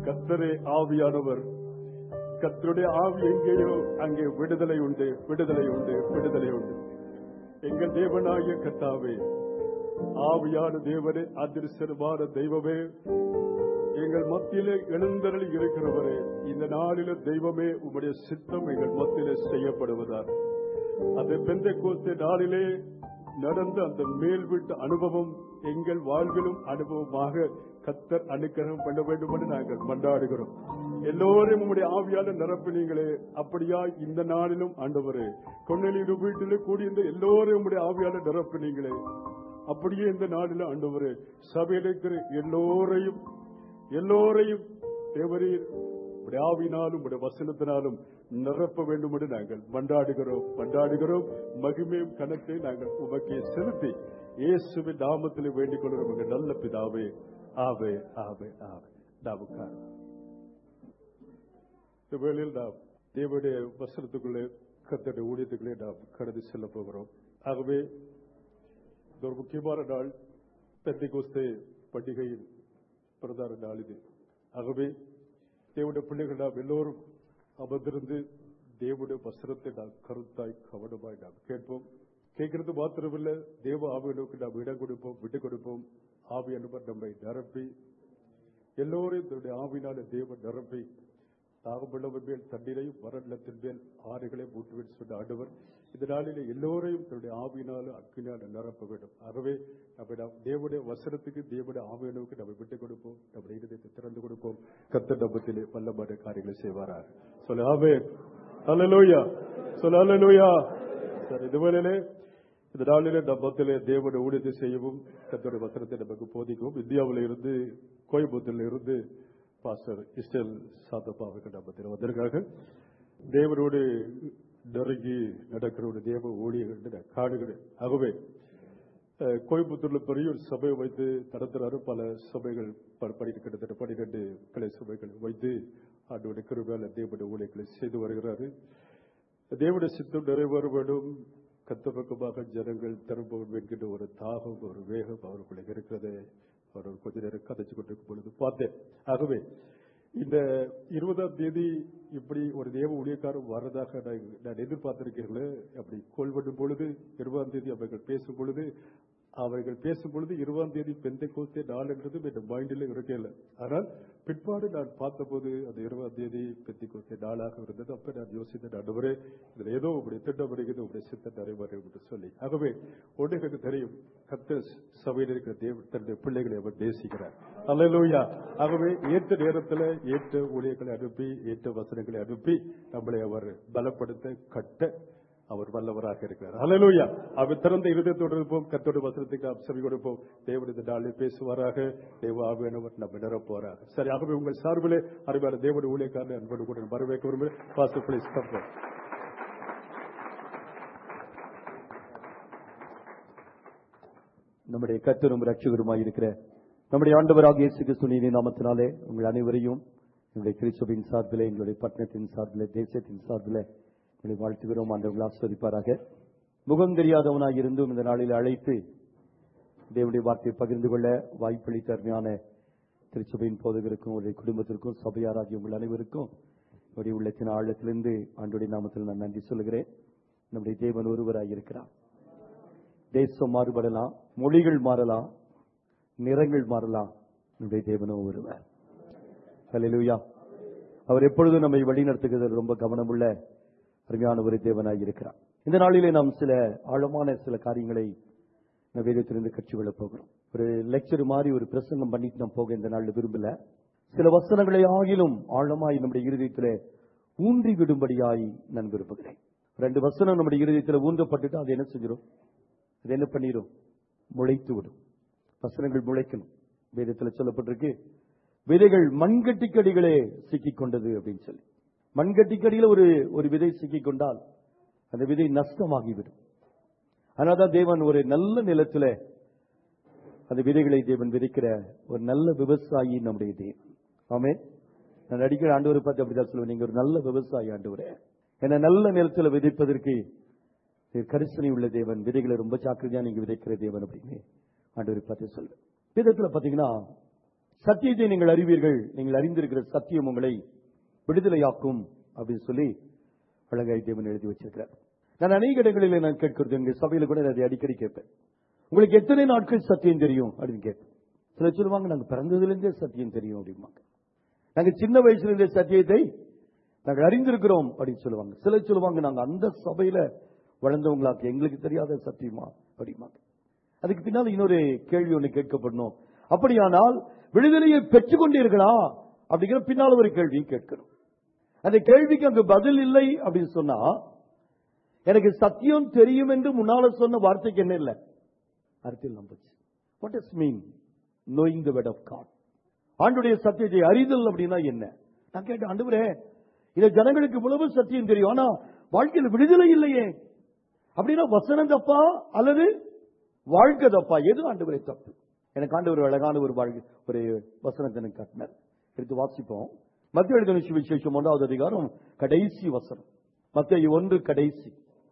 கத்தரே ஆவியானவர் கத்தருடைய ஆவி எங்கேயோ அங்கே விடுதலை உண்டு விடுதலை உண்டு விடுதலை உண்டு எங்கள் தேவனாகிய கத்தாவே ஆவியான தேவனே அதிர்சனமான தெய்வமே எங்கள் மத்தியிலே எழுந்தருளி இருக்கிறவரே இந்த நாளில தெய்வமே உம்முடைய சித்தம் எங்கள் மத்தியிலே செய்யப்படுவதால் அந்த பெந்த கோஸ்த நாளிலே நடந்த அந்த மேல் வீட்டு அனுபவம் எங்கள் வாழ்விலும் அனுபவமாக கத்தர் அனுக்கிரகம் பண்ண வேண்டும் என்று நாங்கள் கொண்டாடுகிறோம் எல்லோரையும் உங்களுடைய ஆவியால நிரப்பினீங்களே அப்படியா இந்த நாளிலும் ஆண்டவரே கொன்னலீடு வீட்டிலே கூடியிருந்த எல்லோரையும் உங்களுடைய ஆவியால நிரப்பினீங்களே அப்படியே இந்த நாளில ஆண்டவரே சபையில் இருக்கிற எல்லோரையும் எல்லோரையும் தேவரீர் உடைய ஆவினாலும் உடைய வசனத்தினாலும் நிரப்ப வேண்டும் என்று நாங்கள் மண்டாடுகிறோம் மண்டாடுகிறோம் மகிமையும் கணக்கை நாங்கள் உமக்கே செலுத்தி இயேசுவின் நாமத்தில் வேண்டிக் கொள்கிறோம் எங்கள் நல்ல பிதாவே ஆவே ஆவே ஆவே நாவுக்கார் இந்த வேளையில் நாம் தேவனுடைய வசனத்துக்குள்ளே கத்தடைய ஊழியத்துக்குள்ளே நாம் கடந்து செல்ல போகிறோம் ஆகவே இது ஒரு முக்கியமான நாள் பெந்தைகோஸ்தே பண்டிகையின் பிரதான நாள் இது ஆகவே தேவனுடைய பிள்ளைகள் நாம் எல்லோரும் அமர்ந்திருந்து தேவனுடைய வசனத்தை நாம் கருத்தாய் கவனமாய் நாம் கேட்போம் கேட்கிறது மாத்திரமல்ல தேவ ஆவியனுக்கு நாம் இடம் கொடுப்போம் விட்டு கொடுப்போம் ஆவி அனுபர் நம்மை நிரப்பி எல்லோரையும் தன்னுடைய ஆவினால தேவன் நிரப்பி தாகமுள்ளவர் மேல் தண்ணீரையும் மரணத்தின் மேல் ஆறுகளையும் ஊட்டுவேன் சொன்ன ஆண்டவர் இந்த நாளிலே எல்லோரையும் தன்னுடைய ஆவியினாலும் அக்கினால் நிரப்ப வேண்டும் ஆகவே நம்ம நாம் தேவனுடைய வசனத்துக்கு தேவனுடைய ஆவியனுக்கு நம்ம விட்டுக் கொடுப்போம் நம்முடைய இருதயத்தை திறந்து கொடுப்போம் கத்த நம்பத்திலே வல்லமான காரியங்களை செய்வாராக சொல்ல ஆவே அல்லலூயா சொல்ல அல்லலூயா சரி இதுவரையிலே இந்த நாளிலே நம்பத்திலே தேவனுடைய ஊழியத்தை செய்யவும் கத்தோடைய வசனத்தை நமக்கு போதிக்கவும் இந்தியாவில் இருந்து கோயம்புத்தூர்ல இருந்து பாஸ்டர் இஸ்டல் சாத்தப்பா அவர்கள் நம்பத்தில் வந்திருக்காங்க தேவனோடு நெருங்கி நடக்கிற ஒரு தேவ ஊழியர்கள் காடுகிறேன் ஆகவே அஹ், கோயம்புத்தூர்ல பெரிய ஒரு சபை வைத்து நடத்துறாரு பல சபைகள் ப- படி கிட்டத்தட்ட பன்னிரெண்டு கிளை சபைகள் வைத்து ஆண்டோட கிருபையால தேவனுடைய ஊழியர்களை செய்து வருகிறாரு தேவனுடைய சித்தம் நிறைவேற வேண்டும் கத்த பக்கமாக ஜனங்கள் திரும்பவும் என்கின்ற ஒரு தாகம் ஒரு வேகம் அவருக்குள்ள இருக்கிறது அவர் கொஞ்ச நேரம் கதைச்சு கொண்டிருக்கும் பொழுது பார்த்தேன் ஆகவே இந்த இருபதாம் தேதி இப்படி ஒரு தேவ ஊழியக்காரர் வர்றதாக நான் நான் எதிர்பார்த்திருக்கிறீர்களே அப்படி கொள்வடும் பொழுது இருபதாம் தேதி அவர்கள் பேசும் பொழுது அவர்கள் பேசும் பொழுது இருபதாம் தேதி பெந்தை கோஸ்தே நாள் என்றது என் மைண்டில் இருக்கல ஆனால் பிற்பாடு நான் பார்த்தபோது அந்த இருபதாம் தேதி பெந்தை கோஸ்தே நாளாக இருந்தது அப்ப நான் யோசித்த நடுவரே இதுல ஏதோ உங்களுடைய திட்டம் வருகிறது உங்களுடைய சித்தம் நிறைவேறும் என்று சொல்லி ஆகவே ஒன்று எனக்கு தெரியும் கத்த சபையில் இருக்கிற தேவன் தன்னுடைய பிள்ளைகளை அவர் நேசிக்கிறார் அல்லேலூயா ஆகவே ஏற்ற நேரத்தில் ஏற்ற ஊழியர்களை அனுப்பி ஏற்ற வசனங்களை அனுப்பி நம்மளை அவர் பலப்படுத்த கட்ட அவர் வல்லவராக இருக்கிறார் ஹalleluya அவர் திறந்த இருதயத்தோடு இருப்போம் கத்தோட வசனத்துக்கு நாம் செவி கொடுப்போம் தேவன் இந்த நாளில் பேசுவாராக தேவ ஆவியானவர் நம்ம நிரப்புவாராக சரி ஆகவே உங்கள் சார்பிலே அருமையான தேவனுடைய ஊழியக்காரன் அன்போடு கூட வரவேற்க விரும்புகிறேன் பாஸ்டர் பிளீஸ் கம் நம்முடைய கத்தரும் ரட்சகருமாய் இருக்கிற நம்முடைய ஆண்டவராக இயேசு கிறிஸ்துவின் நாமத்தினாலே உங்கள் அனைவரையும் எங்களுடைய கிறிஸ்துவின் சார்பிலே எங்களுடைய பட்டணத்தின் சார்பிலே தேசத்தின் திறத்திலே உங்களை வாழ்த்துகிறோம் ஆண்டவர்கள் ஆஸ்வதிப்பாராக முகம் தெரியாதவனாய் இருந்தும் இந்த நாளில் அழைத்து தேவனுடைய வார்த்தையை பகிர்ந்து கொள்ள வாய்ப்பளித்த அருமையான திருச்சபையின் போதகருக்கும் உங்களுடைய குடும்பத்திற்கும் சபையாராகிய உங்கள் அனைவருக்கும் உங்களுடைய உள்ளத்தின் ஆழத்திலிருந்து ஆண்டுடைய நாமத்தில் நான் நன்றி சொல்கிறேன் நம்முடைய தேவன் ஒருவராய் இருக்கிறார் தேசம் மாறுபடலாம் மொழிகள் மாறலாம் நிறங்கள் மாறலாம் நம்முடைய தேவனோ ஒருவர் ஹalleluya அவர் எப்பொழுதும் நம்மை வழிநடத்துகிறதில் ரொம்ப கவனமுள்ள அருமையான ஒரு தேவனாய் இருக்கிறார் இந்த நாளிலே நாம் சில ஆழமான சில காரியங்களை நம்ம வேதத்திலிருந்து கற்றுக்கொள்ளப் போகிறோம் ஒரு லெக்சர் மாதிரி ஒரு பிரசங்கம் பண்ணிட்டு நாம் போக இந்த நாளில் விரும்பல சில வசனங்களை ஆகிலும் ஆழமாய் நம்முடைய இருதயத்திலே ஊன்றி விடும்படியாய் நான் விரும்புகிறேன் ரெண்டு வசனம் நம்முடைய இருதயத்தில் ஊன்றப்பட்டுட்டு அது என்ன செஞ்சிடும் அது என்ன பண்ணிடும் முளைத்து விடும் வசனங்கள் முளைக்கணும் வேதத்தில் சொல்லப்பட்டிருக்கு விதைகள் மண்கட்டிக்கடிகளே சிக்கிக் கொண்டது அப்படின்னு சொல்லி மண்கட்டிக்கடியில ஒரு ஒரு விதை சிக்கிக் கொண்டால் அந்த விதை நஷ்டமாகிவிடும் அதனால்தான் தேவன் ஒரு நல்ல நிலத்துல அந்த விதைகளை தேவன் விதைக்கிற ஒரு நல்ல விவசாயி நம்முடைய தேவன் ஆமே நான் அடிக்கிற ஆண்டவரை பார்த்து அப்படிதான் சொல்லுவேன் நீங்க ஒரு நல்ல விவசாயி ஆண்டவரே என்ன நல்ல நிலத்துல விதைப்பதற்கு நீர் கரிசனை உள்ள தேவன் விதைகளை ரொம்ப ஜாக்கிரதையா நீங்க விதைக்கிற தேவன் அப்படின்னு ஆண்டவரை பார்த்து சொல்லுவேன் விதத்துல பாத்தீங்கன்னா சத்தியத்தை நீங்கள் அறிவீர்கள் நீங்கள் அறிந்திருக்கிற சத்தியம் உங்களை விடுதலையாக்கும் அப்படின்னு சொல்லி அழகாய் தேவன் எழுதி வச்சிருக்கிறார் நான் அநேக இடங்களில் நான் கேட்கிறது எங்க சபையில கூட நான் அதை அடிக்கடி கேட்பேன் உங்களுக்கு எத்தனை நாட்கள் சத்தியம் தெரியும் அப்படின்னு கேட்பேன் சிலர் சொல்லுவாங்க நாங்க பிறந்ததுல இருந்தே சத்தியம் தெரியும் அப்படிம்பாங்க நாங்க சின்ன வயசுல இருந்தே சத்தியத்தை நாங்கள் அறிந்திருக்கிறோம் அப்படின்னு சொல்லுவாங்க சிலர் சொல்லுவாங்க நாங்க அந்த சபையில வளர்ந்தவங்களாக்கு எங்களுக்கு தெரியாத சத்தியமா அப்படிம்பாங்க அதுக்கு பின்னால் இன்னொரு கேள்வி ஒண்ணு கேட்கப்படணும் அப்படியானால் விடுதலையை பெற்றுக் கொண்டீர்களா அப்படிங்கிற பின்னால் ஒரு கேள்வி கேட்கணும் அந்த கேள்விக்கு அங்கு பதில் இல்லை அப்படின்னு சொன்னா எனக்கு சத்தியம் தெரியும் என்று முன்னால சொன்ன வார்த்தைக்கு என்ன இல்லை அர்த்தம் நம்புச்சு what is mean knowing the word of God ஆண்டுடைய சத்தியத்தை அறிதல் அப்படின்னா என்ன நான் கேட்டேன் ஆண்டவரே இத ஜனங்களுக்கு இவ்வளவு சத்தியம் தெரியும் ஆனா வாழ்க்கையில் விடுதலை இல்லையே அப்படின்னா வசனம் தப்பா அல்லது வாழ்க்கை தப்பா எது ஆண்டவரை தப்பு எனக்கு ஆண்டவர் ஒரு அழகான ஒரு வாழ்க்கை ஒரு வசனத்தை எனக்கு காட்டினார் எடுத்து வாசிப்போம் மத்திய எழுதின சுவிசேஷம் ஒன்றாவது அதிகாரம் கடைசி வசனம் மத்திய ஒன்று கடைசி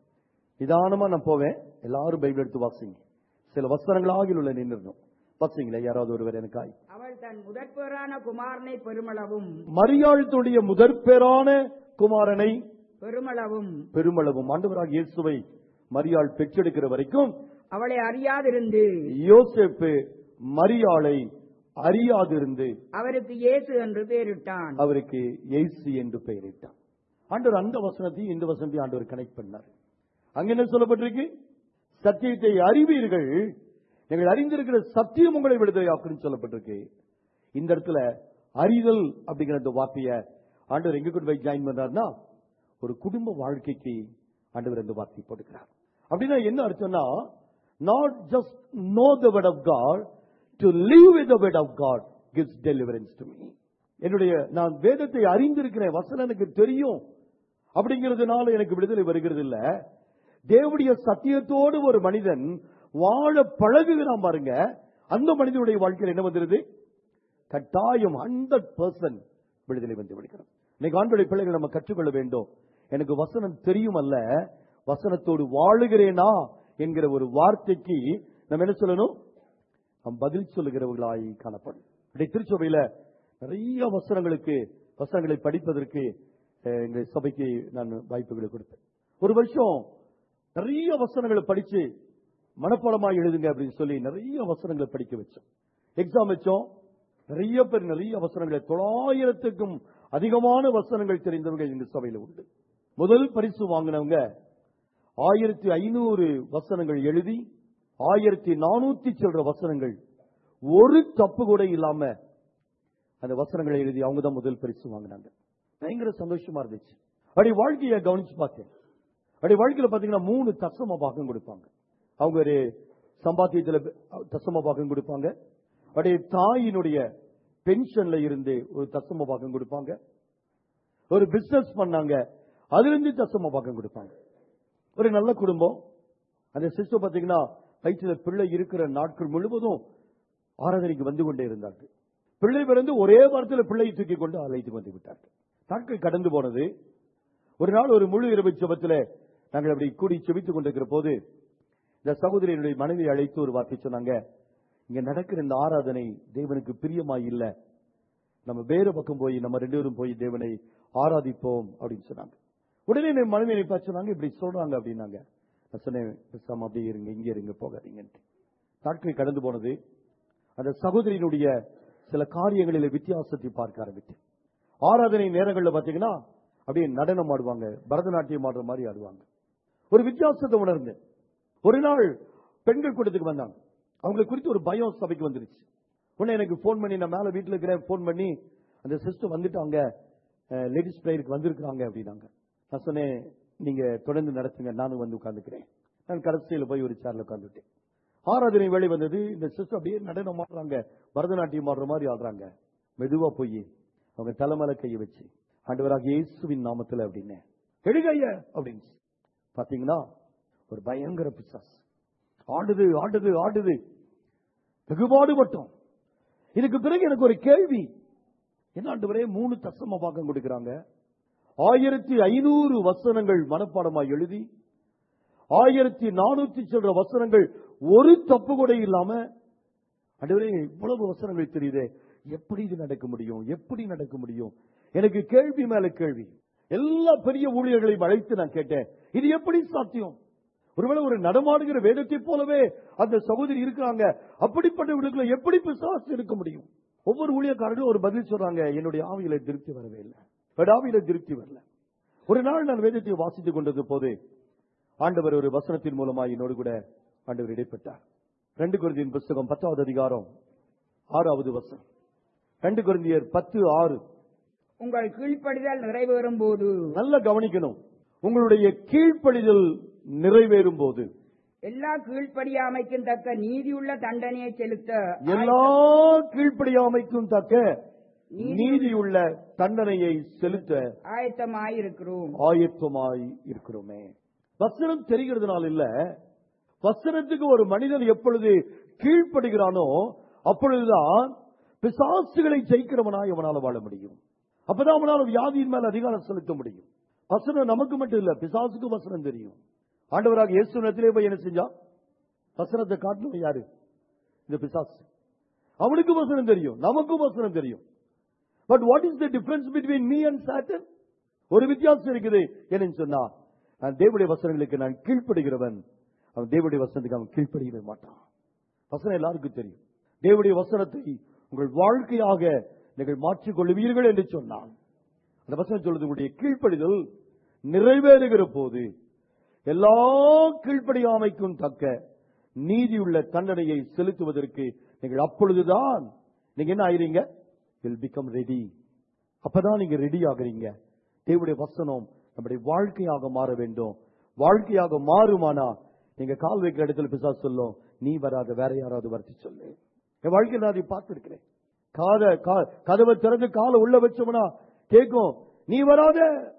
நிதானமா நான் போவேன் எல்லாரும் பைபிள் எடுத்து வாசிங்க சில வசனங்களாக உள்ள நின்றுடும் வாசிங்களே யாராவது ஒருவர் எனக்காய் அவள் தன் முதற்பேறான குமாரனை பெருமளவும் மரியாளுடைய முதற்பேரான குமாரனை பெருமளவும் பெருமளவும் ஆண்டவராக இயேசுவை மரியாள் பெற்றெடுக்கிற வரைக்கும் அவளை அறியாதிருந்து யோசேப்பு மரியாளை அறியாதிருந்து அவருக்கு இயேசு என்று பெயரிட்டான் அவருக்கு இயேசு என்று பெயரிட்டார் ஆண்டவர் அந்த வசனத்தையும் இந்த வசனத்தையும் ஆண்டவர் கனெக்ட் பண்ணார் அங்க என்ன சொல்லப்பட்டிருக்கு சத்தியத்தை அறிவீர்கள் நீங்கள் அறிந்திருக்கிற சத்தியம் உங்களை விடுதலையாக்குன்னு சொல்லப்பட்டிருக்கு இந்த இடத்துல அறிதல் அப்படிங்கிற அந்த வார்த்தையை ஆண்டவர் எங்க கொண்டு போய் ஜாயின் பண்றாருன்னா ஒரு குடும்ப வாழ்க்கைக்கு ஆண்டவர் அந்த வார்த்தை போட்டுக்கிறார் அப்படின்னா என்ன அர்த்தம்னா not just know the word of God to live with the word of God gives deliverance to me என்னுடைய நான் வேதத்தை அறிந்திருக்கிறேன் வசனம் எனக்கு தெரியும் அப்படிங்கிறதுனால எனக்கு விடுதலை வருகிறது இல்ல தேவனுடைய சத்தியத்தோடு ஒரு மனிதன் வாழ பழகுகிறான் பாருங்க அந்த மனிதனுடைய வாழ்க்கையில் என்ன வந்துருது கட்டாயம் ஹண்ட்ரட் பர்சன்ட் விடுதலை வந்து விடுகிறோம் இன்னைக்கு ஆண்டுடைய பிள்ளைகள் நம்ம கற்றுக்கொள்ள வேண்டும் எனக்கு வசனம் தெரியும் அல்ல வசனத்தோடு வாழுகிறேனா என்கிற ஒரு வார்த்தைக்கு நம்ம என்ன சொல்லணும் நாம் பதில் சொல்லுகிறவர்களாய் காணப்படும் இப்படி திருச்சபையில நிறைய வசனங்களுக்கு வசனங்களை படிப்பதற்கு அஹ், எங்கள் சபைக்கு நான் வாய்ப்புகளை கொடுத்தேன் ஒரு வருஷம் நிறைய வசனங்களை படிச்சு மனப்பாடமாக எழுதுங்க அப்படின்னு சொல்லி நிறைய வசனங்களை படிக்க வச்சோம் எக்ஸாம் வச்சோம் நிறைய பேர் நிறைய வசனங்களை தொள்ளாயிரத்துக்கும் அதிகமான வசனங்கள் தெரிந்தவங்க எங்க சபையில உண்டு முதல் பரிசு வாங்கினவங்க ஆயிரத்தி ஐநூறு வசனங்கள் எழுதி ஆயிரத்தி நானூத்தி சொல்ற வசனங்கள் ஒரு தப்பு கூட இல்லாம அந்த வசனங்களை எழுதி அவங்க தான் முதல் பரிசு வாங்கினாங்க பயங்கர சந்தோஷமா இருந்துச்சு அப்படி வாழ்க்கையை கவனிச்சு பார்த்தேன் அப்படி வாழ்க்கையில பாத்தீங்கன்னா மூணு தசம பாகம் கொடுப்பாங்க அவங்க ஒரு சம்பாத்தியத்துல தசம பாகம் கொடுப்பாங்க அப்படியே தாயினுடைய பென்ஷன்ல இருந்து ஒரு தசம பாகம் கொடுப்பாங்க ஒரு பிசினஸ் பண்ணாங்க அதுல இருந்து தசம பாகம் கொடுப்பாங்க ஒரு நல்ல குடும்பம் அந்த சிஸ்டர் பாத்தீங்கன்னா வயிற்றுல பிள்ளை இருக்கிற நாட்கள் முழுவதும் ஆராதனைக்கு வந்து கொண்டே இருந்தார்கள் பிள்ளை பிறந்து ஒரே வாரத்தில் பிள்ளையை தூக்கி கொண்டு அழைத்து வந்து விட்டார்கள் நாட்கள் கடந்து போனது ஒரு நாள் ஒரு முழு இரவு ஜெபத்தில் நாங்கள் அப்படி கூடி செபித்துக் கொண்டிருக்கிற போது இந்த சகோதரியனுடைய மனைவி அழைத்து ஒரு வார்த்தை சொன்னாங்க இங்க நடக்கிற இந்த ஆராதனை தேவனுக்கு பிரியமாய் இல்ல நம்ம வேறு பக்கம் போய் நம்ம ரெண்டு பேரும் போய் தேவனை ஆராதிப்போம் அப்படின்னு சொன்னாங்க உடனே என் மனைவியை பார்த்து சொன்னாங்க இப்படி சொல்றாங்க அப்படின்னாங்க நான் சொன்னேன் பேசாம அப்படியே இருங்க இங்க இருங்க போகாதீங்கன்ட்டு நாட்கள் கடந்து போனது அந்த சகோதரியினுடைய சில காரியங்களில் வித்தியாசத்தை பார்க்க ஆரம்பித்தேன் ஆராதனை நேரங்களில் பாத்தீங்கன்னா அப்படியே நடனம் ஆடுவாங்க பரதநாட்டியம் ஆடுற மாதிரி ஆடுவாங்க ஒரு வித்தியாசத்தை உணர்ந்தேன் ஒரு நாள் பெண்கள் கூட்டத்துக்கு வந்தாங்க அவங்களை குறித்து ஒரு பயம் சபைக்கு வந்துருச்சு உடனே எனக்கு ஃபோன் பண்ணி நான் மேல வீட்டுல இருக்கிறேன் ஃபோன் பண்ணி அந்த சிஸ்டர் வந்துட்டாங்க லேடிஸ் பிரேயருக்கு வந்திருக்கிறாங்க அப்படின்னாங்க நான் சொன்னேன் நீங்க தொடர்ந்து நடத்துங்க நானும் வந்து உட்கார்ந்துக்கிறேன் நான் கடைசியில் போய் ஒரு சேர்ல உட்கார்ந்துட்டேன் ஆராதனை வேலை வந்தது இந்த சிஸ்டர் அப்படியே நடனம் ஆடுறாங்க பரதநாட்டியம் ஆடுற மாதிரி ஆடுறாங்க மெதுவா போய் அவங்க தலைமையில கையை வச்சு ஆண்டவராக இயேசுவின் நாமத்துல அப்படின்னு எழுகைய அப்படின்னு பாத்தீங்கன்னா ஒரு பயங்கர பிசாஸ் ஆடுது ஆடுது ஆடுது வெகுபாடு மட்டும் இதுக்கு பிறகு எனக்கு ஒரு கேள்வி என்ன ஆண்டவரே மூணு தசம பாகம் கொடுக்கிறாங்க ஆயிரத்தி ஐநூறு வசனங்கள் மனப்பாடமாய் எழுதி ஆயிரத்தி நானூத்தி சொல்ற வசனங்கள் ஒரு தப்பு கூட இல்லாம ஆண்டவரே இவ்வளவு வசனங்கள் தெரியுதே எப்படி இது நடக்க முடியும் எப்படி நடக்க முடியும் எனக்கு கேள்வி மேல கேள்வி எல்லா பெரிய ஊழியர்களையும் அழைத்து நான் கேட்டேன் இது எப்படி சாத்தியம் ஒருவேளை ஒரு நடமாடுகிற வேதத்தை போலவே அந்த சகோதரி இருக்கிறாங்க அப்படிப்பட்டவர்களுக்குள்ள எப்படி பிசாசு இருக்க முடியும் ஒவ்வொரு ஊழியக்காரர்களும் ஒரு பதில் சொல்றாங்க என்னுடைய ஆவியில திருப்தி வரவே இல்லை பட் ஆவியில திருப்தி வரல ஒரு நாள் நான் வேதத்தை வாசித்துக் கொண்டது போது ஆண்டவர் ஒரு வசனத்தின் மூலமா என்னோடு கூட ஆண்டவர் இடைப்பட்டார் ரெண்டு குருந்தியின் புஸ்தகம் பத்தாவது அதிகாரம் ஆறாவது வசனம் ரெண்டு குருந்தியர் பத்து ஆறு உங்கள் கீழ்ப்படிதல் நிறைவேறும் போது நல்ல கவனிக்கணும் உங்களுடைய கீழ்ப்படிதல் நிறைவேறும் போது எல்லா கீழ்ப்படியாமைக்கும் தக்க நீதியுள்ள தண்டனையை செலுத்த எல்லா கீழ்ப்படியாமைக்கும் தக்க நீதியுள்ள தண்டனையை செலுத்த ஆயத்தமாயிருக்கிறோம் ஆயத்தமாய் இருக்கிறோமே வசனம் தெரிகிறதுனால இல்ல வசனத்துக்கு ஒரு மனிதன் எப்பொழுது கீழ்ப்படுகிறானோ அப்பொழுதுதான் பிசாசுகளை ஜெயிக்கிறவனாய் அவனால வாழ முடியும் அப்பதான் அவனால வியாதியின் மேல அதிகாரம் செலுத்த முடியும் வசனம் நமக்கு மட்டும் இல்ல பிசாசுக்கு வசனம் தெரியும் ஆண்டவராக இயேசு நேரத்திலே போய் என்ன செஞ்சா வசனத்தை காட்டணும் யாரு இந்த பிசாசு அவனுக்கு வசனம் தெரியும் நமக்கும் வசனம் தெரியும் but what is the difference between me and Satan ஒரு வித்தியாசம் இருக்குது என்னன்னு சொன்னா நான் தேவனுடைய வசனங்களுக்கு நான் கீழ்ப்படுகிறவன் அவன் தேவனுடைய வசனத்துக்கு அவன் கீழ்ப்படியவே மாட்டான் வசனம் எல்லாருக்கும் தெரியும் தேவனுடைய வசனத்தை உங்கள் வாழ்க்கையாக நீங்கள் மாற்றிக் கொள்வீர்கள் என்று சொன்னான் அந்த வசனம் சொல்றது உங்களுடைய கீழ்ப்படிதல் நிறைவேறுகிற போது எல்லா கீழ்ப்படியாமைக்கும் தக்க நீதியுள்ள தண்டனையை செலுத்துவதற்கு நீங்கள் அப்பொழுதுதான் நீங்க என்ன ஆகிறீங்க வில் பிகம் ரெடி அப்பதான் நீங்க ரெடி ஆகுறீங்க தேவனுடைய வசனம் நம்முடைய வாழ்க்கையாக மாற வேண்டும் வாழ்க்கையாக மாறுமானா நீங்க கால் வைக்கிற இடத்துல பிசாசு சொல்லும் நீ வராத வேற யாராவது வரத்தி சொல்லு என் வாழ்க்கையில் நான் அதை பார்த்திருக்கிறேன் காத கா- கதவை திறந்து காலை உள்ள வச்சோம்னா கேட்கும் நீ வராத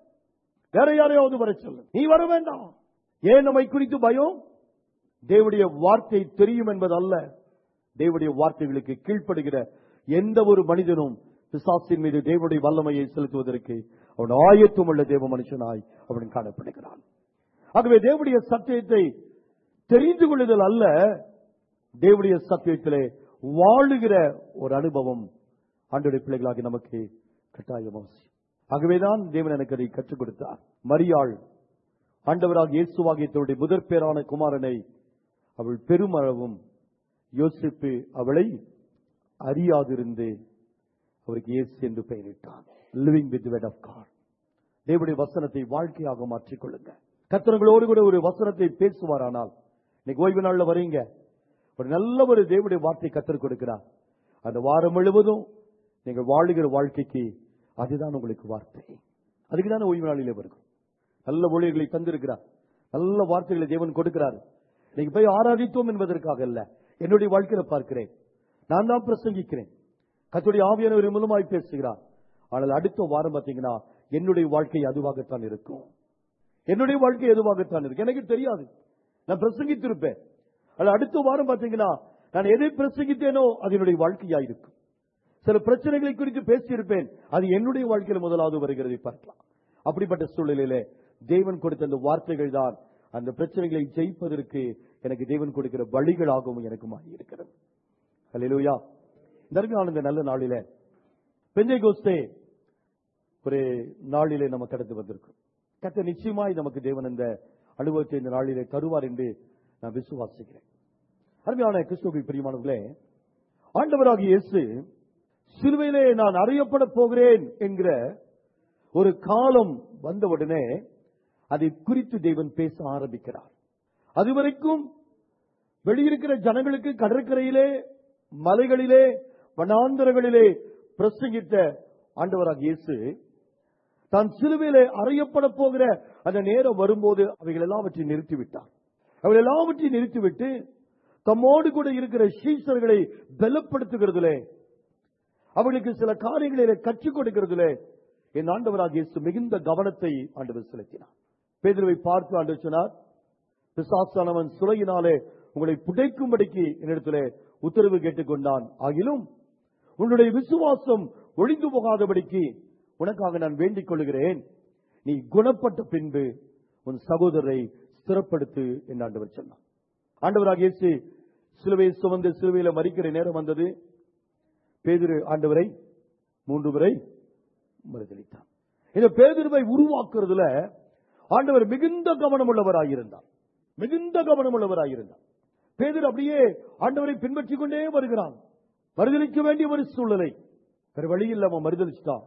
வேற யாரையாவது வர சொல்லு நீ வர வேண்டாம் ஏன் நம்மை குறித்து பயம் தேவனுடைய வார்த்தை தெரியும் என்பது அல்ல தேவனுடைய வார்த்தைகளுக்கு கீழ்ப்படுகிற எந்த ஒரு மனிதனும் பிசாசின் மீது தேவனுடைய வல்லமையை செலுத்துவதற்கு அவன் ஆயத்தம் உள்ள தேவ மனுஷனாய் அவன் காணப்படுகிறான் ஆகவே தேவனுடைய சத்தியத்தை தெரிந்து கொள்ளுதல் அல்ல தேவனுடைய சத்தியத்திலே வாழுகிற ஒரு அனுபவம் ஆண்டுடைய பிள்ளைகளாகி நமக்கு கட்டாயம் அவசியம் ஆகவேதான் தேவன் எனக்கு அதை கற்றுக் கொடுத்தார் மரியாள் ஆண்டவராக இயேசுவாகிய தன்னுடைய முதற் பேரான குமாரனை அவள் பெருமளவும் யோசிப்பு அவளை அறியாதிருந்து அவருக்கு இயேசு என்று பெயரிட்டான் living with word of God தேவனுடைய வசனத்தை வாழ்க்கையாக மாற்றிக் கொள்ளுங்க கத்திரங்களோடு கூட ஒரு வசனத்தை பேசுவாரானால் இன்னைக்கு ஓய்வு நாள்ல வரீங்க ஒரு நல்ல ஒரு தேவனுடைய வார்த்தை கற்றுக் கொடுக்கிறார் அந்த வாரம் முழுவதும் நீங்கள் வாழுகிற வாழ்க்கைக்கு அதுதான் உங்களுக்கு வார்த்தை அதுக்கு தானே ஓய்வு நாளிலே வருகிறோம் நல்ல ஊழியர்களை தந்திருக்கிறார் நல்ல வார்த்தைகளை தேவன் கொடுக்கிறார் நீங்க போய் ஆராதித்தோம் என்பதற்காக அல்ல என்னுடைய வாழ்க்கையில பார்க்கிறேன் நான் தான் பிரசங்கிக்கிறேன் கத்துடைய ஆவியானவர் மூலமாய் பேசுகிறார் ஆனால் அடுத்த வாரம் பார்த்தீங்கன்னா என்னுடைய வாழ்க்கை அதுவாகத்தான் இருக்கும் என்னுடைய வாழ்க்கை எதுவாகத்தான் இருக்கு எனக்கு தெரியாது நான் பிரசங்கித்திருப்பேன் ஆனால் அடுத்த வாரம் பார்த்தீங்கன்னா நான் எதை பிரசங்கித்தேனோ அது என்னுடைய வாழ்க்கையா இருக்கும் சில பிரச்சனைகளை குறித்து பேசியிருப்பேன் அது என்னுடைய வாழ்க்கையில் முதலாவது வருகிறதை பார்க்கலாம் அப்படிப்பட்ட சூழ்நிலையிலே தேவன் கொடுத்த அந்த வார்த்தைகள் தான் அந்த பிரச்சனைகளை ஜெயிப்பதற்கு எனக்கு தேவன் கொடுக்கிற வழிகளாகவும் எனக்கு மாறி இருக்கிறது அல்லேலூயா இந்த அருமையான இந்த நல்ல நாளிலே பெஞ்சை கோஸ்தே ஒரு நாளிலே நம்ம கடந்து வந்திருக்கோம் கத்த நிச்சயமாய் நமக்கு தேவன் இந்த அனுபவத்தை இந்த நாளிலே தருவார் என்று நான் விசுவாசிக்கிறேன் அருமையான கிறிஸ்துவில் பிரியமானவர்களே ஆண்டவராகிய இயேசு சிலுவையிலே நான் அறியப்பட போகிறேன் என்கிற ஒரு காலம் வந்தவுடனே அதை குறித்து தேவன் பேச ஆரம்பிக்கிறார் அதுவரைக்கும் வெளியிருக்கிற ஜனங்களுக்கு கடற்கரையிலே மலைகளிலே வனாந்தரங்களிலே பிரசங்கித்த ஆண்டவராக இயேசு தான் சிலுவையிலே அறையப்பட போகிற அந்த நேரம் வரும்போது அவைகள் எல்லாவற்றையும் நிறுத்திவிட்டார் அவைகள் எல்லாவற்றையும் நிறுத்திவிட்டு தம்மோடு கூட இருக்கிற சீசர்களை பலப்படுத்துகிறதிலே அவர்களுக்கு சில காரியங்களிலே கற்றுக் கொடுக்கிறதிலே என் ஆண்டவராக இயேசு மிகுந்த கவனத்தை ஆண்டவர் செலுத்தினார் பேதுருவை பார்த்து ஆண்டவர் சொன்னார் பிசாசானவன் சுலையினாலே உங்களை புடைக்கும்படிக்கு என்னிடத்திலே உத்தரவு கேட்டுக்கொண்டான் ஆகிலும் உன்னுடைய விசுவாசம் ஒழிந்து போகாதபடிக்கு உனக்காக நான் வேண்டிக் கொள்கிறேன் நீ குணப்பட்ட பின்பு உன் சகோதரரை ஸ்திரப்படுத்து என்று ஆண்டவர் சொன்னார் ஆண்டவராக இயேசு சிலுவையை சுமந்து சிலுவையில மறிக்கிற நேரம் வந்தது பேதுரு ஆண்டவரை மூன்று முறை மறுதளித்தான் இந்த பேதுருவை உருவாக்குறதுல ஆண்டவர் மிகுந்த கவனம் உள்ளவராயிருந்தார் மிகுந்த கவனம் உள்ளவராயிருந்தார் பேதுரு அப்படியே ஆண்டவரை பின்பற்றிக் கொண்டே வருகிறான் மறுதளிக்க வேண்டிய ஒரு சூழ்நிலை வேற வழியில் அவன் மறுதளிச்சிட்டான்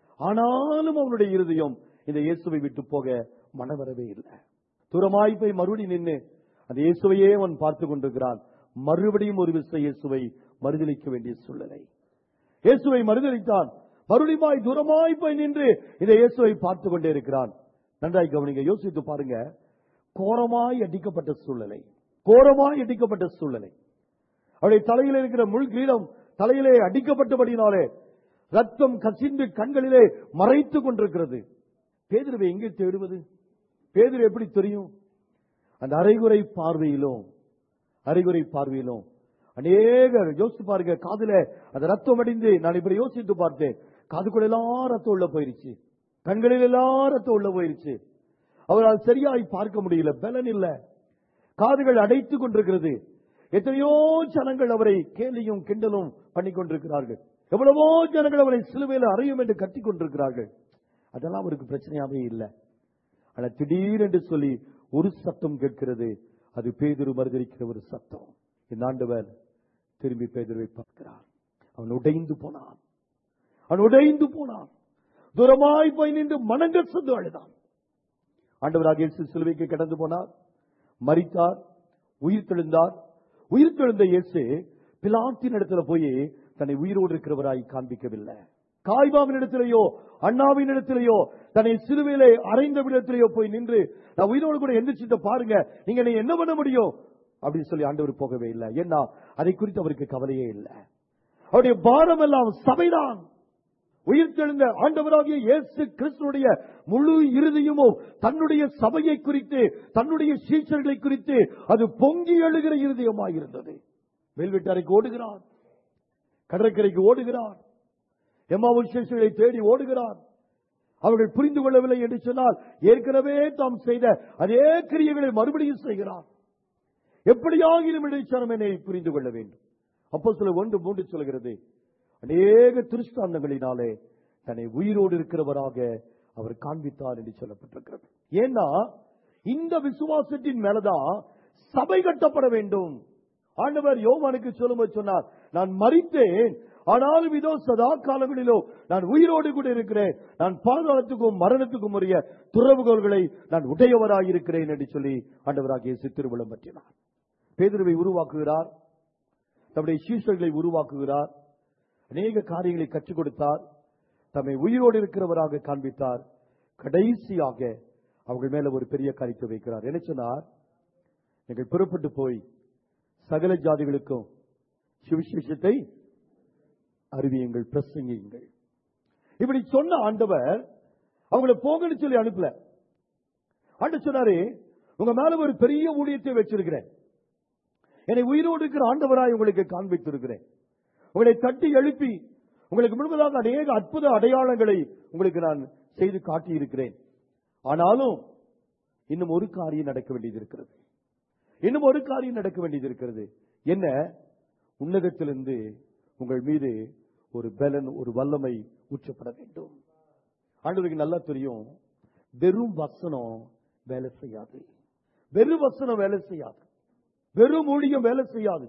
ஆனாலும் அவனுடைய இருதயம் இந்த இயேசுவை விட்டு போக மனவரவே இல்லை தூரமாய் போய் மறுபடி நின்று அந்த இயேசுவையே அவன் பார்த்து கொண்டிருக்கிறான் மறுபடியும் ஒரு விசை இயேசுவை மறுதளிக்க வேண்டிய சூழ்நிலை இயேசுவை மறுதளித்தான் மறுபடியும் தூரமாய் போய் நின்று இந்த இயேசுவை பார்த்து கொண்டே இருக்கிறான் நன்றாய் கவனிங்க யோசித்து பாருங்க கோரமாய் அடிக்கப்பட்ட சூழ்நிலை கோரமாய் அடிக்கப்பட்ட சூழ்நிலை அவருடைய தலையில இருக்கிற முள் கிரீடம் தலையிலே அடிக்கப்பட்டபடினாலே ரத்தம் கசிந்து கண்களிலே மறைத்துக் கொண்டிருக்கிறது பேதுருவை எங்கே தேடுவது பேதுரு எப்படி தெரியும் அந்த அரைகுறை பார்வையிலும் அரைகுறை பார்வையிலும் அநேகர் யோசித்து பாருங்க காதுல அந்த ரத்தம் அடிந்து நான் இப்படி யோசித்து பார்த்தேன் காதுக்குள்ள எல்லாம் ரத்தம் உள்ள போயிருச்சு கண்களில் எல்லாம் ரத்தம் உள்ள போயிருச்சு அவரால் சரியாய் பார்க்க முடியல பலன் இல்ல காதுகள் அடைத்துக் கொண்டிருக்கிறது எத்தனையோ ஜனங்கள் அவரை கேலியும் கிண்டலும் பண்ணி கொண்டிருக்கிறார்கள் எவ்வளவோ ஜனங்கள் அவரை சிலுவையில் அறையும் என்று கட்டிக் கொண்டிருக்கிறார்கள் அதெல்லாம் அவருக்கு பிரச்சனையாவே இல்லை ஆனா திடீரென்று சொல்லி ஒரு சத்தம் கேட்கிறது அது பேதுரு மறுதளிக்கிற ஒரு சத்தம் இந்த ஆண்டவர் திரும்பி பேதுருவை பார்க்கிறார் அவன் உடைந்து போனான் அவன் உடைந்து போனான் தூரமாய் போய் நின்று மனங்கள் சொந்து அழுதான் ஆண்டவராக இயேசு சிலுவைக்கு கடந்து போனார் மரித்தார் உயிர் தெழுந்தார் உயிர் தெழுந்த இயேசு பிலாத்தின் இடத்துல போய் தன்னை உயிரோடு இருக்கிறவராய் காண்பிக்கவில்லை காய்பாவின் இடத்திலேயோ அண்ணாவின் இடத்திலேயோ தன்னை சிறுவையிலே அரைந்த விடத்திலேயோ போய் நின்று நான் உயிரோடு கூட எந்திரிச்சிட்ட பாருங்க நீங்க நீ என்ன பண்ண முடியும் அப்படின்னு சொல்லி ஆண்டவர் போகவே இல்லை ஏன்னா அதை குறித்து அவருக்கு கவலையே இல்லை அவருடைய பாரம் எல்லாம் சபைதான் உயிர் தெழுந்த ஆண்டவராகிய இயேசு கிறிஸ்துடைய முழு இறுதியுமோ தன்னுடைய சபையை குறித்து தன்னுடைய சீச்சர்களை குறித்து அது பொங்கி எழுகிற இருதயமாயிருந்தது மேல்வீட்டாரைக்கு ஓடுகிறார் கடற்கரைக்கு ஓடுகிறார் எம்மாவும் சீச்சர்களை தேடி ஓடுகிறார் அவர்கள் புரிந்து கொள்ளவில்லை என்று சொன்னால் ஏற்கனவே தாம் செய்த அதே கிரியைகளை மறுபடியும் செய்கிறார் எப்படியாகிலும் இடைச்சாரம் என்னை புரிந்து கொள்ள வேண்டும் அப்போ சில ஒன்று மூன்று சொல்கிறது அநேக திருஷ்டாந்தங்களினாலே தன்னை உயிரோடு இருக்கிறவராக அவர் காண்பித்தார் என்று சொல்லப்பட்டிருக்கிறது ஏன்னா இந்த விசுவாசத்தின் மேலதான் சபை கட்டப்பட வேண்டும் ஆண்டவர் யோவானுக்கு சொல்லும்போது சொன்னார் நான் மறித்தேன் ஆனாலும் இதோ சதா காலங்களிலோ நான் உயிரோடு கூட இருக்கிறேன் நான் பாதாளத்துக்கும் மரணத்துக்கும் உரிய துறவுகோள்களை நான் உடையவராயிருக்கிறேன் என்று சொல்லி ஆண்டவராக இயேசு திருவிழம் பற்றினார் பேதுருவை உருவாக்குகிறார் தம்முடைய சீஷர்களை உருவாக்குகிறார் அநேக காரியங்களை கற்றுக் கொடுத்தார் தம்மை உயிரோடு இருக்கிறவராக காண்பித்தார் கடைசியாக அவர்கள் மேல ஒரு பெரிய காரியத்தை வைக்கிறார் என்ன சொன்னார் நீங்கள் புறப்பட்டு போய் சகல ஜாதிகளுக்கும் சுவிசேஷத்தை அறிவியுங்கள் பிரசங்கியுங்கள் இப்படி சொன்ன ஆண்டவர் அவங்களை போங்கன்னு சொல்லி அனுப்பல ஆண்டு சொன்னாரு உங்க மேல ஒரு பெரிய ஊழியத்தை வச்சிருக்கிறேன் என்னை உயிரோடு இருக்கிற ஆண்டவராய் உங்களுக்கு காண்பித்திருக்கிறேன் உங்களை தட்டி எழுப்பி உங்களுக்கு முழுவதாக அநேக அற்புத அடையாளங்களை உங்களுக்கு நான் செய்து காட்டியிருக்கிறேன் ஆனாலும் இன்னும் ஒரு காரியம் நடக்க வேண்டியது இருக்கிறது இன்னும் ஒரு காரியம் நடக்க வேண்டியது இருக்கிறது என்ன உன்னதத்திலிருந்து உங்கள் மீது ஒரு பலன் ஒரு வல்லமை ஊற்றப்பட வேண்டும் ஆண்டவருக்கு நல்லா தெரியும் வெறும் வசனம் வேலை செய்யாது வெறும் வசனம் வேலை செய்யாது வெறும் ஊழியம் வேலை செய்யாது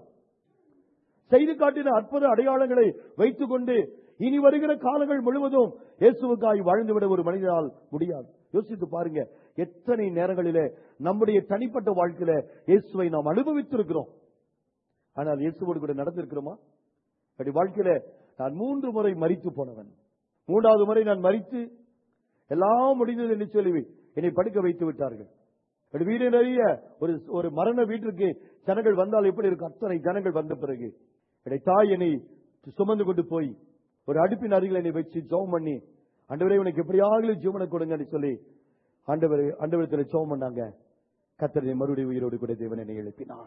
செய்து காட்டின அற்புத அடையாளங்களை வைத்துக் கொண்டு இனி வருகிற காலங்கள் முழுவதும் இயேசுவுக்காய் வாழ்ந்துவிட ஒரு மனிதனால் முடியாது யோசித்து பாருங்க எத்தனை நேரங்களிலே நம்முடைய தனிப்பட்ட வாழ்க்கையில இயேசுவை நாம் அனுபவித்திருக்கிறோம் ஆனால் இயேசுவோடு கூட நடந்திருக்கிறோமா அப்படி வாழ்க்கையில நான் மூன்று முறை மறித்து போனவன் மூன்றாவது முறை நான் மறித்து எல்லாம் முடிந்தது என்று சொல்லி என்னை படுக்க வைத்து விட்டார்கள் அப்படி வீடு நிறைய ஒரு ஒரு மரண வீட்டிற்கு ஜனங்கள் வந்தால் எப்படி இருக்கும் அத்தனை ஜனங்கள் வந்த பிறகு என்னுடைய தாய் என்னை சுமந்து கொண்டு போய் ஒரு அடுப்பின் அருகில் என்னை வச்சு ஜெபம் பண்ணி ஆண்டவரே உனக்கு எப்படியாவது ஜீவனை கொடுங்கன்னு சொல்லி ஆண்டவர் ஆண்டவரத்தில் ஜெபம் பண்ணாங்க கத்தரை மறுபடியும் உயிரோடு கூட தேவன் என்னை எழுப்பினார்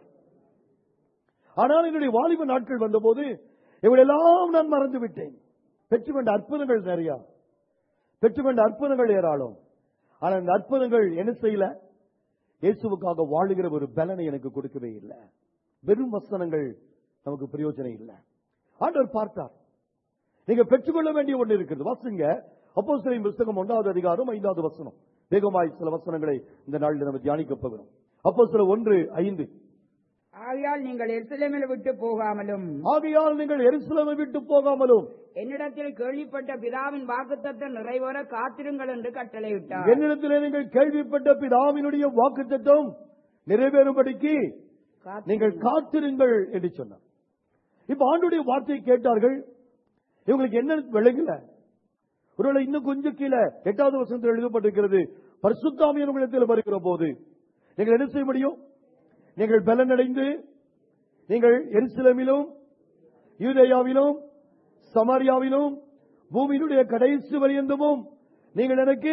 ஆனால் என்னுடைய வாலிப நாட்கள் வந்தபோது இவளெல்லாம் நான் மறந்து விட்டேன் பெற்றுக்கொண்ட அற்புதங்கள் நிறைய பெற்றுக்கொண்ட அற்புதங்கள் ஏராளம் ஆனால் அந்த அற்புதங்கள் என்ன செய்யல இயேசுவுக்காக வாழுகிற ஒரு பலனை எனக்கு கொடுக்கவே இல்லை வெறும் வசனங்கள் நமக்கு பிரயோஜனம் இல்லை ஆண்டவர் பார்த்தார் நீங்க பெற்றுக்கொள்ள வேண்டிய ஒன்று இருக்கிறது வாசிங்க அப்போஸ்தலரின் புஸ்தகம் ஒன்றாவது அதிகாரம் ஐந்தாவது வசனம் வேகமாய் சில வசனங்களை இந்த நாளில் நம்ம தியானிக்க போகிறோம் அப்போஸ்தலர் ஒன்று ஐந்து ஆகையால் நீங்கள் எருசலேமில் விட்டு போகாமலும் ஆகையால் நீங்கள் எருசலேமை விட்டு போகாமலும் என்னிடத்தில் கேள்விப்பட்ட பிதாவின் வாக்குத்தத்தம் நிறைவேற காத்திருங்கள் என்று கட்டளையிட்டார் என்னிடத்திலே நீங்கள் கேள்விப்பட்ட பிதாவினுடைய வாக்குத்தத்தம் நிறைவேறும்படிக்கு காத்து- நீங்கள் காத்திருங்கள் என்று சொன்னார் இப்ப ஆண்டுடைய வார்த்தையை கேட்டார்கள் இவங்களுக்கு என்ன விளங்கல ஒருவேளை இன்னும் கொஞ்சம் கீழே எட்டாவது வருஷத்தில் எழுதப்பட்டிருக்கிறது பரிசுத்தாமியன் உங்களிடத்தில் வருகிற போது நீங்கள் என்ன செய்ய முடியும் நீங்கள் பலனடைந்து நீங்கள் எருசலேமிலும் யூதேயாவிலும் சமாரியாவிலும் பூமியினுடைய கடைசி வரியந்தமும் நீங்கள் எனக்கு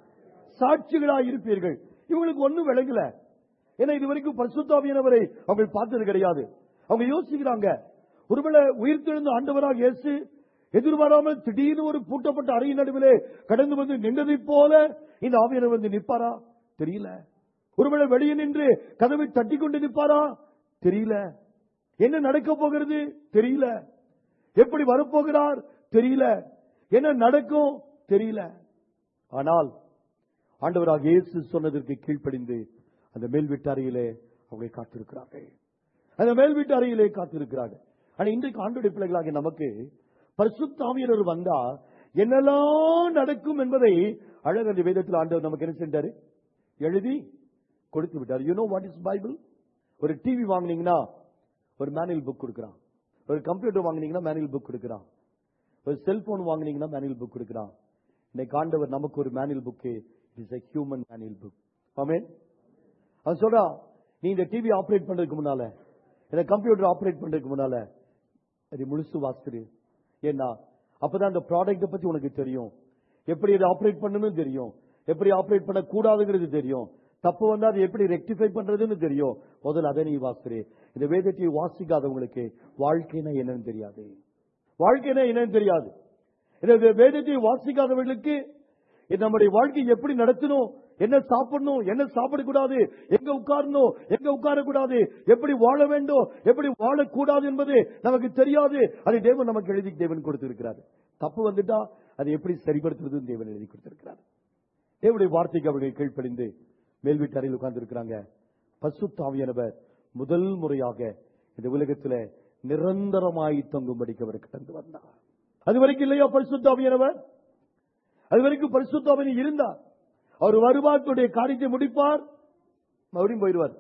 சாட்சிகளாய் இருப்பீர்கள் இவங்களுக்கு ஒண்ணும் விளங்கல ஏன்னா இது வரைக்கும் பரிசுத்தாவியானவரை அவங்க பார்த்தது கிடையாது அவங்க யோசிக்கிறாங்க ஒருவேளை உயிர்த்தெழுந்த ஆண்டவராக இயேசு எதிர்பாராமல் திடீர்னு ஒரு பூட்டப்பட்ட அறையின் நடுவிலே கடந்து வந்து நின்றதைப் போல இந்த ஆவியனர் வந்து நிற்பாரா தெரியல ஒருவேளை வெளியே நின்று கதவை தட்டி கொண்டு நிற்பாரா தெரியல என்ன நடக்க போகிறது தெரியல எப்படி வரப்போகிறார் தெரியல என்ன நடக்கும் தெரியல ஆனால் ஆண்டவராக இயேசு சொன்னதற்கு கீழ்ப்படிந்து அந்த மேல் வீட்டு அறையிலே அவங்களை காத்திருக்கிறார்கள் அந்த மேல் வீட்டு அறையிலே காத்திருக்கிறார்கள் ஆனா இன்றைக்கு ஆண்டுடைய பிள்ளைகளாகிய நமக்கு பரிசுத்தாவியர் வந்தா என்னெல்லாம் நடக்கும் என்பதை அழகு அந்த வேதத்தில் ஆண்டவர் நமக்கு என்ன செஞ்சாரு எழுதி கொடுத்து விட்டார் you know what is Bible ஒரு டிவி வாங்குனீங்கன்னா ஒரு மேனுவல் புக் கொடுக்குறான் ஒரு கம்ப்யூட்டர் வாங்குனீங்கன்னா மேனுவல் புக் கொடுக்குறான் ஒரு செல்போன் வாங்குனீங்கன்னா மேனுவல் புக் கொடுக்குறான் இன்னைக்கு ஆண்டவர் நமக்கு ஒரு manual book is a human manual book ஆமென் அவன் சொல்றான் நீ இந்த டிவி ஆபரேட் பண்றதுக்கு முன்னால இந்த கம்ப்யூட்டர் ஆபரேட் பண்றதுக்கு முன்னால அது முழுசு வாசிரு ஏன்னா அப்பதான் அந்த ப்ராடக்ட்டை பத்தி உனக்கு தெரியும் எப்படி அதை ஆபரேட் பண்ணணும்னு தெரியும் எப்படி ஆபரேட் பண்ண கூடாதுங்கிறது தெரியும் தப்பு வந்தா அதை எப்படி ரெக்டிஃபை பண்றதுன்னு தெரியும் முதல்ல அதை நீ வாசிரு இந்த வேதத்தை வாசிக்காதவங்களுக்கு வாழ்க்கைனா என்னன்னு தெரியாது வாழ்க்கைனா என்னன்னு தெரியாது இந்த வேதத்தை வாசிக்காதவர்களுக்கு இது நம்முடைய வாழ்க்கை எப்படி நடத்தணும் என்ன சாப்பிடணும் என்ன சாப்பிடக்கூடாது எங்க உட்காரணும் எங்க உட்காரக்கூடாது எப்படி வாழ வேண்டும் எப்படி வாழக்கூடாது என்பது நமக்கு தெரியாது அதை தேவன் நமக்கு எழுதி தேவன் கொடுத்திருக்கிறார் தப்பு வந்துட்டா அதை எப்படி சரிப்படுத்துறதுன்னு தேவன் எழுதி கொடுத்திருக்கிறார் தேவனுடைய வார்த்தைக்கு அவர்கள் கீழ்ப்படிந்து மேல் வீட்டு அறையில் உட்கார்ந்து இருக்கிறாங்க பசுத்தாவியானவர் முதல் முறையாக இந்த உலகத்துல நிரந்தரமாய் தங்கும்படிக்கு அவர் கடந்து வந்தார் அது வரைக்கும் இல்லையா பரிசுத்தாவியானவர் அது வரைக்கும் பரிசுத்தாவினி இருந்தார் அவர் வருவார் தன்னுடைய காரியத்தை முடிப்பார் மறுபடியும் போயிடுவார்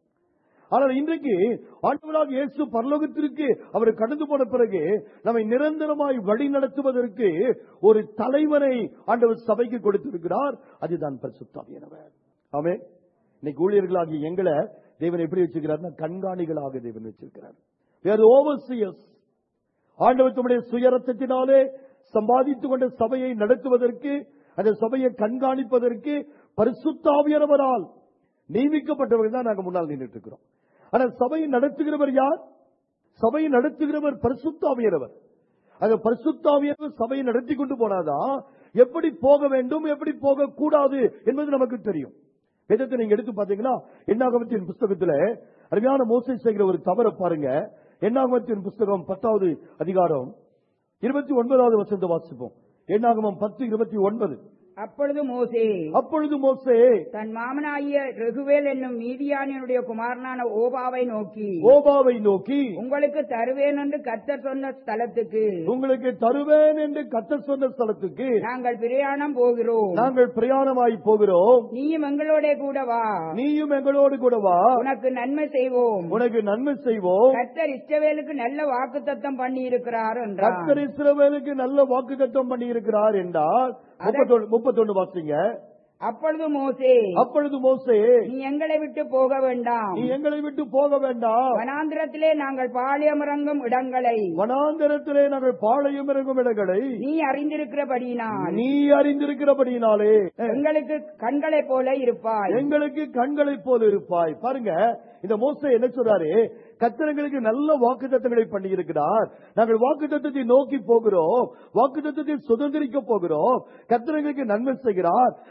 ஆனால் இன்றைக்கு ஆண்டவராக இயேசு பரலோகத்திற்கு அவர் கடந்து போன பிறகு நம்மை நிரந்தரமாய் வழி நடத்துவதற்கு ஒரு தலைவனை ஆண்டவர் சபைக்கு கொடுத்திருக்கிறார் அதுதான் பரிசுத்தாவியானவர் ஆமே இன்னைக்கு ஊழியர்களாகிய எங்களை தேவன் எப்படி வச்சிருக்கிறார்னா கண்காணிகளாக தேவன் வச்சிருக்கிறார் வேறு ஓவர்சியர்ஸ் ஆண்டவர் தம்முடைய சுயரத்தத்தினாலே சம்பாதித்துக் கொண்ட சபையை நடத்துவதற்கு அந்த சபையை கண்காணிப்பதற்கு பரிசுத்தாவியரவரால் நியமிக்கப்பட்டவர்கள் தான் நாங்க முன்னால் நின்றுட்டு இருக்கிறோம் ஆனா சபையை நடத்துகிறவர் யார் சபையை நடத்துகிறவர் பரிசுத்தாவியரவர் அந்த பரிசுத்தாவியரவர் சபையை நடத்தி கொண்டு போனாதான் எப்படி போக வேண்டும் எப்படி போக கூடாது என்பது நமக்கு தெரியும் வேதத்தை நீங்க எடுத்து பாத்தீங்கன்னா எண்ணாகமத்தின் புஸ்தகத்துல அருமையான மோசை செய்கிற ஒரு தவறை பாருங்க எண்ணாகமத்தின் புஸ்தகம் பத்தாவது அதிகாரம் இருபத்தி ஒன்பதாவது வசந்த வாசிப்போம் எண்ணாகமம் பத்து இருபத்தி ஒன்பது அப்பொழுது மோசே அப்பொழுது மோசே தன் மாமனாகிய ரெகுவேல் என்னும் மீதியானியனுடைய குமாரனான ஓபாவை நோக்கி ஓபாவை நோக்கி உங்களுக்கு தருவேன் என்று கர்த்தர் சொன்ன ஸ்தலத்துக்கு உங்களுக்கு தருவேன் என்று கத்தர் சொன்ன ஸ்தலத்துக்கு நாங்கள் பிரயாணம் போகிறோம் நாங்கள் பிரயாணமாய் போகிறோம் நீயும் எங்களோட கூட வா நீயும் எங்களோடு கூட வா உனக்கு நன்மை செய்வோம் உனக்கு நன்மை செய்வோம் கர்த்தர் இஷ்டவேலுக்கு நல்ல வாக்குத்தத்தம் பண்ணி இருக்கிறார் என்றார் கர்த்தர் இஸ்ரவேலுக்கு நல்ல வாக்குத்தத்தம் பண்ணி இருக்கிறார் என்றால் முப்பத்தொன்னு முப்பத்தொன்னு வாசிங்க அப்பொழுது மோசே அப்பொழுது மோசே நீ எங்களை விட்டு போக வேண்டாம் நீ எங்களை விட்டு போக வேண்டாம் வனாந்திரத்திலே நாங்கள் பாளையமிறங்கும் இடங்களை வனாந்தரத்திலே நாங்கள் பாளையம் இறங்கும் இடங்களை நீ அறிந்திருக்கிறபடியினால் நீ அறிந்திருக்கிறபடியினாலே எங்களுக்கு கண்களைப் போல இருப்பாய் எங்களுக்கு கண்களைப் போல இருப்பாய் பாருங்க இந்த மோச என்ன சொல்றாரு கத்திரங்களுக்கு நல்ல வாக்குத்தத்தங்களை பண்ணி இருக்கிறார் நாங்கள் வாக்குத்தத்தத்தை நோக்கி போகிறோம் வாக்குத்தத்தத்தை சுதந்திரிக்க போகிறோம் கத்திரங்களுக்கு நன்மை செய்கிறார் அந்த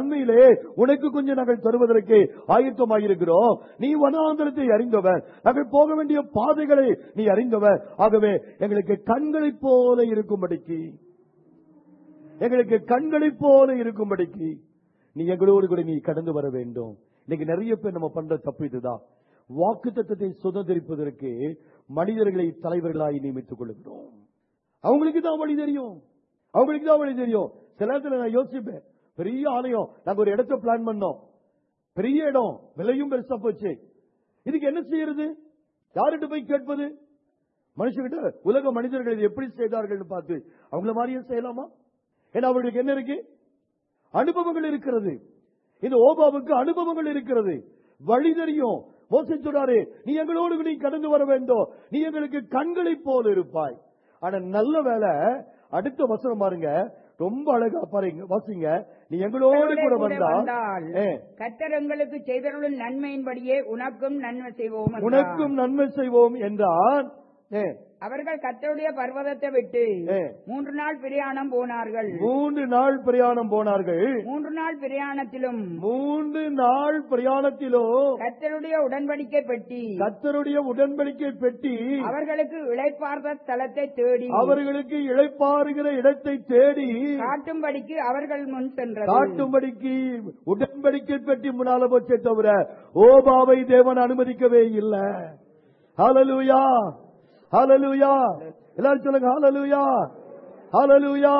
நன்மையிலே உனக்கு கொஞ்சம் நாங்கள் தருவதற்கு ஆயத்தமாயிருக்கிறோம் நீ வனாந்தரத்தை அறிந்தவர் நாங்கள் போக வேண்டிய பாதைகளை நீ அறிந்தவர் ஆகவே எங்களுக்கு கண்களைப் போல இருக்கும்படிக்கு எங்களுக்கு கண்களைப் போல இருக்கும்படிக்கு நீ எங்களோடு கூட நீ கடந்து வர வேண்டும் இன்னைக்கு நிறைய பேர் நம்ம பண்ற தப்பு இதுதான் வாக்கு தத்தத்தை சுதந்திரிப்பதற்கு மனிதர்களை தலைவர்களாய் நியமித்துக் கொள்கிறோம் அவங்களுக்கு தான் வழி தெரியும் அவங்களுக்கு தான் வழி தெரியும் சில நேரத்துல நான் யோசிப்பேன் பெரிய ஆலயம் நாங்க ஒரு இடத்த பிளான் பண்ணோம் பெரிய இடம் விலையும் பெருசா போச்சு இதுக்கு என்ன செய்யறது யார்கிட்ட போய் கேட்பது மனுஷங்கிட்ட உலக மனிதர்கள் இது எப்படி செய்தார்கள் பார்த்து அவங்கள மாதிரியே செய்யலாமா ஏன்னா அவர்களுக்கு என்ன இருக்கு அனுபவங்கள் இருக்கிறது இந்த ஓபாவுக்கு அனுபவங்கள் இருக்கிறது வழி தெரியும் மோசை சொல்றாரு நீ எங்களோடு நீ கடந்து வர வேண்டும் நீ எங்களுக்கு கண்களைப் போல இருப்பாய் ஆனா நல்ல வேலை அடுத்த வசனம் பாருங்க ரொம்ப அழகா பாருங்க வாசிங்க நீ எங்களோடு கூட வந்தா வந்தால் ஏ, கர்த்தர் எங்களுக்கு செய்தருளும் நன்மையின்படியே உனக்கும் நன்மை செய்வோம் என்றார். உனக்கும் நன்மை செய்வோம் என்றான் ஏ, அவர்கள் கர்த்தருடைய பர்வதத்தை விட்டு ஏ, மூன்று நாள் பிரயாணம் போனார்கள் மூன்று நாள் பிரயாணம் போனார்கள் மூன்று நாள் பிரயாணத்திலும் மூன்று நாள் பிரயாணத்திலோ கர்த்தருடைய உடன்படிக்கை பெட்டி கத்தருடைய உடன்படிக்கை பெட்டி அவர்களுக்கு இளைப்பார்ந்த ஸ்தலத்தை தேடி அவர்களுக்கு இழைப்பாருகிற இடத்தை தேடி காட்டும்படிக்கு அவர்கள் முன் சென்றது காட்டும்படிக்கு உடன்படிக்கை பெட்டி முன்னால போச்சே தவிர ஓபாவை தேவன் அனுமதிக்கவே இல்லை ஹalleluya ஹalleluya எல்லாரும் சொல்லுங்க ஹalleluya ஹalleluya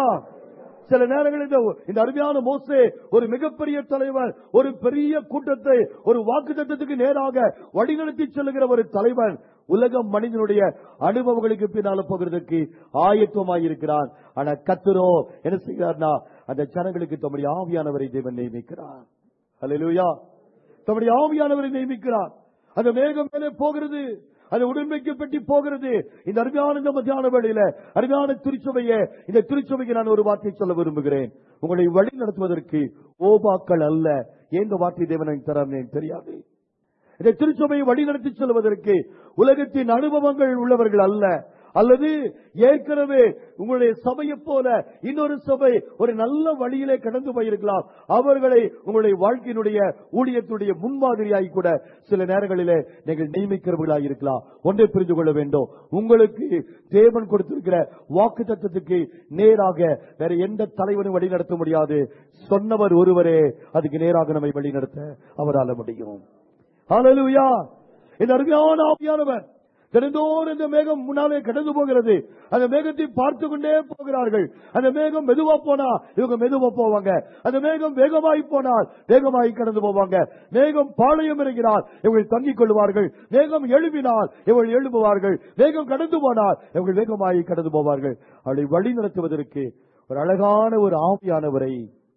சில நேரங்களில் இந்த இந்த அருமையான மோசே ஒரு மிகப்பெரிய தலைவர் ஒரு பெரிய கூட்டத்தை ஒரு வாக்குத்தத்தத்துக்கு நேராக வழிநடத்தி செல்லுகிற ஒரு தலைவன் உலக மனிதனுடைய அனுபவங்களுக்கு பின்னால போகிறதுக்கு ஆயத்தமாயிருக்கிறான் ஆனா கத்தரோ என்ன செய்கிறார்னா அந்த ஜனங்களுக்கு தம்முடைய ஆவியானவரை தேவன் நியமிக்கிறார் அல்லேலூயா தம்முடைய ஆவியானவரை நியமிக்கிறார் அந்த மேகம் மேலே போகிறது அது உடன்பைக்கு பெட்டி போகிறது இந்த அருமையான இந்த மத்தியான வேளையில அருமையான திருச்சபையை இந்த திருச்சபைக்கு நான் ஒரு வார்த்தை சொல்ல விரும்புகிறேன் உங்களை வழி நடத்துவதற்கு ஓபாக்கள் அல்ல எந்த வார்த்தை தேவன் எனக்கு தரான்னு எனக்கு தெரியாது இந்த திருச்சபையை வழிநடத்தி செல்வதற்கு உலகத்தின் அனுபவங்கள் உள்ளவர்கள் அல்ல அல்லது ஏற்கனவே உங்களுடைய சபையை போல இன்னொரு சபை ஒரு நல்ல வழியிலே கடந்து போயிருக்கலாம் அவர்களை உங்களுடைய வாழ்க்கையினுடைய ஊழியத்துடைய முன்மாதிரியாய் கூட சில நேரங்களிலே நீங்கள் நியமிக்கிறவர்களாக இருக்கலாம் ஒன்றை புரிந்து கொள்ள வேண்டும் உங்களுக்கு தேவன் கொடுத்திருக்கிற வாக்கு தத்துவத்துக்கு நேராக வேற எந்த தலைவனும் வழி நடத்த முடியாது சொன்னவர் ஒருவரே அதுக்கு நேராக நம்மை வழி நடத்த அவரால முடியும் ஹalleluya இந்த அருமையான ஆவியானவர் தினந்தோறும் இந்த மேகம் முன்னாலே கடந்து போகிறது அந்த மேகத்தை பார்த்து கொண்டே போகிறார்கள் அந்த மேகம் மெதுவா போனா இவங்க மெதுவா போவாங்க அந்த மேகம் வேகமாய் போனால் வேகமாய் கடந்து போவாங்க மேகம் பாளையம் இறங்கினால் இவர்கள் தங்கிக் கொள்வார்கள் மேகம் எழுப்பினால் இவர்கள் எழுப்புவார்கள் மேகம் கடந்து போனால் இவர்கள் வேகமாய் கடந்து போவார்கள் அவளை வழி நடத்துவதற்கு ஒரு அழகான ஒரு ஆவியானவரை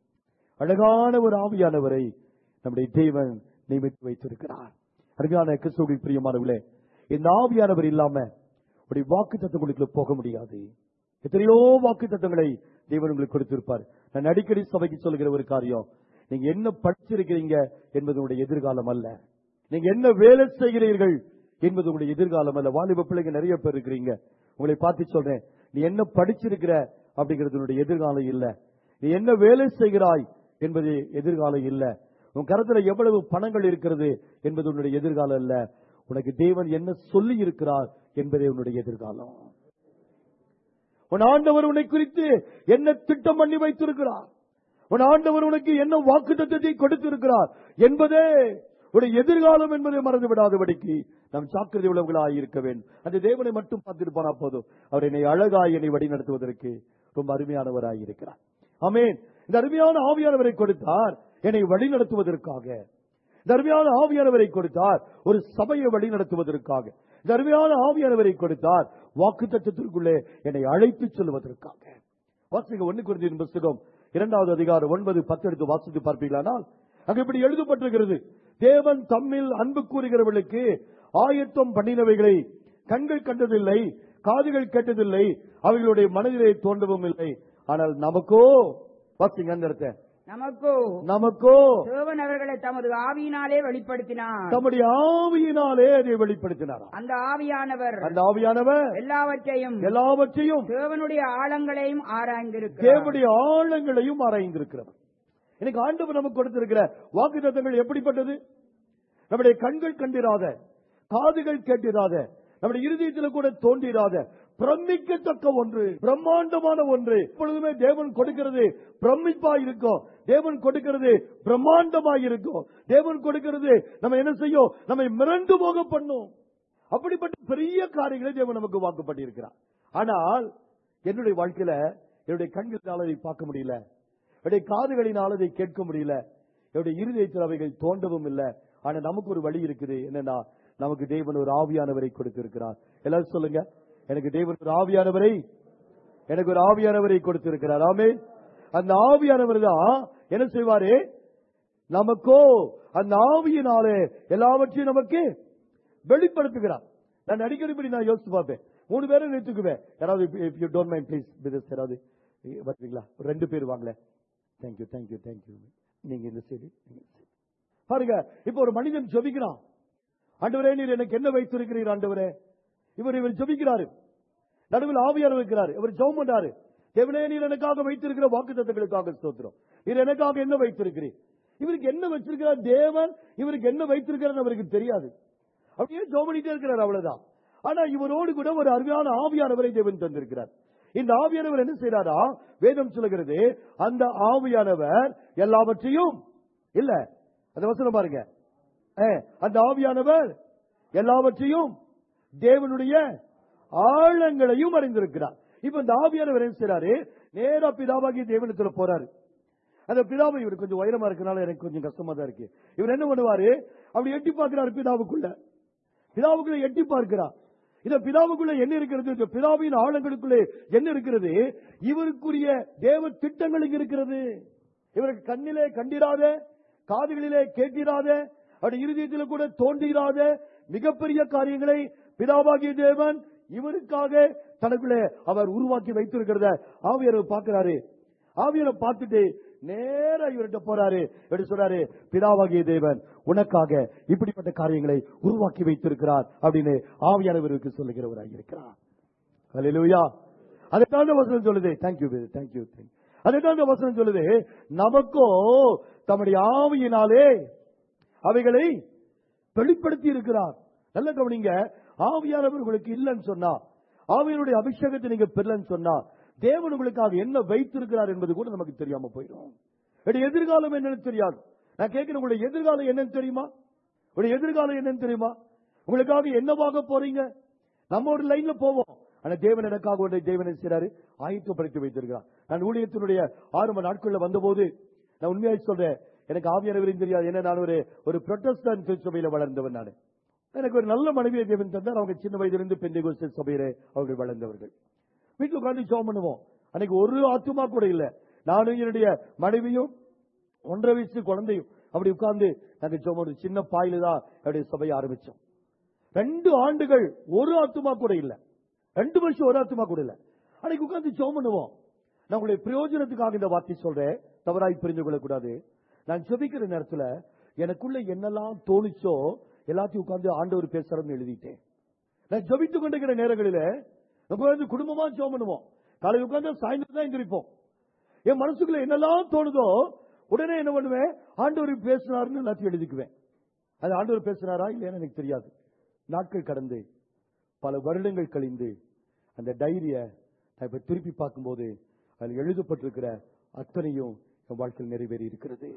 அழகான ஒரு ஆவியானவரை நம்முடைய தேவன் நியமித்து வைத்திருக்கிறார் அருமையான கிறிஸ்துவின் பிரியமானவர்களே இந்த ஆவியானவர் இல்லாம ஒரு வாக்கு தத்துவங்களுக்குள்ள போக முடியாது எத்தனையோ வாக்கு தத்துவங்களை தேவன் உங்களுக்கு கொடுத்திருப்பார் நான் அடிக்கடி சபைக்கு சொல்லுகிற ஒரு காரியம் நீங்க என்ன படிச்சிருக்கிறீங்க என்பது உங்களுடைய எதிர்காலம் அல்ல நீங்க என்ன வேலை செய்கிறீர்கள் என்பது உங்களுடைய எதிர்காலம் அல்ல வாலிப பிள்ளைங்க நிறைய பேர் இருக்கிறீங்க உங்களை பார்த்து சொல்றேன் நீ என்ன படிச்சிருக்கிற அப்படிங்கிறது உன்னுடைய எதிர்காலம் இல்ல நீ என்ன வேலை செய்கிறாய் என்பது எதிர்காலம் இல்ல உன் கருத்துல எவ்வளவு பணங்கள் இருக்கிறது என்பது உன்னுடைய எதிர்காலம் இல்ல உனக்கு தேவன் என்ன சொல்லி இருக்கிறார் என்பதே உன்னுடைய எதிர்காலம் உன் ஆண்டவர் உன்னை குறித்து என்ன திட்டம் பண்ணி வைத்திருக்கிறார் உன் ஆண்டவர் உனக்கு என்ன வாக்கு தத்துவத்தை கொடுத்திருக்கிறார் என்பதே உடைய எதிர்காலம் என்பதை மறந்து விடாதபடிக்கு நாம் சாக்கிரதை உள்ளவர்களாக இருக்க வேண்டும் அந்த தேவனை மட்டும் பார்த்துட்டு போனா போதும் அவர் என்னை அழகாய் என்னை வழி நடத்துவதற்கு ரொம்ப அருமையானவராய் இருக்கிறார் ஆமென் இந்த அருமையான ஆவியானவரை கொடுத்தார் என்னை வழி நடத்துவதற்காக இந்த அருமையான ஆவியானவரை கொடுத்தார் ஒரு சபையை வழி நடத்துவதற்காக இந்த அருமையான ஆவியானவரை கொடுத்தார் வாக்கு தத்துவத்திற்குள்ளே என்னை அழைத்துச் செல்வதற்காக வாசிங்க ஒன்னு குறிஞ்சின் புஸ்தகம் இரண்டாவது அதிகாரம் ஒன்பது பத்து எடுத்து வாசித்து பார்ப்பீங்களானால் அங்க இப்படி எழுதப்பட்டிருக்கிறது தேவன் தம்மில் அன்பு கூறுகிறவர்களுக்கு ஆயத்தம் பண்ணினவைகளை கண்கள் கண்டதில்லை காதுகள் கேட்டதில்லை அவைகளுடைய மனதிலே தோன்றவும் இல்லை ஆனால் நமக்கோ வாசிங்க அந்த இடத்த நமக்கோ நமக்கோ தேவன் அவர்களை தமது ஆவியினாலே வெளிப்படுத்தினார் தம்முடைய ஆவியினாலே அதை வெளிப்படுத்தினாராம் அந்த ஆவியானவர் அந்த ஆவியானவர் எல்லாவற்றையும் எல்லாவற்றையும் தேவனுடைய ஆழங்களையும் ஆராய்ந்திருக்கிறார் தேவனுடைய ஆழங்களையும் ஆராய்ந்திருக்கிறவர் இன்னைக்கு ஆண்டவர் நமக்கு கொடுத்திருக்கிற வாக்கு தத்தங்கள் எப்படிப்பட்டது நம்முடைய கண்கள் கண்டிராத காதுகள் கேட்டிராத நம்முடைய இருதயத்தில் கூட தோன்றிராத பிரமிக்கத்தக்க ஒன்று பிரம்மாண்டமான ஒன்று எப்பொழுதுமே தேவன் கொடுக்கிறது பிரமிப்பா இருக்கும் தேவன் கொடுக்கிறது பிரம்மாண்டமா இருக்கும் தேவன் கொடுக்கிறது நம்ம என்ன செய்யும் நம்மை மிரண்டு போக பண்ணும் அப்படிப்பட்ட பெரிய காரியங்களை தேவன் நமக்கு வாக்குப்பட்டிருக்கிறார் ஆனால் என்னுடைய வாழ்க்கையில என்னுடைய கண்களினால் அதை பார்க்க முடியல என்னுடைய காதுகளினால் அதை கேட்க முடியல என்னுடைய இருதயத்தில் அவைகள் தோண்டவும் இல்லை ஆனா நமக்கு ஒரு வழி இருக்குது என்னன்னா நமக்கு தேவன் ஒரு ஆவியானவரை கொடுத்திருக்கிறார் எல்லாரும் சொல்லுங்க எனக்கு தேவன் ஒரு ஆவியானவரை எனக்கு ஒரு ஆவியானவரை கொடுத்திருக்கிறார் ஆமே அந்த ஆவியானவர் தான் என்ன செய்வாரு நமக்கோ அந்த ஆவியினாலே எல்லாவற்றையும் நமக்கு வெளிப்படுத்துகிறார் நான் அடிக்கடி இப்படி நான் யோசிச்சு பார்ப்பேன் மூணு பேரும் நிறுத்துக்குவேன் யாராவது if you don't mind please பிதஸ் யாராவது வருவீங்களா ஒரு ரெண்டு பேர் வாங்கல தேங்க்யூ தேங்க்யூ தேங்க்யூ நீங்க இந்த சைடு நீங்க இந்த side. பாருங்க இப்ப ஒரு மனிதன் ஜெபிக்கிறான் ஆண்டவரே நீர் எனக்கு என்ன வைத்திருக்கிறீர் ஆண்டவரே இவர் இவர் ஜெபிக்கிறாரு நடுவில் ஆவியார் வைக்கிறார் இவர் ஜெபம் பண்றாரு தேவனே நீர் எனக்காக வைத்திருக்கிற வாக்குத்தத்தங்களுக்காக ஸ்தோத்திரம் நீர் எனக்காக என்ன வைத்திருக்கிறீர் இவருக்கு என்ன வச்சிருக்கிறார் தேவன் இவருக்கு என்ன வைத்திருக்கிறார் அவருக்கு தெரியாது அப்படியே ஜெபம் பண்ணிட்டே இருக்கிறார் அவ்வளவுதான் ஆனா இவரோடு கூட ஒரு அருமையான ஆவியானவரை தேவன் தந்திருக்கிறார் இந்த ஆவியானவர் என்ன செய்யறாரா வேதம் சொல்லுகிறது அந்த ஆவியானவர் எல்லாவற்றையும் இல்ல அந்த வசனம் பாருங்க ஏ, அந்த ஆவியானவர் எல்லாவற்றையும் தேவனுடைய ஆழங்களையும் அறிந்திருக்கிறார் இப்ப இந்த ஆவியானவர் என்ன செய்யறாரு நேரா பிதாவாகி தேவனத்துல போறாரு அந்த பிதாவை இவர் கொஞ்சம் உயரமா இருக்கனால எனக்கு கொஞ்சம் கஷ்டமா தான் இருக்கு இவர் என்ன பண்ணுவாரு அப்படி எட்டி பார்க்கிறாரு பிதாவுக்குள்ள பிதாவுக்குள்ள எட்டி பார்க்கிறார் இந்த பிதாவுக்குள்ள என்ன இருக்கிறது இந்த பிதாவின் ஆழங்களுக்குள்ளே என்ன இருக்கிறது இவருக்குரிய தேவ திட்டங்கள் இங்க இருக்கிறது இவருக்கு கண்ணிலே கண்டிராத காதுகளிலே கேட்டிராத அவருடைய இருதயத்தில் கூட தோன்றிராத மிகப்பெரிய காரியங்களை பிதாவாகிய தேவன் இவருக்காக தனக்குள்ளே அவர் உருவாக்கி வைத்திருக்கிறத ஆவியர் பார்க்கிறாரு ஆவியரை பார்த்துட்டு நேரா இவர்கிட்ட போறாரு எப்படி சொல்றாரு பிதாவாகிய தேவன் உனக்காக இப்படிப்பட்ட காரியங்களை உருவாக்கி வைத்திருக்கிறார் அப்படின்னு ஆவியானவருக்கு சொல்லுகிறவராக இருக்கிறார் ஹalleluya அதைத்தான் இந்த வசனம் சொல்லுது தேங்க்யூ தேங்க்யூ அதைத்தான் இந்த வசனம் சொல்லுது நமக்கோ தம்முடைய ஆவியினாலே அவைகளை வெளிப்படுத்தி இருக்கிறார் நல்ல கவனிங்க ஆவியானவர் உங்களுக்கு இல்லைன்னு சொன்னா ஆவியனுடைய அபிஷேகத்தை நீங்க பெறலன்னு சொன்னா தேவன் உங்களுக்காக என்ன வைத்திருக்கிறார் என்பது கூட நமக்கு தெரியாம போயிடும் என்னுடைய எதிர்காலம் என்னன்னு தெரியாது நான் கேட்கிறேன் உங்களுடைய எதிர்காலம் என்னன்னு தெரியுமா உங்களுடைய எதிர்காலம் என்னன்னு தெரியுமா உங்களுக்காக என்னவாக போறீங்க நம்ம ஒரு லைன்ல போவோம் ஆனா தேவன் எனக்காக ஒன்றை தேவன் என்ன செய்றாரு ஆயத்தப்படுத்தி வைத்திருக்கிறார் நான் ஊழியத்தினுடைய ஆரம்ப நாட்கள்ல வந்தபோது நான் உண்மையாக சொல்றேன் எனக்கு ஆவியானவரையும் தெரியாது ஏன்னா நான் ஒரு ஒரு புரொட்டஸ்டான் திருச்சபையில வளர்ந்தவன் நான் எனக்கு ஒரு நல்ல மனைவியை தேவன் தந்தார் அவங்க சின்ன வயதிலிருந்து பெந்தை சபையிலே அவர்கள் வளர்ந்தவர்கள் வீட்டுல உட்கார்ந்து ஜெபம் பண்ணுவோம் அன்னைக்கு ஒரு ஆத்துமா கூட இல்ல நானும் என்னுடைய மனைவியும் ஒன்றரை வயசு குழந்தையும் அப்படி உட்கார்ந்து நாங்க ஜெபம் ஒரு சின்ன பாயில தான் என்னுடைய சபையை ஆரம்பிச்சோம் ரெண்டு ஆண்டுகள் ஒரு ஆத்துமா கூட இல்ல ரெண்டு வருஷம் ஒரு ஆத்துமா கூட இல்ல அன்னைக்கு உட்கார்ந்து ஜெபம் பண்ணுவோம் நான் உங்களுடைய பிரயோஜனத்துக்காக இந்த வார்த்தை சொல்றேன் தவறாய் புரிந்து கொள்ளக்கூடாது நான் ஜெபிக்கிற நேரத்துல எனக்குள்ள என்னெல்லாம் தோணுச்சோ எல்லாத்தையும் உட்கார்ந்து ஆண்டவர் பேசுறன்னு எழுதிட்டேன் நான் ஜபித்துக் கொண்டிருக்கிற நேரங்களில நம்ம வந்து குடும்பமா ஜெபம் பண்ணுவோம் காலை உட்கார்ந்து சாயந்தரம் தான் எந்திரிப்போம் என் மனசுக்குள்ள என்னெல்லாம் தோணுதோ உடனே என்ன பண்ணுவேன் ஆண்டவர் பேசினாருன்னு எல்லாத்தையும் எழுதிக்குவேன் அது ஆண்டவர் பேசினாரா இல்லைன்னு எனக்கு தெரியாது நாட்கள் கடந்து பல வருடங்கள் கழிந்து அந்த டைரிய நான் இப்ப திருப்பி பார்க்கும்போது அதில் எழுதப்பட்டிருக்கிற அத்தனையும் என் வாழ்க்கையில் நிறைவேறி இருக்கிறது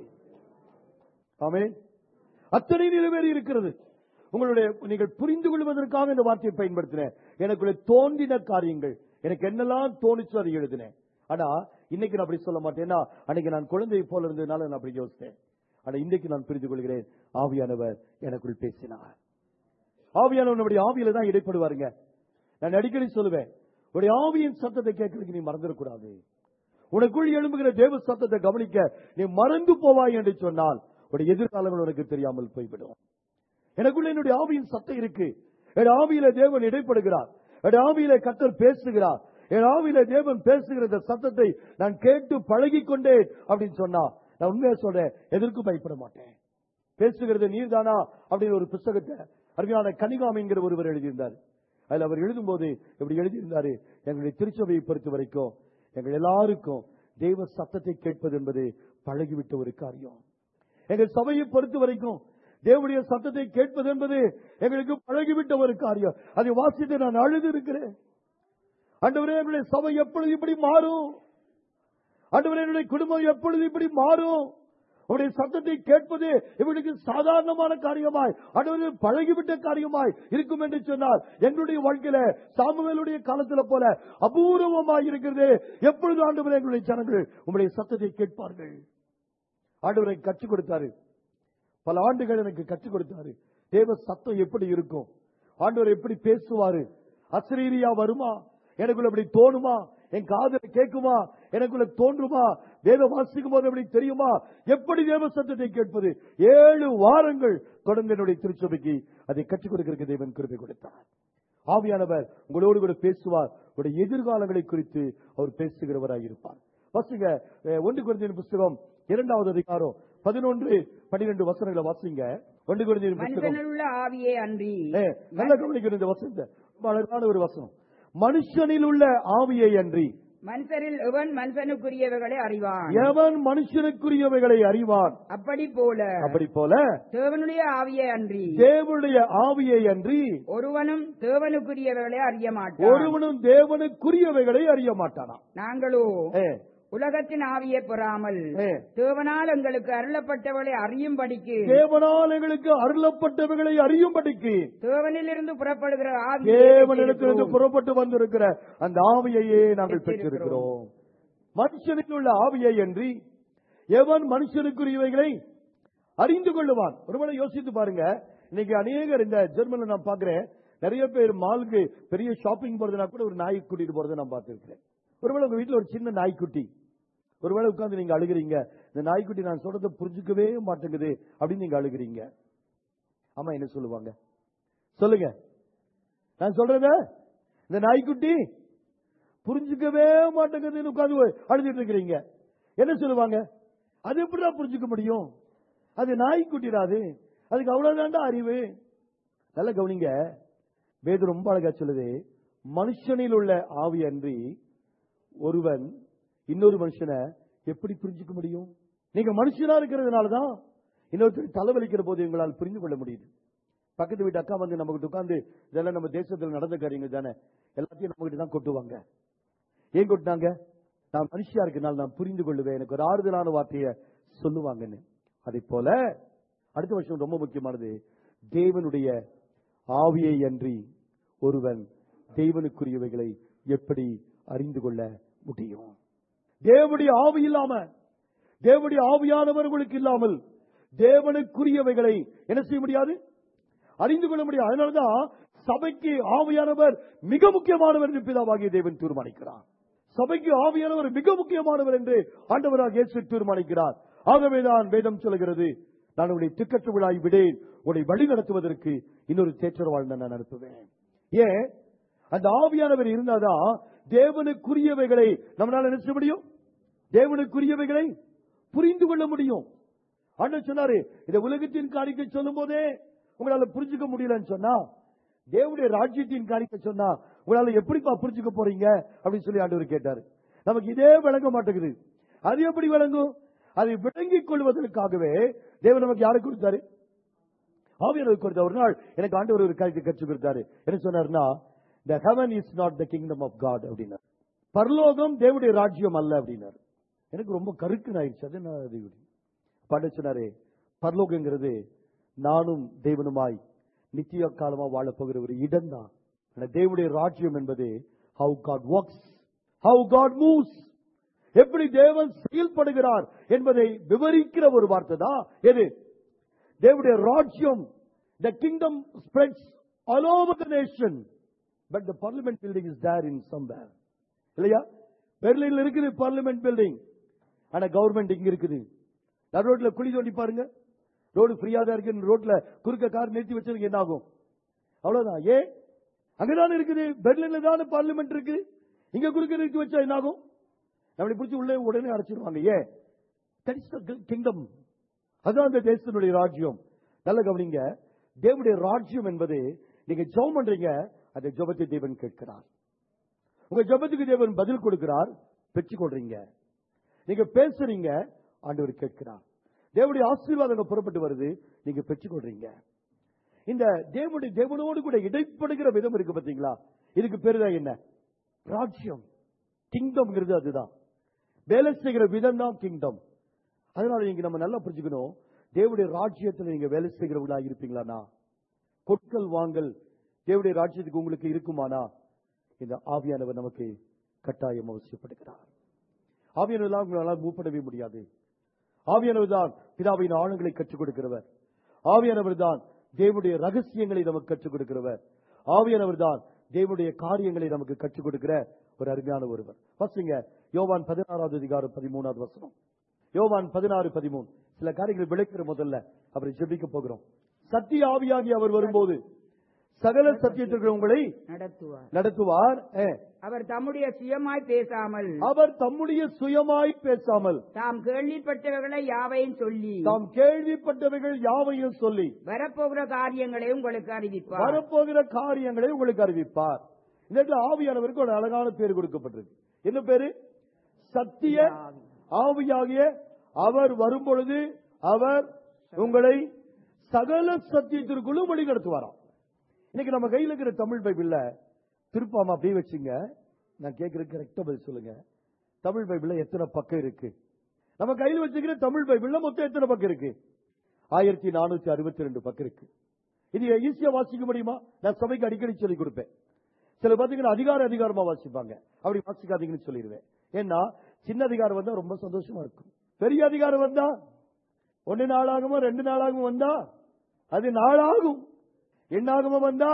ஆமே அத்தனை நிறைவேறி இருக்கிறது உங்களுடைய நீங்கள் புரிந்து கொள்வதற்காக இந்த வார்த்தையை பயன்படுத்தினேன் எனக்குள்ள தோன்றின காரியங்கள் எனக்கு என்னெல்லாம் தோணுச்சோ அதை எழுதினேன் ஆனா இன்னைக்கு நான் அப்படி சொல்ல மாட்டேன் ஏன்னா அன்னைக்கு நான் குழந்தை போல இருந்ததுனால நான் அப்படி யோசித்தேன் ஆனா இன்னைக்கு நான் புரிந்து கொள்கிறேன் ஆவியானவர் எனக்குள் பேசினார் ஆவியானவர் நம்முடைய ஆவியில தான் இடைப்படுவாருங்க நான் அடிக்கடி சொல்லுவேன் உடைய ஆவியின் சத்தத்தை கேட்கறதுக்கு நீ மறந்துடக்கூடாது உனக்குள் எழும்புகிற தேவ சத்தத்தை கவனிக்க நீ மறந்து போவாய் என்று சொன்னால் உடைய எதிர்காலங்கள் உனக்கு தெரியாமல் போய்விடும் எனக்குள்ள என்னுடைய ஆவியின் சத்தம் இருக்கு என் ஆவியில தேவன் இடைப்படுகிறார் என் ஆவியில கத்தர் பேசுகிறார் என் ஆவியில தேவன் பேசுகிற இந்த சத்தத்தை நான் கேட்டு பழகி கொண்டேன் அப்படின்னு சொன்னா நான் உண்மையா சொல்றேன் எதற்கும் பயப்பட மாட்டேன் பேசுகிறது நீர்தானா அப்படின்னு ஒரு புஸ்தகத்தை அருமையான கனிகாம் என்கிற ஒருவர் எழுதியிருந்தார் அதுல அவர் எழுதும்போது இப்படி எழுதியிருந்தாரு எங்களுடைய திருச்சபையை பொறுத்த வரைக்கும் எங்கள் எல்லாருக்கும் தேவ சத்தத்தை கேட்பது என்பது பழகிவிட்ட ஒரு காரியம் எங்கள் சபையை பொறுத்த வரைக்கும் தேவனுடைய சத்தத்தை கேட்பது என்பது எங்களுக்கு பழகிவிட்ட ஒரு காரியம் அதை வாசித்து நான் அழுது இருக்கிறேன் ஆண்டவரே என்னுடைய சபை எப்பொழுது இப்படி மாறும் ஆண்டவரே என்னுடைய குடும்பம் எப்பொழுது இப்படி மாறும் உடைய சத்தத்தை கேட்பது இவர்களுக்கு சாதாரணமான காரியமாய் ஆண்டவரே பழகிவிட்ட காரியமாய் இருக்கும் என்று சொன்னால் எங்களுடைய வாழ்க்கையில சாமுவேலுடைய காலத்துல போல அபூர்வமாய் இருக்கிறது எப்பொழுது ஆண்டவரே எங்களுடைய ஜனங்கள் உங்களுடைய சத்தத்தை கேட்பார்கள் ஆண்டவரை கற்றுக் கொடுத்தாரு பல ஆண்டுகள் எனக்கு கற்றுக் கொடுத்தாரு தேவ சத்தம் எப்படி இருக்கும் ஆண்டவர் எப்படி பேசுவாரு அசரீரியா வருமா எனக்குள்ள அப்படி தோணுமா என் காதல கேட்குமா எனக்குள்ள தோன்றுமா வேத வாசிக்கும் போது எப்படி தெரியுமா எப்படி தேவ சத்தத்தை கேட்பது ஏழு வாரங்கள் தொடர்ந்து என்னுடைய திருச்சபைக்கு அதை கற்றுக் கொடுக்கிறதுக்கு தேவன் கிருபை கொடுத்தார் ஆவியானவர் உங்களோடு கூட பேசுவார் உங்களுடைய எதிர்காலங்களை குறித்து அவர் பேசுகிறவராய் இருப்பார் வாசிங்க அஹ், ஒன்று குழந்தையின் புஸ்தகம் இரண்டாவது அதிகாரம் பதினொன்று பன்னிரண்டு வசனங்களை வாசிங்க ஒன்று குழந்தையின் புஸ்தகம் மனிதனுள்ள ஆவியே அன்றி ஏ, நல்லா கவனிக்கணும் இந்த வசனத்தை ரொம்ப அழகான ஒரு வசனம் மனுஷனில் உள்ள ஆவியை அன்றி மனுஷரில் எவன் மனுஷனுக்குரியவைகளை அறிவான் எவன் மனுஷனுக்குரியவைகளை அறிவான் அப்படி போல அப்படி போல தேவனுடைய ஆவியே அன்றி தேவனுடைய ஆவியை அன்றி ஒருவனும் தேவனுக்குரியவைகளை அறிய மாட்டான் ஒருவனும் தேவனுக்குரியவைகளை அறிய மாட்டானாம் நாங்களோ ஏ, உலகத்தின் ஆவியை பெறாமல் ஏ. தேவனால் எங்களுக்கு அருளப்பட்டவளை அறியும்படிக்கு தேவனால் எங்களுக்கு அருளப்பட்டவைகளை அறியும்படிக்கு தேவனிலிருந்து புறப்படுகிற ஆவியை தேவனிடத்திலிருந்து பெற்றிருக்கிறோம். புறப்பட்டு வந்திருக்கிற அந்த ஆவியையே நாங்கள் பெற்றிருக்கிறோம் மனுஷனில் உள்ள ஆவியை அன்றி எவன் மனுஷனுக்குரியவைகளை அறிந்து கொள்ளுவான் ஒருவேளை யோசித்து பாருங்க இன்னைக்கு அநேகர் இந்த ஜெர்மன்ல நான் பாக்குறேன் நிறைய பேர் மாலுக்கு பெரிய ஷாப்பிங் போறதுனா கூட ஒரு நாய் கூட்டிட்டு போறதை நான் பார்த்திருக்கிறேன் ஒருவேளை உங்க வீட்டுல ஒரு சின்ன நாய்க்குட்டி ஒருவேளை உட்கார்ந்து நீங்க அழுகிறீங்க இந்த நாய்க்குட்டி நான் சொல்றதை புரிஞ்சுக்கவே மாட்டேங்குது அப்படின்னு நீங்க அழுகிறீங்க ஆமா என்ன சொல்லுவாங்க சொல்லுங்க நான் சொல்றத இந்த நாய்க்குட்டி புரிஞ்சுக்கவே மாட்டேங்குதுன்னு உட்கார்ந்து அழுதுட்டு இருக்கிறீங்க என்ன சொல்லுவாங்க அது எப்படிடா புரிஞ்சுக்க முடியும் அது நாய்க்குட்டிடாது அதுக்கு அவ்வளவுதான்டா அறிவு நல்ல கவனிங்க வேது ரொம்ப அழகா சொல்லுது மனுஷனில் உள்ள ஆவி அன்றி ஒருவன் இன்னொரு மனுஷனை எப்படி புரிஞ்சுக்க முடியும் நீங்க மனுஷனா இருக்கிறதுனாலதான் இன்னொருத்தர் தலைவலிக்கிற போது உங்களால் புரிந்து கொள்ள முடியுது பக்கத்து வீட்டு அக்கா வந்து நமக்கு உட்கார்ந்து இதெல்லாம் நம்ம தேசத்தில் நடந்த காரியங்கள் தானே எல்லாத்தையும் நம்ம கிட்ட தான் கொட்டுவாங்க ஏன் கொட்டினாங்க நான் மனுஷியா இருக்கனால நான் புரிந்து கொள்ளுவேன் எனக்கு ஒரு ஆறுதலான வார்த்தையை சொல்லுவாங்கன்னு அதே போல அடுத்த வருஷம் ரொம்ப முக்கியமானது தேவனுடைய ஆவியை அன்றி ஒருவன் தேவனுக்குரியவைகளை எப்படி அறிந்து கொள்ள முடியும் தேவனுடைய ஆவி இல்லாம தேவனுடைய ஆவியானவர்களுக்கு இல்லாமல் தேவனுக்குரியவைகளை என்ன செய்ய முடியாது அறிந்து கொள்ள முடியாது அதனாலதான் சபைக்கு ஆவியானவர் மிக முக்கியமானவர் என்று பிதாவாகிய தேவன் தீர்மானிக்கிறார் சபைக்கு ஆவியானவர் மிக முக்கியமானவர் என்று ஆண்டவராக இயேசு தீர்மானிக்கிறார் ஆகவேதான் வேதம் சொல்கிறது நான் உங்களை திக்கற்ற விழாய் விடேன் உன்னை வழி நடத்துவதற்கு இன்னொரு தேற்றரவாள் நான் அனுப்புவேன் ஏன் அந்த ஆவியானவர் இருந்தாதான் தேவனுக்குரியவைகளை நம்மளால என்ன செய்ய முடியும் தேவனுக்குரியவைகளை புரிந்து கொள்ள முடியும் ஆண்டவர் சொன்னாரு இந்த உலகத்தின் காரியத்தை சொல்லும் போதே உங்களால புரிஞ்சுக்க முடியலன்னு சொன்னா தேவனுடைய ராஜ்யத்தின் காரியத்தை சொன்னா உங்களால எப்படிப்பா புரிஞ்சுக்க போறீங்க அப்படின்னு சொல்லி ஆண்டவர் கேட்டாரு நமக்கு இதே விளங்க மாட்டேங்குது அது எப்படி விளங்கும் அதை விளங்கிக் கொள்வதற்காகவே தேவன் நமக்கு யாரை கொடுத்தாரு ஆவியானவர் கொடுத்த ஒரு நாள் எனக்கு ஆண்டவர் ஒரு காரியத்தை கற்றுக் கொடுத்தாரு என்ன சொன்னாருன்னா the heaven is not the kingdom of God அப்படின்னாரு பரலோகம் தேவனுடைய ராஜ்யம் அல்ல அப்படின்னாரு எனக்கு ரொம்ப கருக்கு ஆயிடுச்சு அது என்ன அது இப்படி? பாண்ட சொன்னாரு பரலோகங்கிறது நானும் தேவனுமாய் நித்திய காலமா வாழப் போகிற ஒரு இடம் தான் தேவனுடைய ராஜ்யம் என்பது how God works how God moves எப்படி தேவன் செயல்படுகிறார் என்பதை விவரிக்கிற ஒரு வார்த்தை தான் எது தேவனுடைய ராஜ்யம் the kingdom spreads all over the nation but the parliament building is there in somewhere இல்லையா பெர்லின்ல இருக்குது பார்லிமெண்ட் பில்டிங் ஆனா கவர்மெண்ட் இங்க இருக்குது நடு ரோட்ல குழி தோண்டி பாருங்க ரோடு ஃப்ரீயா தான் இருக்கு ரோட்ல குறுக்க கார் நிறுத்தி வச்சிருக்க என்ன ஆகும் அவ்வளவுதான் ஏன் அங்கதானே இருக்குது பெர்லின்ல தானே பார்லிமெண்ட் இருக்கு இங்க குறுக்க நிறுத்தி வச்சா என்ன ஆகும் நம்மளை பிடிச்சி உள்ளே உடனே அடைச்சிருவாங்க ஏன் தட் இஸ் த கிங்டம் அதான் அந்த தேசத்தினுடைய ராஜ்யம் நல்ல கவனிங்க தேவனுடைய ராஜ்யம் என்பது நீங்க ஜெபம் பண்றீங்க அந்த ஜெபத்தை தேவன் கேட்கிறார் உங்க ஜெபத்துக்கு தேவன் பதில் கொடுக்கிறார் பெற்றுக்கொள்றீங்க நீங்க பேசுறீங்க ஆண்டவர் கேட்கிறார் தேவனுடைய ஆசீர்வாதங்கள் புறப்பட்டு வருது நீங்க பெற்றுக்கொள்றீங்க இந்த தேவனுடைய தேவனோடு கூட இடைப்படுகிற விதம் இருக்கு பாத்தீங்களா இதுக்கு பேரு தான் என்ன ராஜ்யம் கிங்டம்ங்கிறது அதுதான் வேலை செய்கிற விதம் தான் கிங்டம் அதனால நீங்க நம்ம நல்லா புரிஞ்சுக்கணும் தேவனுடைய ராஜ்யத்துல நீங்க வேலை செய்கிறவங்களா இருப்பீங்களானா பொருட்கள் வாங்கல் தேவனுடைய ராஜ்யத்துக்கு உங்களுக்கு இருக்குமானா இந்த ஆவியானவர் நமக்கு கட்டாயம் அவசியப்படுகிறார் ஆவியானவர் உங்களால் மூவ் பண்ணவே முடியாது ஆவியானவர் தான் பிதாவின் ஆழங்களை கற்றுக் கொடுக்கிறவர் ஆவியானவர் தான் தேவனுடைய ரகசியங்களை நமக்கு கற்றுக் கொடுக்கிறவர் ஆவியானவர் தான் தேவனுடைய காரியங்களை நமக்கு கற்றுக் கொடுக்கிற ஒரு அருமையான ஒருவர் பசுங்க யோவான் பதினாறாவது அதிகாரம் பதிமூணாவது வசனம் யோவான் பதினாறு பதிமூணு சில காரியங்களை விளக்கிற முதல்ல அவரை ஜெபிக்க போகிறோம் சத்திய ஆவியாகி அவர் வரும்போது சகல சத்தியத்திற்கு உங்களை நடத்துவார் நடத்துவார் ஏ, அவர் தம்முடைய சுயமாய் பேசாமல் அவர் தம்முடைய சுயமாய் பேசாமல் தாம் கேள்விப்பட்டவர்களை யாவையும் சொல்லி தாம் கேள்விப்பட்டவைகள் யாவையும் சொல்லி வரப்போகிற காரியங்களை உங்களுக்கு அறிவிப்பார் வரப்போகிற காரியங்களை உங்களுக்கு அறிவிப்பார் இந்த இடத்துல ஆவியானவருக்கு ஒரு அழகான பேர் கொடுக்கப்பட்டிருக்கு என்ன பேரு சத்திய ஆவியாகிய அவர் வரும்பொழுது அவர் உங்களை சகல சத்தியத்திற்குள்ளும் வழி நடத்துவாராம் இன்னைக்கு நம்ம கையில இருக்கிற தமிழ் பைபிள்ல திருப்பாம அப்படியே வச்சுங்க நான் கேட்கறது கரெக்டா பதில் சொல்லுங்க தமிழ் பைபிள்ல எத்தனை பக்கம் இருக்கு நம்ம கையில் வச்சுக்கிற தமிழ் பைபிள்ல மொத்தம் எத்தனை பக்கம் இருக்கு ஆயிரத்தி நானூத்தி அறுபத்தி ரெண்டு பக்கம் இருக்கு இது ஈஸியா வாசிக்க முடியுமா நான் சபைக்கு அடிக்கடி சொல்லி கொடுப்பேன் சில பாத்தீங்கன்னா அதிகார அதிகாரமா வாசிப்பாங்க அப்படி வாசிக்காதீங்கன்னு சொல்லிடுவேன் ஏன்னா சின்ன அதிகாரம் வந்தா ரொம்ப சந்தோஷமா இருக்கும் பெரிய அதிகாரம் வந்தா ஒன்னு நாளாகுமோ ரெண்டு நாளாகுமோ வந்தா அது நாளாகும் என்னாகுமோ வந்தா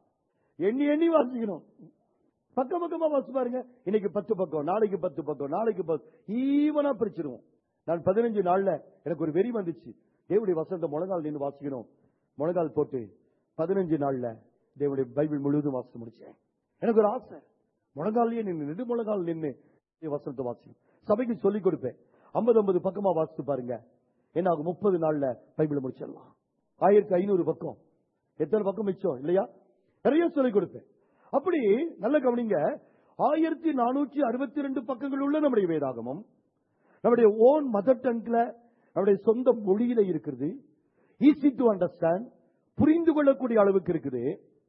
எண்ணி எண்ணி வாசிக்கணும் பக்கம் பக்கமா வாசி பாருங்க இன்னைக்கு பத்து பக்கம் நாளைக்கு பத்து பக்கம் நாளைக்கு பத்து ஈவனா பிரிச்சிருவோம் நான் பதினஞ்சு நாள்ல எனக்கு ஒரு வெறி வந்துச்சு தேவனுடைய வசந்த முழங்கால் நின்று வாசிக்கணும் முழங்கால் போட்டு பதினஞ்சு நாள்ல தேவனுடைய பைபிள் முழுவதும் வாசித்து முடிச்சேன் எனக்கு ஒரு ஆசை முழங்காலே நின்று நெடு முழங்கால் நின்று வசனத்தை வாசிக்கும் சபைக்கு சொல்லிக் கொடுப்பேன் ஐம்பது ஐம்பது பக்கமா வாசித்து பாருங்க என்ன ஆகும் முப்பது நாள்ல பைபிள் முடிச்சிடலாம் ஆயிரத்தி ஐநூறு பக்கம் எத்தனை பக்கம் மிச்சம் இல்லையா நிறைய சொல்லிக் கொடுப்பேன் அப்படி நல்ல கவனிங்க ஆயிரத்தி நானூற்றி அறுபத்தி ரெண்டு பக்கங்கள் உள்ள நம்முடைய வேதாகமம் நம்முடைய ஓன் மதர் டங்க்ல நம்முடைய சொந்த மொழியில இருக்கிறது ஈஸி டு அண்டர்ஸ்டாண்ட் புரிந்து கொள்ளக்கூடிய அளவுக்கு இருக்குது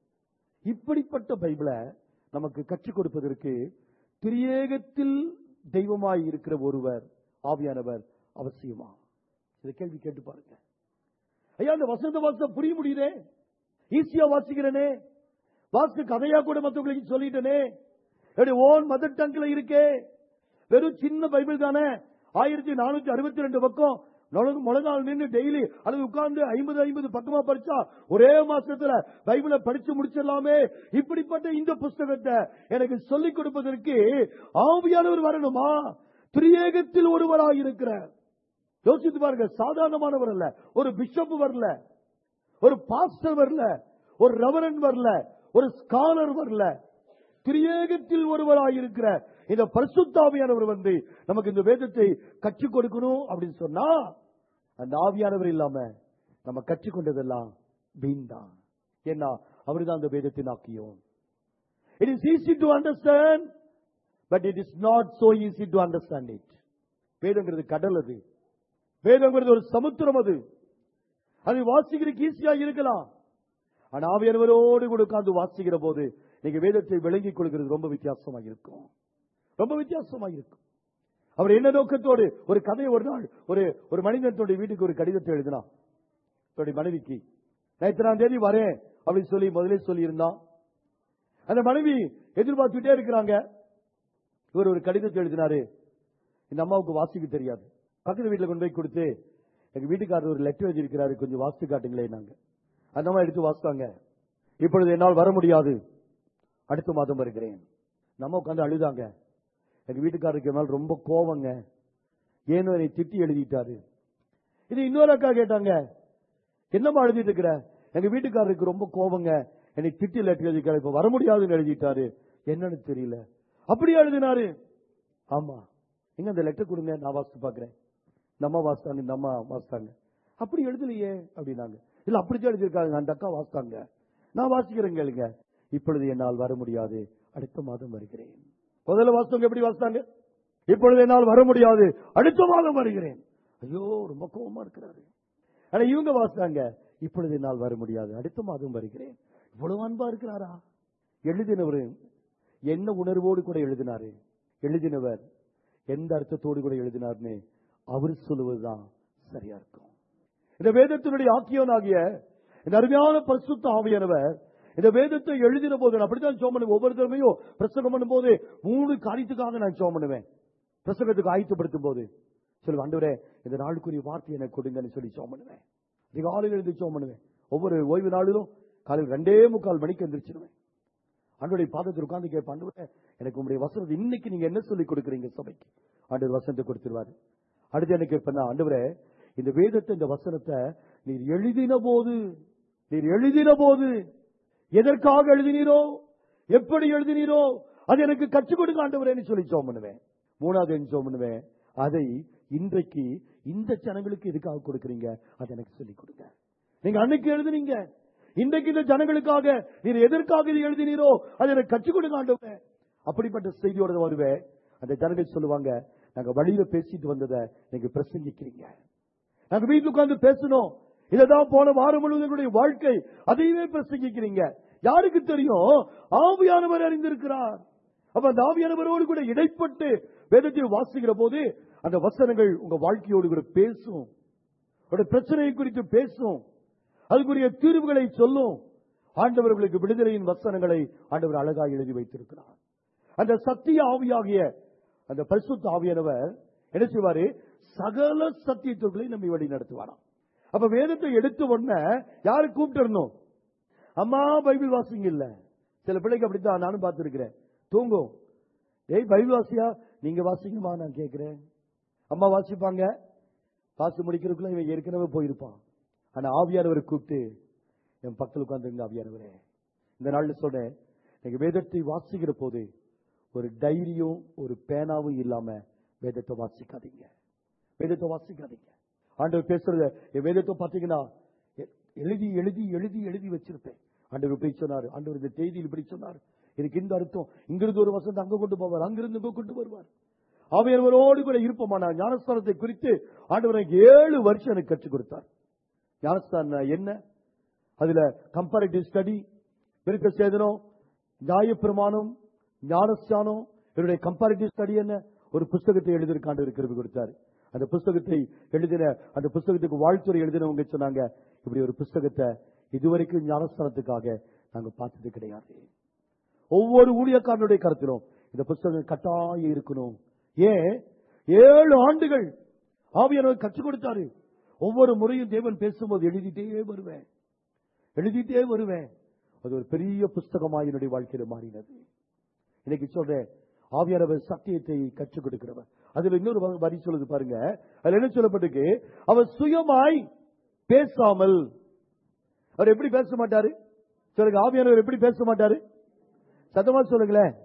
இப்படிப்பட்ட பைபிளை நமக்கு கற்றுக் கொடுப்பதற்கு திரியேகத்தில் தெய்வமாய் இருக்கிற ஒருவர் ஆவியானவர் அவசியமா இதை கேள்வி கேட்டு பாருங்க ஐயா அந்த வசந்த வாச புரிய முடியுதே ஈஸியா வாசிக்கிறேனே வாசிக்க கதையா கூட மத்தவங்களுக்கு சொல்லிட்டேனே என்னுடைய ஓன் மதர் டங்க்ல இருக்கே வெறும் சின்ன பைபிள் தானே ஆயிரத்தி நானூத்தி அறுபத்தி ரெண்டு பக்கம் நொழங்கு முழங்கால் நின்று டெய்லி அல்லது உட்கார்ந்து ஐம்பது ஐம்பது பக்கமா படிச்சா ஒரே மாசத்துல பைபிளை படிச்சு முடிச்சிடலாமே இப்படிப்பட்ட இந்த புஸ்தகத்தை எனக்கு சொல்லிக் கொடுப்பதற்கு ஆவியானவர் வரணுமா திரியேகத்தில் ஒருவராக இருக்கிற யோசித்து பாருங்க சாதாரணமானவர் அல்ல ஒரு பிஷப் வரல ஒரு பாஸ்டர் வரல ஒரு ரெவரன் வரல ஒரு ஸ்காலர் வரல திரியேகத்தில் ஒருவராக இருக்கிற இந்த பரிசுத்தாவியானவர் வந்து நமக்கு இந்த வேதத்தை கற்றுக் கொடுக்கணும் அப்படின்னு சொன்னா அந்த ஆவியானவர் இல்லாம நம்ம கற்றுக்கொண்டதெல்லாம் வீண் தான் ஏன்னா அவர்தான் அந்த வேதத்தின் ஆக்கியோம் it is easy to understand but it is not so easy to understand it வேதங்கிறது கடல் அது வேதங்கிறது ஒரு சமுத்திரம் அது அது வாசிக்கிறதுக்கு ஈஸியா இருக்கலாம் ஆனா ஆவியானவரோடு கூட உட்கார்ந்து வாசிக்கிற போது நீங்க வேதத்தை விளங்கிக் கொள்கிறது ரொம்ப வித்தியாசமா இருக்கும் ரொம்ப வித்தியாசமா இருக்கும் அவர் என்ன நோக்கத்தோடு ஒரு கதையை ஒரு நாள் ஒரு ஒரு மனிதன் தன்னுடைய வீட்டுக்கு ஒரு கடிதத்தை எழுதினான் தன்னுடைய மனைவிக்கு நான் இத்தனாம் தேதி வரேன் அப்படின்னு சொல்லி முதலே சொல்லி இருந்தான் அந்த மனைவி எதிர்பார்த்துட்டே இருக்கிறாங்க இவர் ஒரு கடிதத்தை எழுதினாரு இந்த அம்மாவுக்கு வாசிக்க தெரியாது பக்கத்து வீட்டுல கொண்டு போய் கொடுத்து எங்க வீட்டுக்காரர் ஒரு லெட்டர் எழுதியிருக்கிறாரு கொஞ்சம் வாசித்து காட்டுங்களே நாங்க அந்த அம்மா எடுத்து வாசித்தாங்க இப்பொழுது என்னால் வர முடியாது அடுத்த மாதம் வருகிறேன் நம்ம உட்காந்து அழுதாங்க எங்க வீட்டுக்காரருக்கு என் மேல ரொம்ப கோவங்க ஏனோ என்னை திட்டி எழுதிட்டாரு இது இன்னொரு அக்கா கேட்டாங்க என்னம்மா எழுதிட்டு இருக்கிற எங்க வீட்டுக்காரருக்கு ரொம்ப கோவங்க என்னை திட்டி லெட்டர் எழுதிக்காரு இப்ப வர முடியாதுன்னு எழுதிட்டாரு என்னன்னு தெரியல அப்படியே எழுதினாரு ஆமா எங்க அந்த லெட்டர் கொடுங்க நான் வாசித்து பாக்குறேன் இந்த அம்மா வாசித்தாங்க இந்த அம்மா வாசித்தாங்க அப்படி எழுதலையே அப்படின்னாங்க இல்ல அப்படிதான் எழுதியிருக்காங்க அந்த அக்கா வாசித்தாங்க நான் வாசிக்கிறேன் கேளுங்க இப்பொழுது என்னால் வர முடியாது அடுத்த மாதம் வருகிறேன் முதல்ல வாசித்தவங்க எப்படி வாசித்தாங்க இப்பொழுது என்னால் வர முடியாது அடுத்த மாதம் வருகிறேன் ஐயோ ரொம்ப கோபமா இருக்கிறாரு ஆனா இவங்க வாசித்தாங்க இப்பொழுது என்னால் வர முடியாது அடுத்த மாதம் வருகிறேன் இவ்வளவு அன்பா இருக்கிறாரா எழுதினவர் என்ன உணர்வோடு கூட எழுதினாரு எழுதினவர் எந்த அர்த்தத்தோடு கூட எழுதினார்னு அவர் சொல்லுவதுதான் சரியா இருக்கும் இந்த வேதத்தினுடைய ஆக்கியோனாகிய இந்த அருமையான பரிசுத்த ஆவியானவர் இந்த வேதத்தை எழுதின போது நான் அப்படித்தான் ஜோம் பண்ணுவேன் ஒவ்வொரு தடவையும் பிரசங்கம் பண்ணும்போது மூணு காரியத்துக்காக நான் ஜோம் பண்ணுவேன் பிரசங்கத்துக்கு ஆயத்தப்படுத்தும் போது சொல்லுவேன் ஆண்டவரே இந்த நாளுக்குரிய வார்த்தை எனக்கு கொடுங்கன்னு சொல்லி ஜோம் பண்ணுவேன் அதிகாலையில் எழுந்து ஜோம் பண்ணுவேன் ஒவ்வொரு ஓய்வு நாளிலும் காலையில் ரெண்டே முக்கால் மணிக்கு எந்திரிச்சிருவேன் ஆண்டோடைய பாதத்தில் உட்கார்ந்து கேட்பேன் ஆண்டவரே எனக்கு உங்களுடைய வசனத்தை இன்னைக்கு நீங்க என்ன சொல்லி கொடுக்குறீங்க சபைக்கு ஆண்டவர் வசனத்தை கொடுத்துருவாரு அடுத்து என்ன கேட்பேன் ஆண்டவரே இந்த வேதத்தை இந்த வசனத்தை நீர் எழுதின போது நீர் எழுதின போது எதற்காக எழுதினீரோ எப்படி எழுதினீரோ அது எனக்கு கற்றுக் கொடுங்க ஆண்டவரேன்னு சொல்லி ஜோம் பண்ணுவேன் மூணாவது என்ன ஜோம் பண்ணுவேன் அதை இன்றைக்கு இந்த ஜனங்களுக்கு எதுக்காக கொடுக்குறீங்க அதை எனக்கு சொல்லிக் கொடுங்க நீங்க அன்னைக்கு எழுதுனீங்க இன்றைக்கு இந்த ஜனங்களுக்காக நீர் எதற்காக இது எழுதினீரோ அதை எனக்கு கற்றுக் கொடுங்க ஆண்டவரே அப்படிப்பட்ட செய்தியோட வருவேன் அந்த ஜனங்கள் சொல்லுவாங்க நாங்க வழியில பேசிட்டு வந்ததை நீங்க பிரசங்கிக்கிறீங்க நாங்க வீட்டுல உட்கார்ந்து பேசணும் இததான் போன வாரம் முழுவதும் எங்களுடைய வாழ்க்கை அதையுமே பிரசங்கிக்கிறீங்க யாருக்கு தெரியும் ஆவியானவர் அறிந்திருக்கிறார் அப்ப அந்த ஆவியானவரோடு கூட இடைப்பட்டு வேதத்தை வாசிக்கிற போது அந்த வசனங்கள் உங்க வாழ்க்கையோடு கூட பேசும் உங்களுடைய பிரச்சனையை குறித்து பேசும் அதுக்குரிய தீர்வுகளை சொல்லும் ஆண்டவர்களுக்கு விடுதலையின் வசனங்களை ஆண்டவர் அழகாக எழுதி வைத்திருக்கிறார் அந்த சத்திய ஆவியாகிய அந்த பரிசுத்த ஆவியானவர் என்ன செய்வாரு சகல சத்தியத்துக்களை நம்மை வழி நடத்துவாராம் அப்ப வேதத்தை எடுத்த உடனே யாரு கூப்பிட்டு இருந்தோம் அம்மா பைபிள் வாசிங்க இல்ல சில பிள்ளைக்கு அப்படித்தான் நானும் பார்த்திருக்கிறேன் தூங்கும் ஏய் பைபிள் வாசியா நீங்க வாசிங்கம்மா நான் கேட்கிறேன் அம்மா வாசிப்பாங்க வாசி முடிக்கிறதுக்குள்ள இவன் ஏற்கனவே போயிருப்பான் ஆனா ஆவியானவரை கூப்பிட்டு என் பக்கத்தில் உட்கார்ந்துருங்க ஆவியானவரே இந்த நாள்ல சொல்றேன் நீங்க வேதத்தை வாசிக்கிற போது ஒரு டைரியும் ஒரு பேனாவும் இல்லாம வேதத்தை வாசிக்காதீங்க வேதத்தை வாசிக்காதீங்க ஆண்டவர் பேசுறத என் வேதத்தை பாத்தீங்கன்னா எ- எழுதி எழுதி எழுதி எழுதி வச்சிருப்பேன் ஆண்டவர் இப்படி சொன்னார் ஆண்டவர் இந்த செய்தியில் இப்படி சொன்னார் இதுக்கு இந்த அர்த்தம் இங்கிருந்து ஒரு வசனத்தை அங்க கொண்டு போவார் அங்கிருந்து இங்க கொண்டு வருவார் ஆவியானவரோடு கூட இருப்போமானா ஞானஸ்தானத்தை குறித்து ஆண்டவர் எனக்கு ஏழு வருஷம் எனக்கு கற்றுக் கொடுத்தார் ஞானஸ்தானம் என்ன அதுல கம்பேரிட்டிவ் ஸ்டடி விருத்த சேதனம் நியாயப்பிரமாணம் ஞானஸ்தானம் இவருடைய கம்பேரிட்டிவ் ஸ்டடி என்ன ஒரு புஸ்தகத்தை எழுதிருக்காண்டு இருக்கிறது கொடுத்தாரு அந்த புஸ்தகத்தை எழுதின அந்த புஸ்தகத்துக்கு வாழ்த்துறை எழுதினவங்க சொன்னாங்க இப்படி ஒரு புஸ்தகத்தை இதுவரைக்கும் ஞானஸ்தானத்துக்காக நாங்க பார்த்தது கிடையாது ஒவ்வொரு ஊழியக்காரனுடைய கருத்திலும் இந்த புஸ்தகம் கட்டாயம் இருக்கணும் ஏன் ஏழு ஆண்டுகள் ஆவியானவர் கற்றுக் கொடுத்தாரு ஒவ்வொரு முறையும் தேவன் பேசும்போது எழுதிட்டே வருவேன் எழுதிட்டே வருவேன் அது ஒரு பெரிய புஸ்தகமாக என்னுடைய வாழ்க்கையில மாறினது இன்னைக்கு சொல்றேன் ஆவியானவர் சத்தியத்தை கற்றுக் கொடுக்கிறவர் அதுல இன்னொரு வ- வரி சொல்லுது பாருங்க அதுல என்ன சொல்லப்பட்டிருக்கு அவர் சுயமாய் பேசாமல் அவர் எப்படி பேச மாட்டாரு சொல்லுங்க ஆவியானவர் எப்படி பேச மாட்டாரு சத்தமா சொல்லுங்களேன்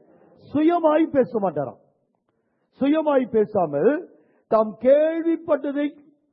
சுயமாய் பேச மாட்டாராம் சுயமாய் பேசாமல் தாம் கேள்விப்பட்டதை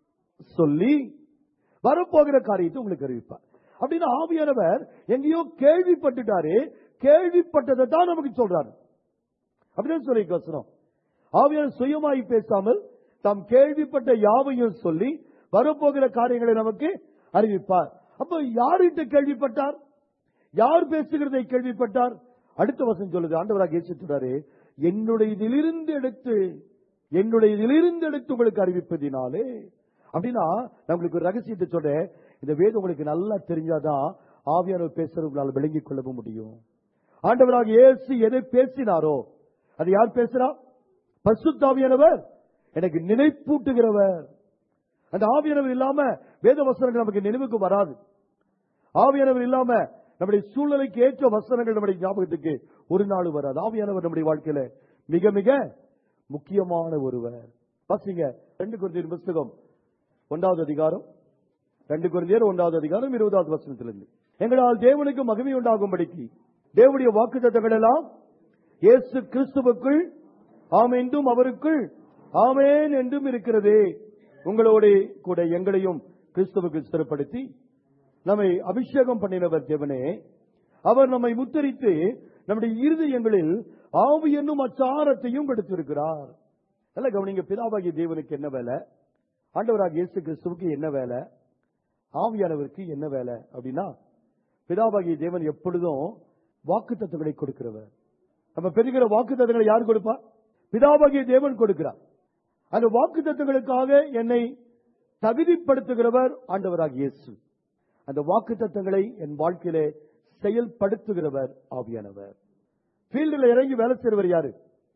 சொல்லி வரப்போகிற காரியத்தை உங்களுக்கு அறிவிப்பார் அப்படின்னா ஆவியானவர் எங்கேயோ கேள்விப்பட்டுட்டாரு கேள்விப்பட்டதை தான் நமக்கு சொல்றாரு அப்படின்னு சொல்லி வசனம் ஆவியானவர் சுயமாய் பேசாமல் தாம் கேள்விப்பட்ட யாவையும் சொல்லி வரப்போகிற காரியங்களை நமக்கு அறிவிப்பார் அப்ப யார்கிட்ட கேள்விப்பட்டார் யார் பேசுகிறதை கேள்விப்பட்டார் அடுத்த வசனம் சொல்லுது ஆண்டவராக இயேசு சொல்றாரு என்னுடையதிலிருந்து எடுத்து என்னுடையதிலிருந்து எடுத்து உங்களுக்கு அறிவிப்பதினாலே அப்படின்னா நான் உங்களுக்கு ஒரு ரகசியத்தை சொல்றேன் இந்த வேதம் உங்களுக்கு நல்லா தெரிஞ்சாதான் ஆவியானவர் பேசுறது உங்களால் விளங்கிக் கொள்ளவும் முடியும் ஆண்டவராக இயேசு எதை பேசினாரோ அது யார் பேசுறா பசுத்தாவியானவர் எனக்கு நினைப்பூட்டுகிறவர் அந்த ஆவியானவர் இல்லாம வேத வசனங்கள் நமக்கு நினைவுக்கு வராது ஆவியானவர் இல்லாம நம்முடைய சூழ்நிலைக்கு ஏற்ற வசனங்கள் நம்முடைய ஞாபகத்துக்கு ஒரு நாள் வராது ஆவியானவர் நம்முடைய வாழ்க்கையில மிக மிக முக்கியமான ஒருவர் வாசிங்க ரெண்டு குருந்தியர் புஸ்தகம் ஒன்றாவது அதிகாரம் ரெண்டு குருந்தியர் ஒன்றாவது அதிகாரம் இருபதாவது வசனத்திலிருந்து எங்களால் தேவனுக்கு மகிமை உண்டாகும்படிக்கு தேவனுடைய வாக்குத்தத்தங்கள் எல்லாம் இயேசு கிறிஸ்துவுக்குள் ஆம் என்றும் அவருக்குள் ஆமேன் என்றும் இருக்கிறதே உங்களோட கூட எங்களையும் கிறிஸ்துவுக்கு ஸ்திரப்படுத்தி நம்மை அபிஷேகம் பண்ணினவர் தேவனே அவர் நம்மை முத்தரித்து நம்முடைய இருதயங்களில் ஆவி என்னும் அச்சாரத்தையும் கொடுத்திருக்கிறார் நல்ல கவனிங்க பிதாவாகிய தேவனுக்கு என்ன வேலை ஆண்டவராகிய இயேசு கிறிஸ்துவுக்கு என்ன வேலை ஆவியானவருக்கு என்ன வேலை அப்படின்னா பிதாவாகிய தேவன் எப்பொழுதும் வாக்கு தத்துவங்களை கொடுக்கிறவர் நம்ம பெறுகிற வாக்கு தத்துவங்களை யார் கொடுப்பா பிதாவாகிய தேவன் கொடுக்கிறார் அந்த வாக்கு தத்துவங்களுக்காக என்னை தகுதிப்படுத்துகிறவர் ஆண்டவராகிய இயேசு அந்த வாக்கு தத்துவங்களை என் வாழ்க்கையிலே செயல்படுத்துகிறவர் ஆவியானவர் ஃபீல்டில் இறங்கி வேலை செய்றவர் யாரு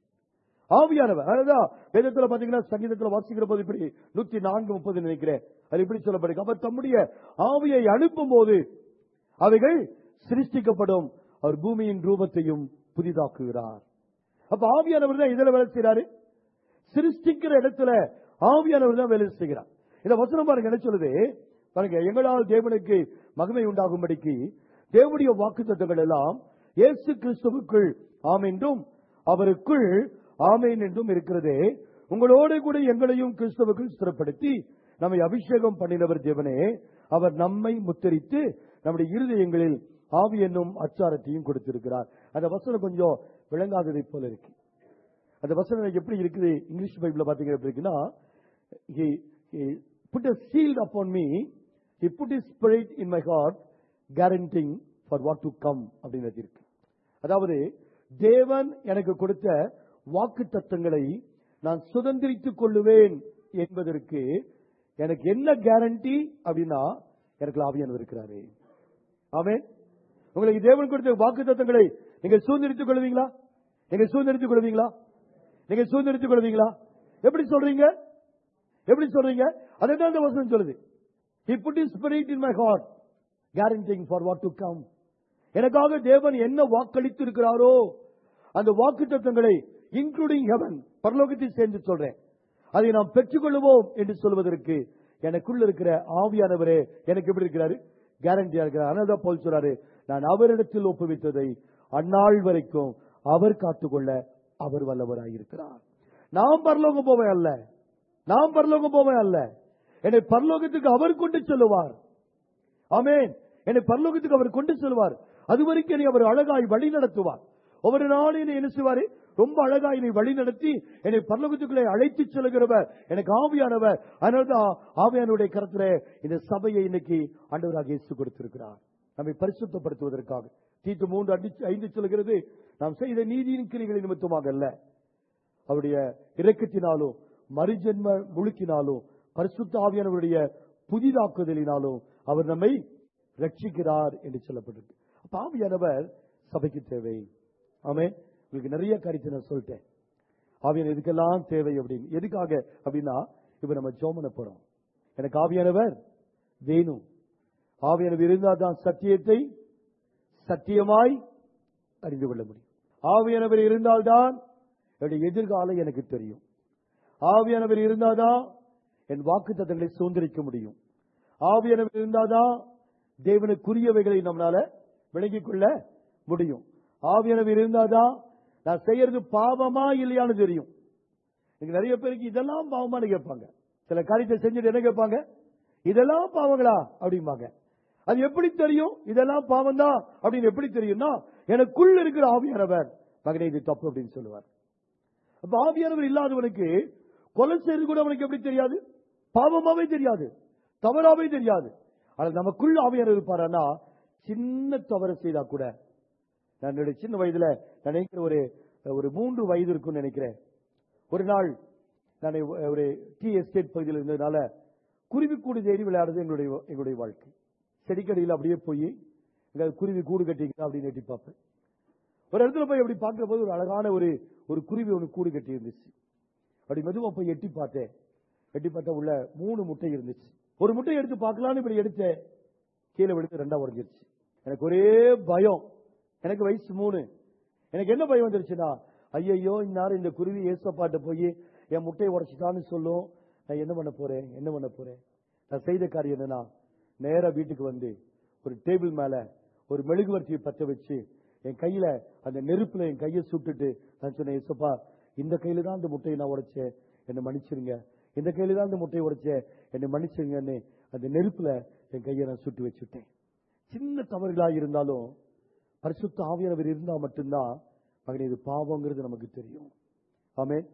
ஆவியானவர் அதுதான் வேதத்துல பாத்தீங்கன்னா சங்கீதத்துல வாசிக்கிற போது இப்படி நூத்தி நான்கு முப்பது நினைக்கிறேன் அது இப்படி சொல்லப்படுது அவர் தம்முடைய ஆவியை அனுப்பும் போது அவைகள் சிருஷ்டிக்கப்படும் அவர் பூமியின் ரூபத்தையும் புதிதாக்குகிறார் அப்ப ஆவியானவர் தான் இதுல வேலை செய்யறாரு சிருஷ்டிக்கிற இடத்துல ஆவியானவர் தான் வேலை செய்கிறார் இந்த வசனம் பாருங்க என்ன சொல்லுது பாருங்க எங்களால் தேவனுக்கு மகிமை உண்டாகும்படிக்கு தேவனுடைய வாக்குத்தத்தங்கள் எல்லாம் இயேசு கிறிஸ்துவுக்குள் ஆம் என்றும் அவருக்குள் ஆமேன் என்றும் இருக்கிறதே உங்களோடு கூட எங்களையும் கிறிஸ்துவுக்குள் ஸ்திரப்படுத்தி நம்மை அபிஷேகம் பண்ணினவர் தேவனே அவர் நம்மை முத்தரித்து நம்முடைய இருதயங்களில் ஆவி என்னும் அச்சாரத்தையும் கொடுத்திருக்கிறார் அந்த வசனம் கொஞ்சம் விளங்காததை போல இருக்கு அந்த வசனம் எனக்கு எப்படி இருக்குது இங்கிலீஷ் பைபிள்ல பாத்தீங்க எப்படி இருக்குன்னா he, he put a shield upon me he put his spirit in my heart guaranteeing for what to come அப்படின்னு இருக்கு அதாவது தேவன் எனக்கு கொடுத்த வாக்கு தத்தங்களை நான் சுதந்திரித்துக் கொள்ளுவேன் என்பதற்கு எனக்கு என்ன கேரண்டி அப்படின்னா எனக்கு ஆவியானவர் இருக்கிறாரு ஆமென் உங்களுக்கு தேவன் கொடுத்த வாக்கு தத்தங்களை நீங்க சுதந்திரித்துக் கொள்வீங்களா நீங்க சுதந்திரித்துக் கொள்வீங்களா நீங்க சுதந்திரித்துக் கொள்வீங்களா எப்படி சொல்றீங்க எப்படி சொல்றீங்க அதுதான் இந்த வசனம் சொல்லுது he put his spirit in my heart guaranteeing for what to come எனக்காக தேவன் என்ன வாக்களித்து இருக்கிறாரோ அந்த வாக்கு தத்தங்களை இன்க்ளூடிங் ஹெவன் பரலோகத்தை சேர்ந்து சொல்றேன் அதை நாம் பெற்றுக்கொள்வோம் என்று சொல்வதற்கு எனக்குள்ள இருக்கிற ஆவியானவரே எனக்கு எப்படி இருக்கிறாரு கேரண்டியா இருக்கிறார் அனதா போல் சொல்றாரு நான் அவரிடத்தில் ஒப்புவித்ததை அந்நாள் வரைக்கும் அவர் காத்துக்கொள்ள அவர் வல்லவராயிருக்கிறார் நாம் பரலோகம் போவேன் அல்ல நாம் பரலோகம் போவேன் அல்ல என்னை பரலோகத்துக்கு அவர் கொண்டு செல்லுவார் ஆமென் என்னை பரலோகத்துக்கு அவர் கொண்டு செல்வார் அது வரைக்கும் என்னை அவர் அழகாய் வழி நடத்துவார் ஒவ்வொரு நாளும் என்னை என்ன செய்வாரு ரொம்ப அழகா என்னை வழி நடத்தி என்னை பரலோகத்துக்குள்ளே அழைத்து செல்கிறவர் எனக்கு ஆவியானவர் அதனால்தான் ஆவியானுடைய கருத்துல இந்த சபையை இன்னைக்கு ஆண்டவராக இயேசு கொடுத்திருக்கிறார் நம்மை பரிசுத்தப்படுத்துவதற்காக தீட்டு மூன்று அடிச்சு ஐந்து சொல்கிறது நாம் செய்த நீதியின் கிரிகளின் நிமித்தமாக அல்ல அவருடைய இரக்கத்தினாலும் மறுஜென்ம முழுக்கினாலும் பரிசுத்த ஆவியானவருடைய புதிதாக்குதலினாலும் அவர் நம்மை ரட்சிக்கிறார் என்று சொல்லப்பட்டிருக்கு அப்ப ஆவியானவர் சபைக்கு தேவை ஆமே உங்களுக்கு நிறைய காரியத்தை நான் சொல்லிட்டேன் ஆவியான எதுக்கெல்லாம் தேவை அப்படின்னு எதுக்காக அப்படின்னா இப்ப நம்ம ஜோமன போறோம் எனக்கு ஆவியானவர் வேணும் ஆவியானவர் இருந்தால் தான் சத்தியத்தை சத்தியமாய் அறிந்து கொள்ள முடியும் ஆவியானவர் இருந்தால்தான் என்னுடைய எதிர்காலம் எனக்கு தெரியும் ஆவியானவர் இருந்தாதான் என் வாக்கு தத்தங்களை சுதந்திரிக்க முடியும் ஆவியானவர் இருந்தாதான் தேவனுக்குரியவைகளை நம்மளால விளங்கிக் கொள்ள முடியும் ஆவியானவர் இருந்தாதான் நான் செய்யறது பாவமா இல்லையான்னு தெரியும் எனக்கு நிறைய பேருக்கு இதெல்லாம் பாவமானு கேட்பாங்க சில காரியத்தை செஞ்சுட்டு என்ன கேட்பாங்க இதெல்லாம் பாவங்களா அப்படிம்பாங்க அது எப்படி தெரியும் இதெல்லாம் பாவம் தான் அப்படின்னு எப்படி தெரியும்னா எனக்குள்ள இருக்கிற ஆவியானவர் மகனே இது தப்பு அப்படின்னு சொல்லுவார் அப்ப ஆவியானவர் இல்லாதவனுக்கு கொலை செய்வது கூட அவனுக்கு எப்படி தெரியாது பாவமாவே தெரியாது தவறாவே தெரியாது ஆனால் நமக்குள்ள ஆவியானவர் இருப்பாரானா சின்ன தவறு செய்தா கூட நான் என்னுடைய சின்ன வயதுல நான் நினைக்கிற ஒரு ஒரு மூன்று வயது இருக்கும்னு நினைக்கிறேன் ஒரு நாள் நான் ஒரு டி எஸ்டேட் பகுதியில் இருந்ததுனால குருவி கூடு தேடி விளையாடுறது எங்களுடைய எங்களுடைய வாழ்க்கை செடிக்கடியில் அப்படியே போய் எங்க குருவி கூடு கட்டிங்க அப்படின்னு எட்டி பார்ப்பேன் ஒரு இடத்துல போய் அப்படி பார்க்கிற போது ஒரு அழகான ஒரு ஒரு குருவி ஒன்று கூடு கட்டி இருந்துச்சு அப்படி மெதுவா போய் எட்டி பார்த்தேன் எட்டி பார்த்தா உள்ள மூணு முட்டை இருந்துச்சு ஒரு முட்டை எடுத்து பார்க்கலான்னு இப்படி எடுத்தேன் கீழே விழுந்து ரெண்டா உடஞ்சிருச்சு எனக்கு ஒரே பயம் எனக்கு வயசு மூணு எனக்கு என்ன பயம் வந்துருச்சுன்னா ஐயையோ இந்நேரம் இந்த குருவி ஏசப்பாட்ட போய் என் முட்டையை உடைச்சிட்டான்னு சொல்லும் நான் என்ன பண்ண போறேன் என்ன பண்ண போறேன் நான் செய்த காரியம் என்னன்னா நேரா வீட்டுக்கு வந்து ஒரு டேபிள் மேல ஒரு மெழுகுவர்த்தியை பத்த வச்சு என் கையில அந்த நெருப்புல என் கையை சுட்டுட்டு நான் சொன்னேன் ஏசப்பா இந்த கையில தான் அந்த முட்டையை நான் உடைச்சேன் என்னை மன்னிச்சிருங்க இந்த கையில தான் அந்த முட்டையை உடைச்சேன் என்னை மன்னிச்சிருங்கன்னு அந்த நெருப்புல என் கையை நான் சுட்டு வச்சுட்டேன் சின்ன தவறுகளா இருந்தாலும் பரிசுத்த ஆவியானவர் இருந்தா மட்டும்தான் மகனே இது பாவங்கிறது நமக்கு தெரியும் ஆமே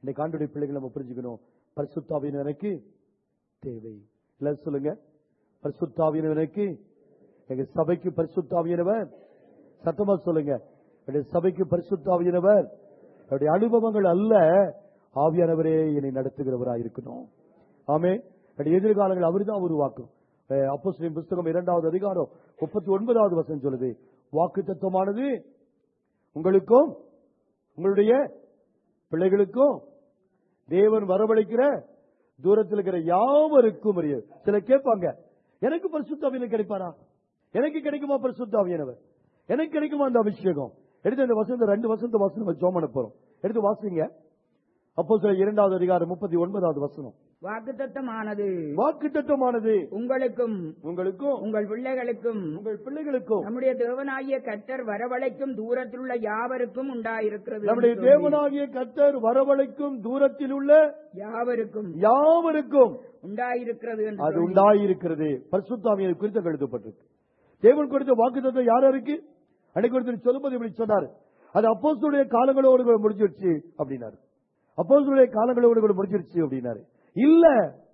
இன்னைக்கு ஆண்டுடைய பிள்ளைகளை நம்ம புரிஞ்சுக்கணும் பரிசுத்தாவின் எனக்கு தேவை இல்ல சொல்லுங்க பரிசுத்தாவின் எனக்கு எங்க சபைக்கு பரிசுத்தாவியனவர் சத்தமா சொல்லுங்க என்னுடைய சபைக்கு பரிசுத்தாவியனவர் என்னுடைய அனுபவங்கள் அல்ல ஆவியானவரே என்னை நடத்துகிறவராய் இருக்கணும் ஆமே என்னுடைய எதிர்காலங்கள் அவர்தான் உருவாக்கும் அப்போ புஸ்தகம் இரண்டாவது அதிகாரம் முப்பத்தி ஒன்பதாவது வசனம் சொல்லுது வாக்கு தத்துவமானது உங்களுக்கும் உங்களுடைய பிள்ளைகளுக்கும் தேவன் வரவழைக்கிற தூரத்தில் இருக்கிற யாவருக்கும் அறிய சில கேட்பாங்க எனக்கு பரிசுத்தாவியனர் கிடைப்பாரா எனக்கு கிடைக்குமா பரிசுத்தாவியனவர் எனக்கு கிடைக்குமா அந்த அபிஷேகம் எடுத்து இந்த வசந்த ரெண்டு வசந்த வசனம் ஜோம் பண்ண போறோம் எடுத்து வாசிங்க அப்போ சில இரண்டாவது அதிகாரம் முப்பத்தி ஒன்பதாவது வசனம் வாக்குத்தத்தமானது வாக்கு தத்துவமானது உங்களுக்கும் உங்களுக்கும் உங்கள் பிள்ளைகளுக்கும் உங்கள் பிள்ளைகளுக்கும் நம்முடைய தேவனாகிய கர்த்தர் வரவழைக்கும் தூரத்தில் உள்ள யாவருக்கும் உண்டாயிருக்கிறது நம்முடைய என்று சொல்லி, தேவனாகிய கர்த்தர் வரவழைக்கும் தூரத்தில் உள்ள யாவருக்கும் யாவருக்கும் உண்டாயிருக்கிறது என்று அது சொல்லி, உண்டாயிருக்கிறது பரிசுத்தாவியர் குறித்து எழுதப்பட்டிருக்கு தேவன் கொடுத்த வாக்குத்தத்தம் யார் யாருக்கு அன்னைக்கு ஒருத்தர் சொல்லும்போது இப்படி சொன்னார் அது அப்போஸ்தலருடைய காலங்களோடு கூட முடிஞ்சிருச்சு அப்படின்னாரு அப்போஸ்தலருடைய காலங்களோடு கூட முடிஞ்சிருச்சு அப்படின்னாரு இல்ல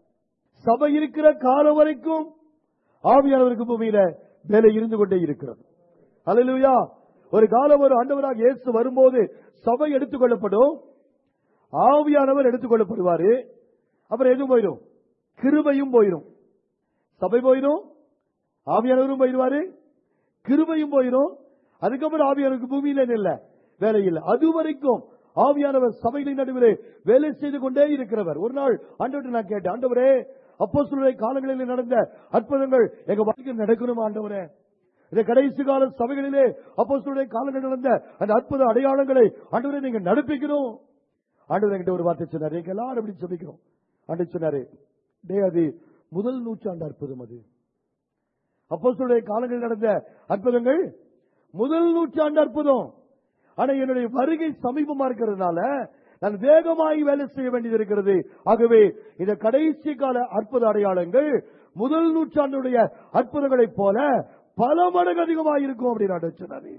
சபை இருக்கிற காலம் வரைக்கும் ஆவியானவருக்கு பூமியில வேலை இருந்து கொண்டே இருக்கிறது அல்லேலூயா ஒரு காலம் ஒரு ஆண்டவராக இயேசு வரும்போது சபை எடுத்துக்கொள்ளப்படும் ஆவியானவர் எடுத்துக்கொள்ளப்படுவாரு அப்புறம் எதுவும் போயிடும் கிருபையும் போயிடும் சபை போயிடும் ஆவியானவரும் போயிடுவாரு கிருபையும் போயிடும் அதுக்கப்புறம் ஆவியானவருக்கு பூமியில இல்ல வேலை இல்லை அது வரைக்கும் ஆவியானவர் சபைகளின் நடுவிலே வேலை செய்து கொண்டே இருக்கிறவர் ஒரு நாள் ஆண்டவர்கிட்ட நான் கேட்டேன் ஆண்டவரே அப்போ காலங்களில் நடந்த அற்புதங்கள் எங்க வாழ்க்கையில் நடக்கணும் ஆண்டவரே இந்த கடைசி கால சபைகளிலே அப்போ காலங்கள் நடந்த அந்த அற்புத அடையாளங்களை ஆண்டவரே நீங்க நடப்பிக்கணும் ஆண்டவர் என்கிட்ட ஒரு வார்த்தை சொன்னார் எங்க எல்லாரும் அப்படி சொல்லிக்கிறோம் ஆண்டு சொன்னாரு டே அது முதல் நூற்றாண்டு அற்புதம் அது அப்போஸ்தலருடைய காலங்களில் நடந்த அற்புதங்கள் முதல் நூற்றாண்டு அற்புதம் ஆனா என்னுடைய வருகை சமீபமா இருக்கிறதுனால நான் வேகமாய் வேலை செய்ய வேண்டியது இருக்கிறது ஆகவே இந்த கடைசி கால அற்புத அடையாளங்கள் முதல் நூற்றாண்டுடைய அற்புதங்களைப் போல பல மடங்கு அதிகமாக இருக்கும் அப்படின்னு சொன்னாரு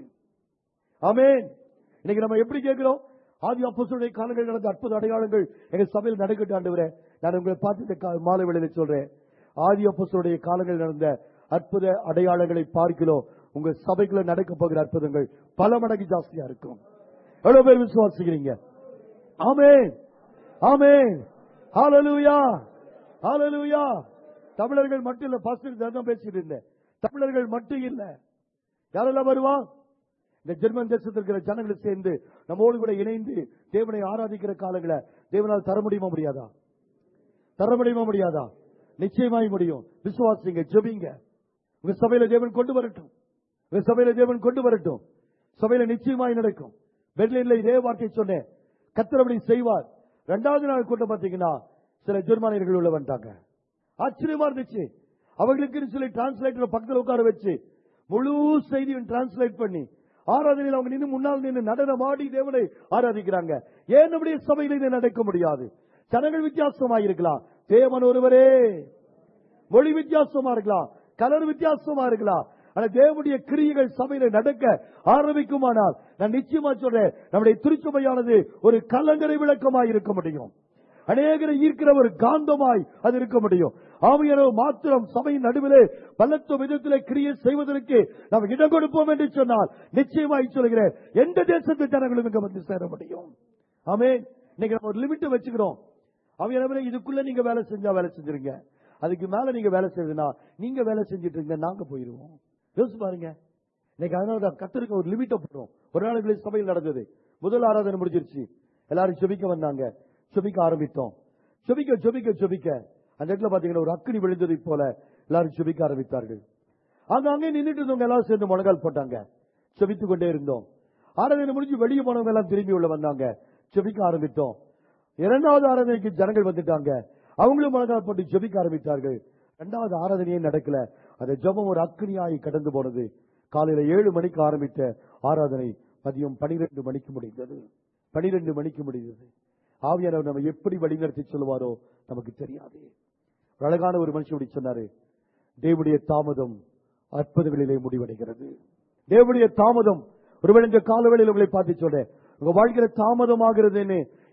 ஆமென் இன்னைக்கு நம்ம எப்படி கேட்கிறோம் ஆதி அப்போஸ்தலருடைய காலங்களில் நடந்த அற்புத அடையாளங்கள் எங்க சபையில் நடக்கட்டும் ஆண்டவரே நான் உங்களை பார்த்து இந்த கா- மாலை வேளையில சொல்றேன் ஆதி அப்போஸ்தலருடைய காலங்களில் நடந்த அற்புத அடையாளங்களை பார்க்கிறோம் உங்க சபைக்குள்ள நடக்க போகிற அற்புதங்கள் பல மடங்கு ஜாஸ்தியா இருக்கும் எவ்வளவு பேர் விசுவாசிக்கிறீங்க ஆமென் ஆமென் ஹalleluya ஹalleluya தமிழர்கள் மட்டும் இல்ல பாஸ்டர் தான் பேசிட்டு இருந்தேன் தமிழர்கள் மட்டும் இல்ல யாரெல்லாம் வருவா இந்த ஜெர்மன் தேசத்தில் இருக்கிற ஜனங்களை சேர்ந்து நம்மோடு கூட இணைந்து தேவனை ஆராதிக்கிற காலங்களை தேவனால் தர முடியுமா முடியாதா தர முடியுமா முடியாதா நிச்சயமாய் முடியும் விசுவாசிங்க ஜெபிங்க உங்க சபையில தேவன் கொண்டு வரட்டும் உங்க சபையில தேவன் கொண்டு வரட்டும் சபையில நிச்சயமாய் நடக்கும் பெர்லின்ல இதே வார்த்தை சொன்னேன் கத்திரபடி செய்வார் ரெண்டாவது நாள் கூட்டம் பாத்தீங்கன்னா சில ஜெர்மானியர்கள் உள்ள வந்துட்டாங்க ஆச்சரியமா இருந்துச்சு அவர்களுக்கு சொல்லி டிரான்ஸ்லேட்டர் பக்கத்துல உட்கார வச்சு முழு செய்தியும் டிரான்ஸ்லேட் பண்ணி ஆராதனையில் அவங்க நின்று முன்னால் நின்று நடனம் ஆடி தேவனை ஆராதிக்கிறாங்க ஏன் நம்முடைய சபையில் இது நடக்க முடியாது ஜனங்கள் வித்தியாசமா இருக்கலாம் தேவன் ஒருவரே மொழி வித்தியாசமா இருக்கலாம் கலர் வித்தியாசமா இருக்கலாம் ஆனா தேவனுடைய கிரியைகள் சபையில நடக்க ஆரம்பிக்குமானால் நான் நிச்சயமா சொல்றேன் நம்முடைய திருச்சபையானது ஒரு கலங்கரை விளக்கமாய் இருக்க முடியும் அநேகரை ஈர்க்கிற ஒரு காந்தமாய் அது இருக்க முடியும் ஆவியரவு மாத்திரம் சபையின் நடுவிலே பலத்த விதத்திலே கிரியை செய்வதற்கு நாம் இடம் கொடுப்போம் என்று சொன்னால் நிச்சயமாய் சொல்கிறேன் எந்த தேசத்து ஜனங்களும் இங்க வந்து சேர முடியும் ஆமே இன்னைக்கு நம்ம ஒரு லிமிட் வச்சுக்கிறோம் அவையரவரே இதுக்குள்ள நீங்க வேலை செஞ்சா வேலை செஞ்சிருங்க அதுக்கு மேல நீங்க வேலை செய்யுதுன்னா நீங்க வேலை செஞ்சுட்டு இருங்க நாங்க போயிருவோம் யோசிச்சு பாருங்க இன்னைக்கு அதனால தான் கத்தருக்கு ஒரு லிமிட்ட போடுறோம் ஒரு நாள் சபையில் நடந்தது முதல் ஆராதனை முடிஞ்சிருச்சு எல்லாரும் செபிக்க வந்தாங்க செபிக்க ஆரம்பித்தோம் செபிக்க செபிக்க செபிக்க அந்த இடத்துல பாத்தீங்கன்னா ஒரு அக்கினி விழுந்ததை போல எல்லாரும் செபிக்க ஆரம்பித்தார்கள் அங்க அங்கே நின்றுட்டு இருந்தவங்க எல்லாரும் சேர்ந்து முழங்கால் போட்டாங்க செபித்துக் கொண்டே இருந்தோம் ஆராதனை முடிஞ்சு வெளியே போனவங்க எல்லாம் திரும்பி உள்ள வந்தாங்க செபிக்க ஆரம்பித்தோம் இரண்டாவது ஆராதனைக்கு ஜனங்கள் வந்துட்டாங்க அவங்களும் முழங்கால் போட்டு ஜெபிக்க ஆரம்பித்தார்கள் இரண்டாவது ஆராதனையே நடக்கல அந்த ஜெபம் ஒரு அக்னியாய் கடந்து போனது காலையில ஏழு மணிக்கு ஆரம்பித்த ஆராதனை மதியம் பனிரெண்டு மணிக்கு முடிந்தது பனிரெண்டு மணிக்கு முடிந்தது ஆவியானவர் நம்ம எப்படி வழிநடத்தி சொல்லுவாரோ நமக்கு தெரியாது ஒரு அழகான ஒரு மனுஷன் இப்படி சொன்னாரு தேவனுடைய தாமதம் அற்புதங்களிலே முடிவடைகிறது தேவனுடைய தாமதம் ஒருவேளை இந்த காலவேளையில் உங்களை பார்த்து சொல்றேன் உங்க வாழ்க்கையில தாமதம் ஆகிறதுன்னு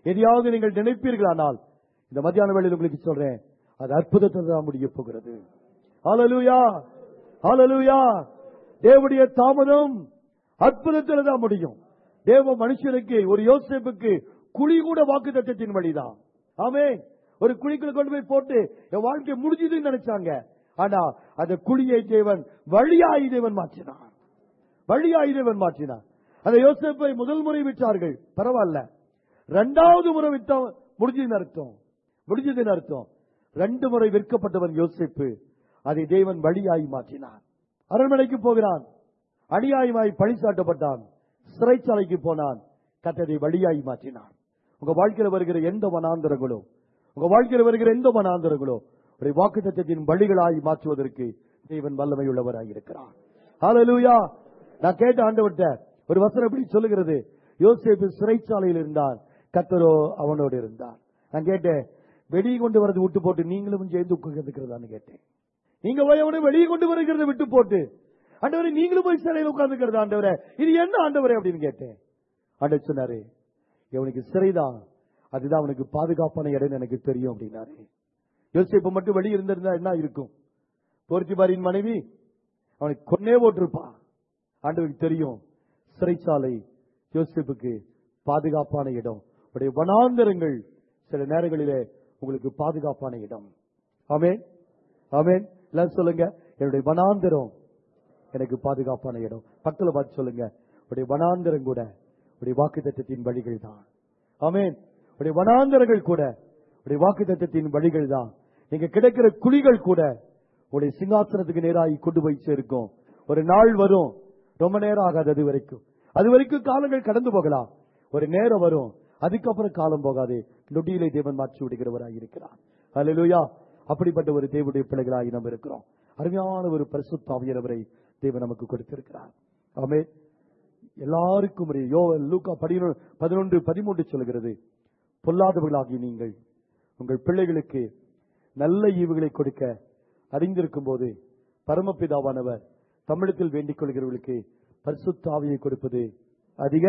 எதையாவது நீங்கள் நினைப்பீர்களானால் இந்த மத்தியான வேளையில் உங்களுக்கு சொல்றேன் அது அற்புதத்தை தான் முடிய போகிறது ஹalleluya ஹalleluya தேவனுடைய தாமதம் அற்புதத்தில் தான் முடியும் தேவ மனுஷனுக்கு ஒரு யோசேப்புக்கு குழி கூட வாக்கு தத்தத்தின் வழிதான் ஆமே ஒரு குழிக்குள்ள கொண்டு போய் போட்டு என் வாழ்க்கை முடிஞ்சதுன்னு நினைச்சாங்க ஆனா அந்த குழியை தேவன் வழியாய் தேவன் மாற்றினான் வழியாய் தேவன் மாற்றினான் அந்த யோசேப்பை முதல் முறை விட்டார்கள் பரவாயில்ல இரண்டாவது முறை வித்தா முடிஞ்சதுன்னு அர்த்தம் முடிஞ்சதுன்னு அர்த்தம் ரெண்டு முறை விற்கப்பட்டவன் யோசிப்பு அதை தேவன் வழியாய் மாற்றினான் அரண்மனைக்கு போகிறான் அநியாயமாய் பழி சாட்டப்பட்டான் சிறைச்சாலைக்கு போனான் கத்ததை வழியாய் மாற்றினான் உங்க வாழ்க்கையில் வருகிற எந்த வனாந்தரங்களோ உங்க வாழ்க்கையில் வருகிற எந்த வனாந்தரங்களோ ஒரு வாக்குத்தத்தின் வழிகளாய் மாற்றுவதற்கு தேவன் வல்லமை உள்ளவராய் இருக்கிறார் ஹalleluya நான் கேட்ட ஆண்டவர்கிட்ட ஒரு வசனம் எப்படி சொல்லுகிறது யோசேப்பு சிறைச்சாலையில் இருந்தான் கத்தரோ அவனோடு இருந்தார் நான் கேட்டேன் வெளியே கொண்டு வரது விட்டு போட்டு நீங்களும் சேர்ந்து உட்கார்ந்துக்கிறதான்னு கேட்டேன் நீங்க போய் அவனை வெளியே கொண்டு வருகிறத விட்டு போட்டு ஆண்டவரே நீங்களும் போய் சிறையில் உட்கார்ந்துக்கிறது ஆண்டவரே இது என்ன ஆண்டவரே அப்படின்னு கேட்டேன் ஆண்டவர் சொன்னாரு இவனுக்கு சிறைதான் அதுதான் அவனுக்கு பாதுகாப்பான இடம் எனக்கு தெரியும் அப்படின்னாரு யோசிப்பு மட்டும் வெளியே இருந்திருந்தா என்ன இருக்கும் போர்த்திபாரின் மனைவி அவனுக்கு கொன்னே போட்டிருப்பான் ஆண்டவருக்கு தெரியும் சிறைச்சாலை யோசிப்புக்கு பாதுகாப்பான இடம் உடைய வனாந்தரங்கள் சில நேரங்களிலே உங்களுக்கு பாதுகாப்பான இடம் ஆமென் ஆமென் எல்லாரும் சொல்லுங்க என்னுடைய வனாந்தரம் எனக்கு பாதுகாப்பான இடம் பக்கத்துல பார்த்து சொல்லுங்க உடைய வனாந்தரம் கூட உடைய வாக்குத்தத்தத்தின் வழிகள் தான் ஆமென் உடைய வனாந்தரங்கள் கூட உடைய வாக்குத்தத்தத்தின் வழிகள் தான் நீங்க கிடைக்கிற குழிகள் கூட உடைய சிங்காசனத்துக்கு நேராகி கொண்டு போய் சேர்க்கும் ஒரு நாள் வரும் ரொம்ப நேரம் ஆகாது அது வரைக்கும் அது வரைக்கும் காலங்கள் கடந்து போகலாம் ஒரு நேரம் வரும் அதுக்கப்புறம் காலம் போகாது நொடியிலே தேவன் மாற்றி விடுகிறவராய் இருக்கிறார் அல்லேலூயா அப்படிப்பட்ட ஒரு தேவனுடைய பிள்ளைகளாகி நாம் இருக்கிறோம் அருமையான ஒரு பரிசுத்தாவியரவரை தேவன் நமக்கு கொடுத்திருக்கிறார் ஆமே எல்லாருக்கும் ஒரு யோவல் லூக்கா பதினொன்று பதினொன்று பதிமூன்று சொல்கிறது பொல்லாதவர்களாகி நீங்கள் உங்கள் பிள்ளைகளுக்கு நல்ல ஈவுகளை கொடுக்க அறிந்திருக்கும் போது பரமபிதாவானவர் தமிழத்தில் வேண்டிக் கொள்கிறவர்களுக்கு பரிசுத்தாவியை கொடுப்பது அதிக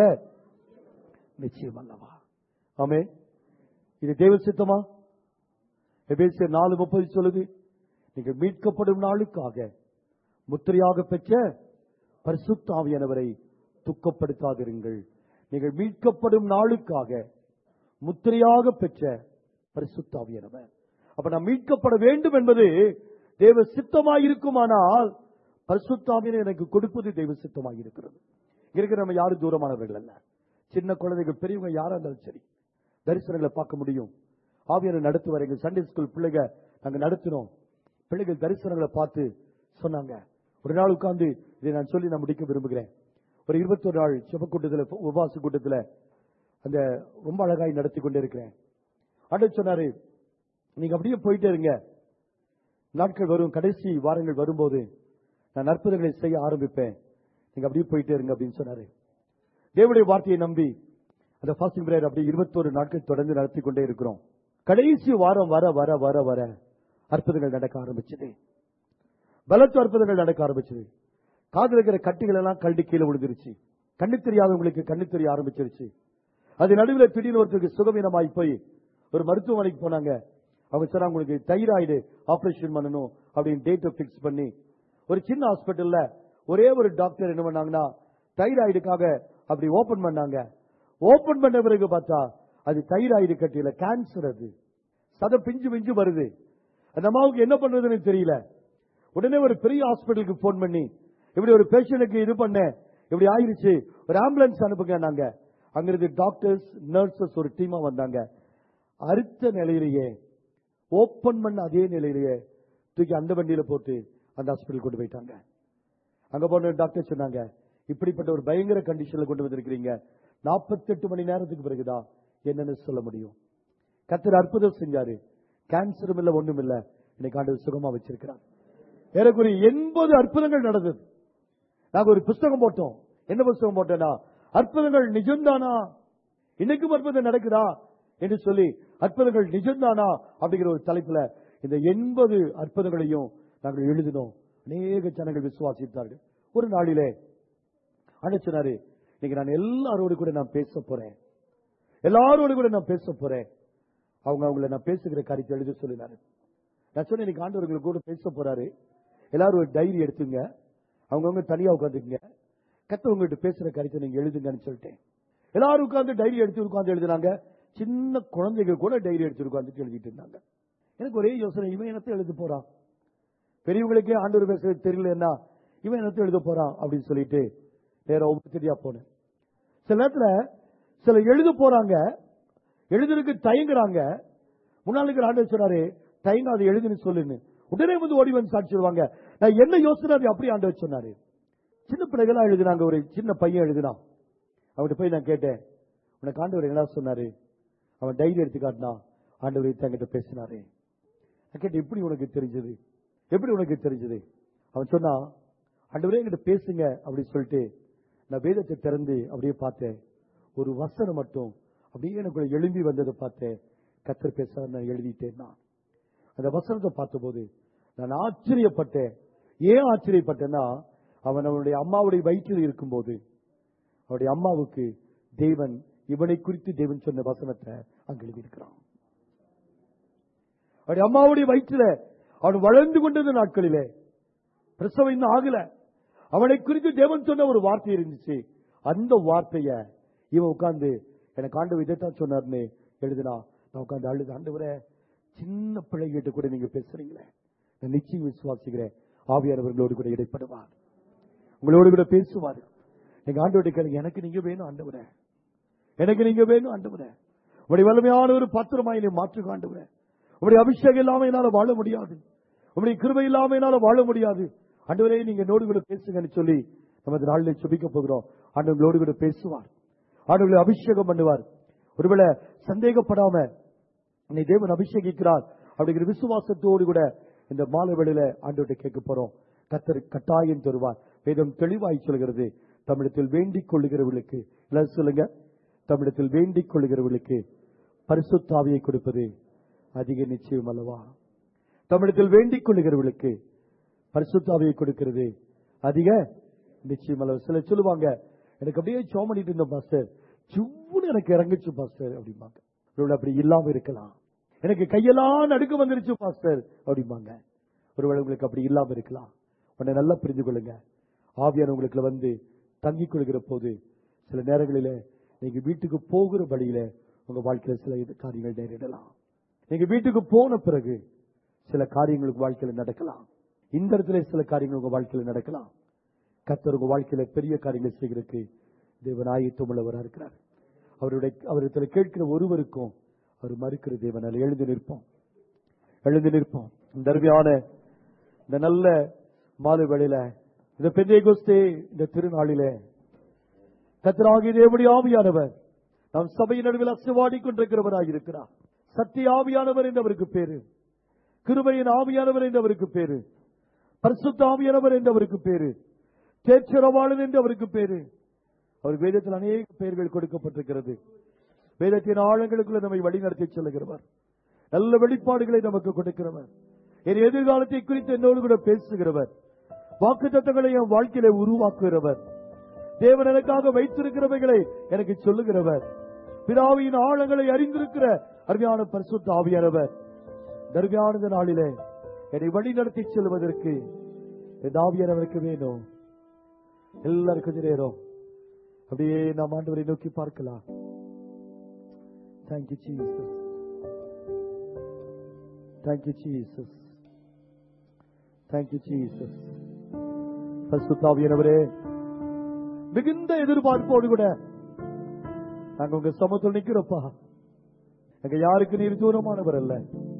நிச்சயம் அல்லவா ஆமே இது தேவ சித்தமா எபேசியர் நாலு முப்பது சொல்லுது நீங்கள் மீட்கப்படும் நாளுக்காக முத்திரையாக பெற்ற பரிசுத்தாவியானவரை துக்கப்படுத்தாதிருங்கள் நீங்கள் மீட்கப்படும் நாளுக்காக முத்திரையாக பெற்ற பரிசுத்தாவியானவர் அப்ப நாம் மீட்கப்பட வேண்டும் என்பது தேவ சித்தமாயிருக்குமானால் பரிசுத்தாவியனை எனக்கு கொடுப்பது தெய்வ சித்தமாயிருக்கிறது இருக்கிற நம்ம யாரும் தூரமானவர்கள் அல்ல சின்ன குழந்தைகள் பெரியவங்க யாரா இருந்தாலும் சரி தரிசனங்களை பார்க்க முடியும் ஆவியரை நடத்துவார் எங்க சண்டே ஸ்கூல் பிள்ளைங்க நாங்க நடத்தினோம் பிள்ளைகள் தரிசனங்களை பார்த்து சொன்னாங்க ஒரு நாள் உட்கார்ந்து இதை நான் சொல்லி நான் முடிக்க விரும்புகிறேன் ஒரு இருபத்தொரு நாள் செப கூட்டத்தில் உபவாச கூட்டத்தில் அந்த ரொம்ப அழகாய் நடத்தி கொண்டே இருக்கிறேன் ஆண்டவர் சொன்னாரு நீங்க அப்படியே போயிட்டே இருங்க நாட்கள் வரும் கடைசி வாரங்கள் வரும்போது நான் அற்புதங்களை செய்ய ஆரம்பிப்பேன் நீங்க அப்படியே போயிட்டே இருங்க அப்படின்னு சொன்னாரு தேவனுடைய வார்த்தையை நம்பி அந்த ஃபாஸ்டிங் பிரேயர் அப்படி இருபத்தோரு நாட்கள் தொடர்ந்து நடத்தி கொண்டே இருக்கிறோம் கடைசி வாரம் வர வர வர வர அற்புதங்கள் நடக்க ஆரம்பிச்சது பலத்த அற்புதங்கள் நடக்க ஆரம்பிச்சது காதுல இருக்கிற கட்டிகள் எல்லாம் கல்டி கீழே விழுந்துருச்சு கண்ணு தெரியாதவங்களுக்கு கண்ணு தெரிய ஆரம்பிச்சிருச்சு அது நடுவில் திடீர்னு ஒருத்தருக்கு சுகவீனமாய் போய் ஒரு மருத்துவமனைக்கு போனாங்க அவங்க சொன்னாங்க உங்களுக்கு தைராய்டு ஆபரேஷன் பண்ணணும் அப்படின்னு டேட்டை பிக்ஸ் பண்ணி ஒரு சின்ன ஹாஸ்பிட்டல்ல ஒரே ஒரு டாக்டர் என்ன பண்ணாங்கன்னா தைராய்டுக்காக அப்படி ஓபன் பண்ணாங்க ஓபன் பண்ண பிறகு பார்த்தா அது தைராய்டு கட்டியில கேன்சர் அது சத பிஞ்சு பிஞ்சு வருது அந்த அம்மாவுக்கு என்ன பண்றதுன்னு தெரியல உடனே ஒரு பெரிய ஹாஸ்பிட்டலுக்கு போன் பண்ணி இப்படி ஒரு பேஷண்ட்டுக்கு இது பண்ண இப்படி ஆயிருச்சு ஒரு ஆம்புலன்ஸ் அனுப்புங்க நாங்க அங்கிருந்து டாக்டர்ஸ் நர்சஸ் ஒரு டீமா வந்தாங்க அறுத்த நிலையிலேயே ஓபன் பண்ண அதே நிலையிலேயே தூக்கி அந்த வண்டியில போட்டு அந்த ஹாஸ்பிட்டல் கொண்டு போயிட்டாங்க அங்க போன டாக்டர் சொன்னாங்க இப்படிப்பட்ட ஒரு பயங்கர கண்டிஷன்ல கொண்டு வந்திருக்கிறீங்க 48 மணி நேரத்துக்கு பிறகுதான் என்னன்னு சொல்ல முடியும் கத்தர் அற்புதம் செஞ்சாரு கேன்சரும் இல்ல ஒண்ணும் இல்ல இன்னைக்கு ஆண்டு சுகமா வச்சிருக்கிறார் ஏறக்குறைய எண்பது அற்புதங்கள் நடந்தது நாங்க ஒரு புஸ்தகம் போட்டோம் என்ன புஸ்தகம் போட்டோம்னா அற்புதங்கள் நிஜம்தானா இன்னைக்கும் அற்புதம் நடக்குதா என்று சொல்லி அற்புதங்கள் நிஜம்தானா அப்படிங்கிற ஒரு தலைப்புல இந்த எண்பது அற்புதங்களையும் நாங்கள் எழுதினோம் அநேக ஜனங்கள் விசுவாசித்தார்கள் ஒரு நாளிலே அனுப்பினாரு இன்னைக்கு நான் எல்லாரோடு கூட நான் பேச போறேன் எல்லாரோடு கூட நான் பேச போறேன் அவங்க அவங்கள நான் பேசுகிற காரியத்தை எழுத சொல்லினாரு நான் சொன்னேன் இன்னைக்கு ஆண்டவர்கள் கூட பேச போறாரு எல்லாரும் ஒரு டைரி எடுத்துங்க அவங்கவுங்க தனியா உட்காந்துக்குங்க கத்த உங்ககிட்ட பேசுற காரியத்தை நீங்க எழுதுங்கன்னு சொல்லிட்டேன் எல்லாரும் உட்கார்ந்து டைரி எடுத்து உட்கார்ந்து எழுதுனாங்க சின்ன குழந்தைங்க கூட டைரி எடுத்து உட்கார்ந்துட்டு எழுதிட்டு இருந்தாங்க எனக்கு ஒரே யோசனை இவன் என்னத்தை எழுத போறான் பெரியவங்களுக்கே ஆண்டவர் பேசுறது தெரியலன்னா இவன் என்னத்தை எழுத போறான் அப்படின்னு சொல்லிட்டு நேரம் ஒவ்வொருத்தடியா போனேன் சில நேரத்துல சில எழுத போறாங்க எழுதுறதுக்கு தயங்குறாங்க முன்னாள் இருக்கிற ஆண்டவர் சொன்னாரு தயங்காது எழுதுன்னு சொல்லுன்னு உடனே வந்து ஓடி வந்து சாட்சிடுவாங்க நான் என்ன யோசனை அது அப்படி ஆண்டவர் சொன்னாரு சின்ன பிள்ளைகளா எழுதுனாங்க ஒரு சின்ன பையன் எழுதினான் அவன்கிட்ட போய் நான் கேட்டேன் உனக்கு ஆண்டவர் என்ன சொன்னாரு அவன் டைரி எடுத்து காட்டினா ஆண்டவர் தங்கிட்ட பேசினாரு நான் கேட்டேன் எப்படி உனக்கு தெரிஞ்சது எப்படி உனக்கு தெரிஞ்சது அவன் சொன்னா ஆண்டவரே என்கிட்ட பேசுங்க அப்படின்னு சொல்லிட்டு நான் வேதத்தை திறந்து அப்படியே பார்த்தேன் ஒரு வசனம் மட்டும் அப்படியே எனக்குள்ள எழும்பி வந்ததை பார்த்தேன் கத்தர் பேச நான் எழுதிட்டேன் நான் அந்த வசனத்தை பார்த்தபோது நான் ஆச்சரியப்பட்டேன் ஏன் ஆச்சரியப்பட்டேன்னா அவன் அவனுடைய அம்மாவுடைய வயிற்றில் இருக்கும்போது அவருடைய அம்மாவுக்கு தேவன் இவனை குறித்து தேவன் சொன்ன வசனத்தை அங்க எழுதியிருக்கிறான் அவருடைய அம்மாவுடைய வயிற்றில அவன் வளர்ந்து கொண்டது நாட்களிலே பிரசவம் இன்னும் ஆகல அவனை குறித்து தேவன் சொன்ன ஒரு வார்த்தை இருந்துச்சு அந்த வார்த்தைய இவன் உட்கார்ந்து எனக்கு ஆண்டு இதைத்தான் சொன்னார்னு எழுதினா நான் உட்கார்ந்து அழுது ஆண்டவரே சின்ன பிள்ளைகிட்ட கூட நீங்க பேசுறீங்களே நான் நிச்சயம் விசுவாசிக்கிறேன் ஆவியானவர்களோடு கூட இடைப்படுவார் உங்களோடு கூட பேசுவார் நீங்க ஆண்டவர்கிட்ட கேளுங்க எனக்கு நீங்க வேணும் ஆண்டவரே எனக்கு நீங்க வேணும் ஆண்டவரே உங்களுடைய வலிமையான ஒரு பாத்திரமாய் என்னை மாற்றுக ஆண்டவரே உங்களுடைய அபிஷேகம் இல்லாம என்னால வாழ முடியாது உங்களுடைய கிருபை இல்லாம என்னால வாழ முடியாது ஆண்டவரே நீங்க என்னோடு கூட பேசுங்கன்னு சொல்லி நமது நாளில் சுபிக்க போகிறோம் ஆண்டவங்களோடு கூட பேசுவார் ஆண்டவர்களை அபிஷேகம் பண்ணுவார் ஒருவேளை சந்தேகப்படாம என்னை தேவன் அபிஷேகிக்கிறார் அப்படிங்கிற விசுவாசத்தோடு கூட இந்த மாலை வேளையில ஆண்டவர்கிட்ட கேட்க போறோம் கத்தர் கட்டாயம் தருவார் வேதம் தெளிவாய் சொல்கிறது தமிழத்தில் வேண்டிக் கொள்ளுகிறவர்களுக்கு எல்லாரும் சொல்லுங்க தமிழத்தில் வேண்டிக் கொள்ளுகிறவர்களுக்கு பரிசுத்தாவியை கொடுப்பது அதிக நிச்சயம் அல்லவா தமிழத்தில் வேண்டிக் கொள்ளுகிறவர்களுக்கு பரிசுத்தாவியை கொடுக்கிறது அதிக நிச்சயம் அல்லவா சிலர் சொல்லுவாங்க எனக்கு அப்படியே சோம் பண்ணிட்டு இருந்த பாஸ்டர் சும்முன்னு எனக்கு இறங்குச்சு பாஸ்டர் அப்படிம்பாங்க ஒருவேளை அப்படி இல்லாம இருக்கலாம் எனக்கு கையெல்லாம் நடுக்க வந்துருச்சு பாஸ்டர் அப்படிம்பாங்க ஒருவேளை உங்களுக்கு அப்படி இல்லாம இருக்கலாம் உன்னை நல்லா புரிந்து கொள்ளுங்க ஆவியான உங்களுக்கு வந்து தங்கிக் கொள்கிற போது சில நேரங்களில நீங்க வீட்டுக்கு போகிற வழியில உங்க வாழ்க்கையில சில இது காரியங்கள் நேரிடலாம் நீங்க வீட்டுக்கு போன பிறகு சில காரியங்களுக்கு வாழ்க்கையில நடக்கலாம் இந்த இடத்துல சில காரியங்கள் உங்க வாழ்க்கையில நடக்கலாம் கத்தர் உங்க வாழ்க்கையில பெரிய காரியங்கள் செய்கிறதுக்கு தேவன் ஆயத்தம் உள்ளவராக இருக்கிறார் அவருடைய அவரிடத்துல கேட்கிற ஒருவருக்கும் அவர் மறுக்கிற தேவனால் எழுந்து நிற்போம் எழுந்து நிற்போம் இந்த அருமையான இந்த நல்ல மாலை வேளையில இந்த பெரிய கோஸ்தே இந்த திருநாளிலே கத்தராகிய தேவடி ஆவியானவர் நாம் சபையின் நடுவில் அசைவாடி கொண்டிருக்கிறவராக இருக்கிறார் சத்திய ஆவியானவர் என்றவருக்கு பேரு கிருபையின் ஆவியானவர் என்றவருக்கு பேரு பரிசுத்த ஆவியானவர் என்றவருக்கு பேரு தேச்சரவாளன் என்றவருக்கு பேரு அவர் வேதத்தில் அநேக பெயர்கள் கொடுக்கப்பட்டிருக்கிறது வேதத்தின் ஆழங்களுக்குள்ள நம்மை வழிநடத்தி செல்லுகிறவர் நல்ல வெளிப்பாடுகளை நமக்கு கொடுக்கிறவர் என் எதிர்காலத்தை குறித்து என்னோடு கூட பேசுகிறவர் வாக்கு தத்தங்களை என் வாழ்க்கையில உருவாக்குகிறவர் தேவன் எனக்காக வைத்திருக்கிறவைகளை எனக்கு சொல்லுகிறவர் பிதாவின் ஆழங்களை அறிந்திருக்கிற அருமையான பரிசுத்த ஆவியானவர் தர்மியான நாளிலே என்னை வழி நடத்தி செல்வதற்கு இந்த ஆவியானவருக்கு வேணும் எல்லாரும் கொஞ்ச நேரம் அப்படியே நாம் ஆண்டவரை நோக்கி பார்க்கலாம் thank you Jesus thank you Jesus thank you Jesus பரிசுத்தாவியனவரே மிகுந்த எதிர்பார்ப்போடு கூட நாங்க உங்க சமத்தில் நிக்கிறோப்பா எங்க யாருக்கு நீர் தூரமானவர் அல்ல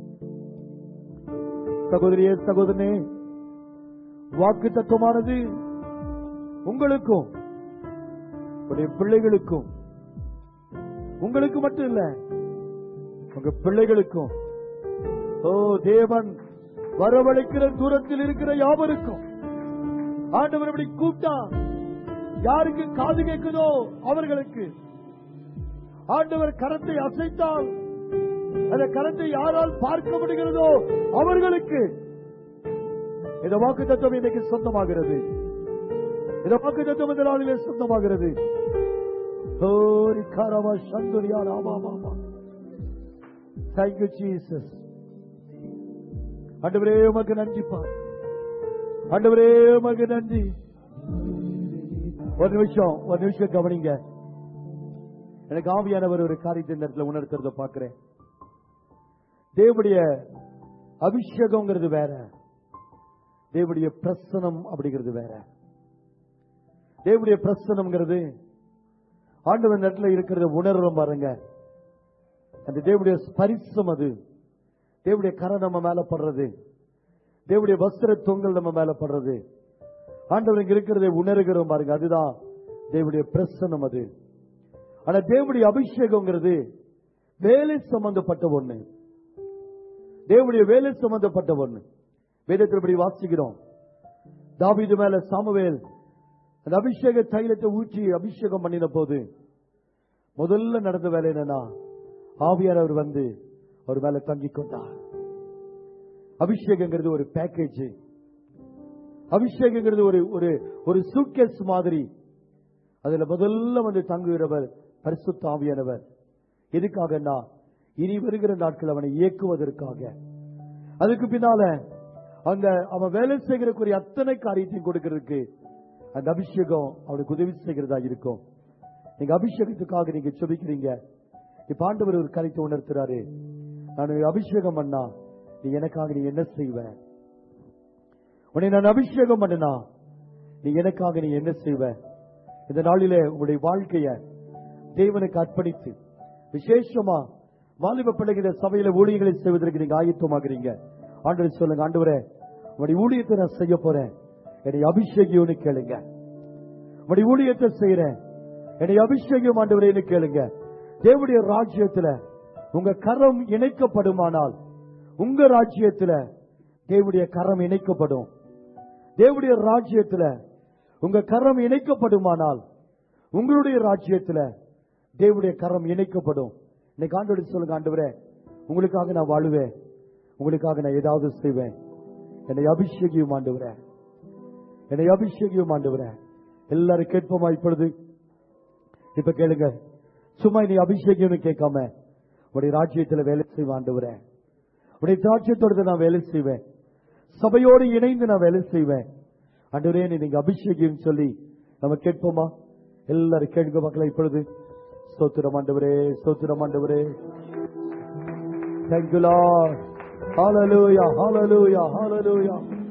சகோதரியே சகோதரனே வாக்கு தத்துவமானது உங்களுக்கும் உடைய பிள்ளைகளுக்கும் உங்களுக்கு மட்டும் இல்ல உங்க பிள்ளைகளுக்கும் ஓ தேவன் வரவழைக்கிற தூரத்தில் இருக்கிற யாவருக்கும் ஆண்டவர் இப்படி கூப்பிட்டா யாருக்கு காது கேட்குதோ அவர்களுக்கு ஆண்டவர் கரத்தை அசைத்தால் அந்த கரத்தை யாரால் பார்க்க முடிகிறதோ அவர்களுக்கு இந்த வாக்கு தத்துவம் இன்னைக்கு சொந்தமாகிறது இந்த வாக்கு தத்துவம் இந்த நாளிலே சொந்தமாகிறது ஹோரி கரவா சந்துரியா ராமா மாமா தேங்க்யூ ஜீசஸ் ஆண்டவரே உமக்கு நன்றிப்பா ஆண்டவரே உமக்கு நன்றி ஒரு நிமிஷம் ஒரு நிமிஷம் கவனிங்க எனக்கு ஆவியானவர் ஒரு காரியத்தை இந்த இடத்துல உணர்த்துறத பாக்குறேன் தேவடைய அபிஷேகம்ங்கிறது வேற தேவடைய பிரசனம் அப்படிங்கிறது வேற தேவடைய பிரசனம்ங்கிறது ஆண்டவன் இடத்துல இருக்கிறத உணர்றோம் பாருங்க அந்த தேவடைய ஸ்பரிசம் அது தேவடைய கரை நம்ம மேல படுறது தேவடைய வஸ்திர தொங்கல் நம்ம மேல படுறது ஆண்டவர் இங்க இருக்கிறதை உணர்கிறோம் பாருங்க அதுதான் தேவடைய பிரசனம் அது ஆனா தேவடைய அபிஷேகம்ங்கிறது வேலை சம்பந்தப்பட்ட ஒண்ணு தேவடைய வேலை சம்பந்தப்பட்ட ஒண்ணு வேதத்தில் இப்படி வாசிக்கிறோம் தாவீது மேல சாமுவேல் அந்த அபிஷேக தைலத்தை ஊற்றி அபிஷேகம் பண்ணின போது முதல்ல நடந்த வேலை என்னன்னா ஆவியானவர் வந்து அவர் மேல தங்கிக் கொண்டார் அபிஷேகங்கிறது ஒரு பேக்கேஜ் அபிஷேகங்கிறது ஒரு ஒரு ஒரு சூட்கேஸ் மாதிரி அதுல முதல்ல வந்து தங்குகிறவர் பரிசுத்த ஆவியானவர் எதுக்காகன்னா இனி வருகிற நாட்கள் அவனை இயக்குவதற்காக அதுக்கு பின்னால அங்க அவன் வேலை செய்கிறக்குரிய அத்தனை காரியத்தையும் கொடுக்கிறதுக்கு அந்த அபிஷேகம் அவனுக்கு உதவி செய்கிறதா இருக்கும் நீங்க அபிஷேகத்துக்காக நீங்க செபிக்கிறீங்க இப்ப ஆண்டவர் ஒரு கருத்தை உணர்த்துறாரு நான் அபிஷேகம் பண்ணா நீ எனக்காக நீ என்ன செய்வ உன்னை நான் அபிஷேகம் பண்ணனா நீ எனக்காக நீ என்ன செய்வ இந்த நாளிலே உங்களுடைய வாழ்க்கைய தேவனுக்கு அர்ப்பணித்து விசேஷமா வாலிப பிள்ளைகிற சபையில ஊழியர்களை செய்வதற்கு நீங்க ஆயத்தமாகிறீங்க ஆண்டவர் சொல்லுங்க ஆண்டவரே உங்களுடைய ஊழியத்தை நான் செய்ய போறேன் என்னை அபிஷேகியோன்னு கேளுங்க உங்களுடைய ஊழியத்தை செய்யறேன் என்னை அபிஷேகம் ஆண்டவரேன்னு கேளுங்க தேவனுடைய ராஜ்யத்துல உங்க கரம் இணைக்கப்படுமானால் உங்க ராஜ்யத்துல தேவனுடைய கரம் இணைக்கப்படும் தேவனுடைய ராஜ்யத்துல உங்க கரம் இணைக்கப்படுமானால் உங்களுடைய ராஜ்யத்துல தேவனுடைய கரம் இணைக்கப்படும் இன்னைக்கு ஆண்டோடு சொல்லுங்க ஆண்டவரே உங்களுக்காக நான் வாழுவேன் உங்களுக்காக நான் ஏதாவது செய்வேன் என்னை அபிஷேகியும் ஆண்டவரே என்னை அபிஷேகியும் ஆண்டவரே எல்லாரும் கேட்போமா இப்பொழுது இப்ப கேளுங்க சும்மா நீ அபிஷேகம்னு கேட்காம உடைய ராஜ்யத்துல வேலை செய்வேன் ஆண்டவரே உடைய ராஜ்யத்தோடு நான் வேலை செய்வேன் சபையோடு இணைந்து நான் வேலை செய்வேன் ஆண்டவரே நீ நீங்க அபிஷேகம் சொல்லி நம்ம கேட்போமா எல்லாரும் கேட்க பார்க்கலாம் இப்பொழுது ஸ்தோத்திரம் ஆண்டவரே ஸ்தோத்திரம் ஆண்டவரே thank you lord hallelujah hallelujah hallelujah